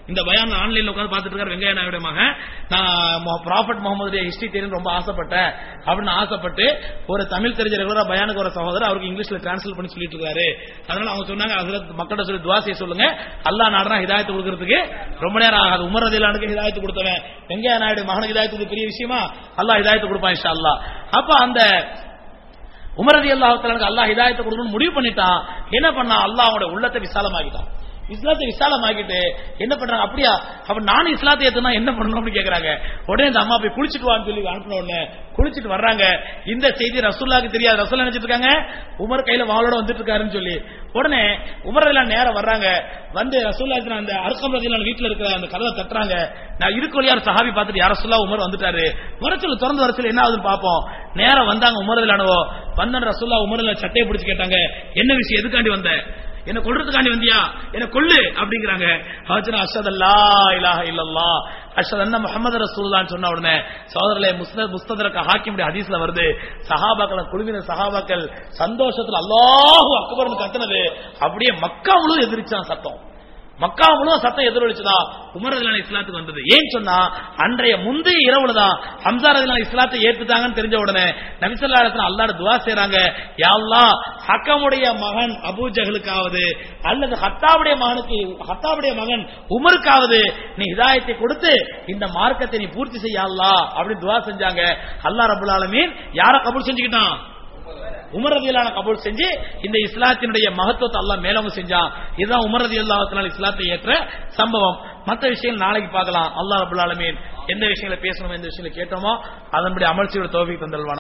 Speaker 1: இந்த பயான் ஆன்லைன்ல உட்கார்ந்து பார்த்துட்டு இருக்காரு வெங்கைய நாயுடைய மகன் நான் ப்ராஃபட் முகமது ஹிஸ்டரி தெரியும் ரொம்ப ஆசைப்பட்டேன் அப்படின்னு ஆசைப்பட்டு ஒரு தமிழ் தெரிஞ்ச ரெகுலரா பயானுக்கு ஒரு சகோதரர் அவருக்கு இங்கிலீஷ்ல டிரான்ஸ்லேட் பண்ணி சொல்லிட்டு இருக்காரு அதனால அவங்க சொன்னாங்க ஹசரத் மக்கள்கிட்ட சொல்லி துவா செய்ய சொல்லுங்க அல்லாஹ் நாடுனா ஹிதாயத்து கொடுக்கறதுக்கு ரொம்ப நேரம் ஆகாது உமர் ரதிலானுக்கு ஹிதாயத்து கொடுத்தவன் வெங்கைய நாயுடு மகனுக்கு ஹிதாயத்து கொடுக்க பெரிய விஷயமா அல்லாஹ் ஹிதாயத்து கொடுப்பான் இன்ஷா அல்லாஹ் அப்ப அந்த உமரதி அல்லாஹ் அல்லாஹ் ஹிதாயத்தை கொடுக்கணும்னு முடிவு பண்ணிட்டான் என்ன பண்ணா அல்லாஹ் அவனோட உள்ளத்தை விசாலமாக்கிட்டான் இஸ்லாத்தை விசாலமாக்கிட்டு என்ன பண்றாங்க அப்படியா அப்ப நானும் இஸ்லாத்தை ஏத்துனா என்ன பண்ணணும் அப்படின்னு கேக்குறாங்க உடனே இந்த அம்மா போய் குளிச்சிட்டு வான்னு சொல்லி அனுப்பின உடனே குளிச்சிட்டு வர்றாங்க இந்த செய்தி ரசூல்லாக்கு தெரியாது ரசூல் நினைச்சிட்டு இருக்காங்க உமர் கையில வாளோட வந்துட்டு இருக்காருன்னு சொல்லி உடனே உமர் எல்லாம் நேரம் வர்றாங்க வந்து ரசூல்லா அந்த அருக்கம் ரதிலான வீட்டுல இருக்கிற அந்த கதவை தட்டுறாங்க நான் இருக்கோம் யார் சஹாபி பார்த்துட்டு யார சொல்லா உமர் வந்துட்டாரு வரச்சொல்லு திறந்து வரச்சொல்லு என்ன ஆகுதுன்னு பாப்போம் நேரம் வந்தாங்க உமர் ரதிலானவோ வந்த ரசூல்லா உமர் சட்டையை பிடிச்சு கேட்டாங்க என்ன விஷயம் எதுக்காண்டி வந்த என்ன கொல்றதுக்காண்டி வந்தியா என்ன கொல்லு அப்படிங்கிறாங்க ஹஜ்ரா அஷத் அல்லா இலாஹ இல்லல்லா அஷத் அண்ணா முகமது ரசூல்லான்னு சொன்ன உடனே சோதரலே முஸ்த முஸ்ததரக்க ஹாக்கிமுடைய ஹதீஸ்ல வருது சஹாபாக்கள் குழுவின சஹாபாக்கள் சந்தோஷத்துல அல்லாஹு அக்பர்னு கத்துனது அப்படியே மக்கா முழு எதிர்ச்சான் சத்தம் மக்கா முழுவதும் சத்தம் எதிரொலிச்சுதான் உமர் ரதிலான இஸ்லாத்துக்கு வந்தது ஏன் சொன்னா அன்றைய முந்தைய இரவுல தான் ஹம்சா ரதிலான இஸ்லாத்தை ஏத்துட்டாங்கன்னு தெரிஞ்ச உடனே நபிசல்லா இடத்துல அல்லாட துவா செய்றாங்க யாழ்லா ஹக்கமுடைய மகன் அபூ ஜஹலுக்காவது அல்லது ஹத்தாவுடைய மகனுக்கு ஹத்தாவுடைய மகன் உமருக்காவது நீ ஹிதாயத்தை கொடுத்து இந்த மார்க்கத்தை நீ பூர்த்தி செய்யலா அப்படின்னு துவா செஞ்சாங்க அல்லாஹ் ரபுல் ஆலமீன் யார கபூல் செஞ்சுக்கிட்டான் உமர் ரதியல்லான கபூல் செஞ்சு இந்த இஸ்லாத்தினுடைய மகத்துவத்தை அல்லாஹ் மேலவங்க செஞ்சான் இதுதான் உமர் ரதி அல்லாஹத்தினால் இஸ்லாத்தை ஏற்ற சம்பவம் மற்ற விஷயங்கள் நாளைக்கு பார்க்கலாம் அல்லாஹ் ரபுல் ஆலமீன் எந்த விஷயங்களை பேசணும் எந்த விஷயங்களை கேட்டோமோ அதன்படி அமல் செய்ய தோல்வி தந்தல்வான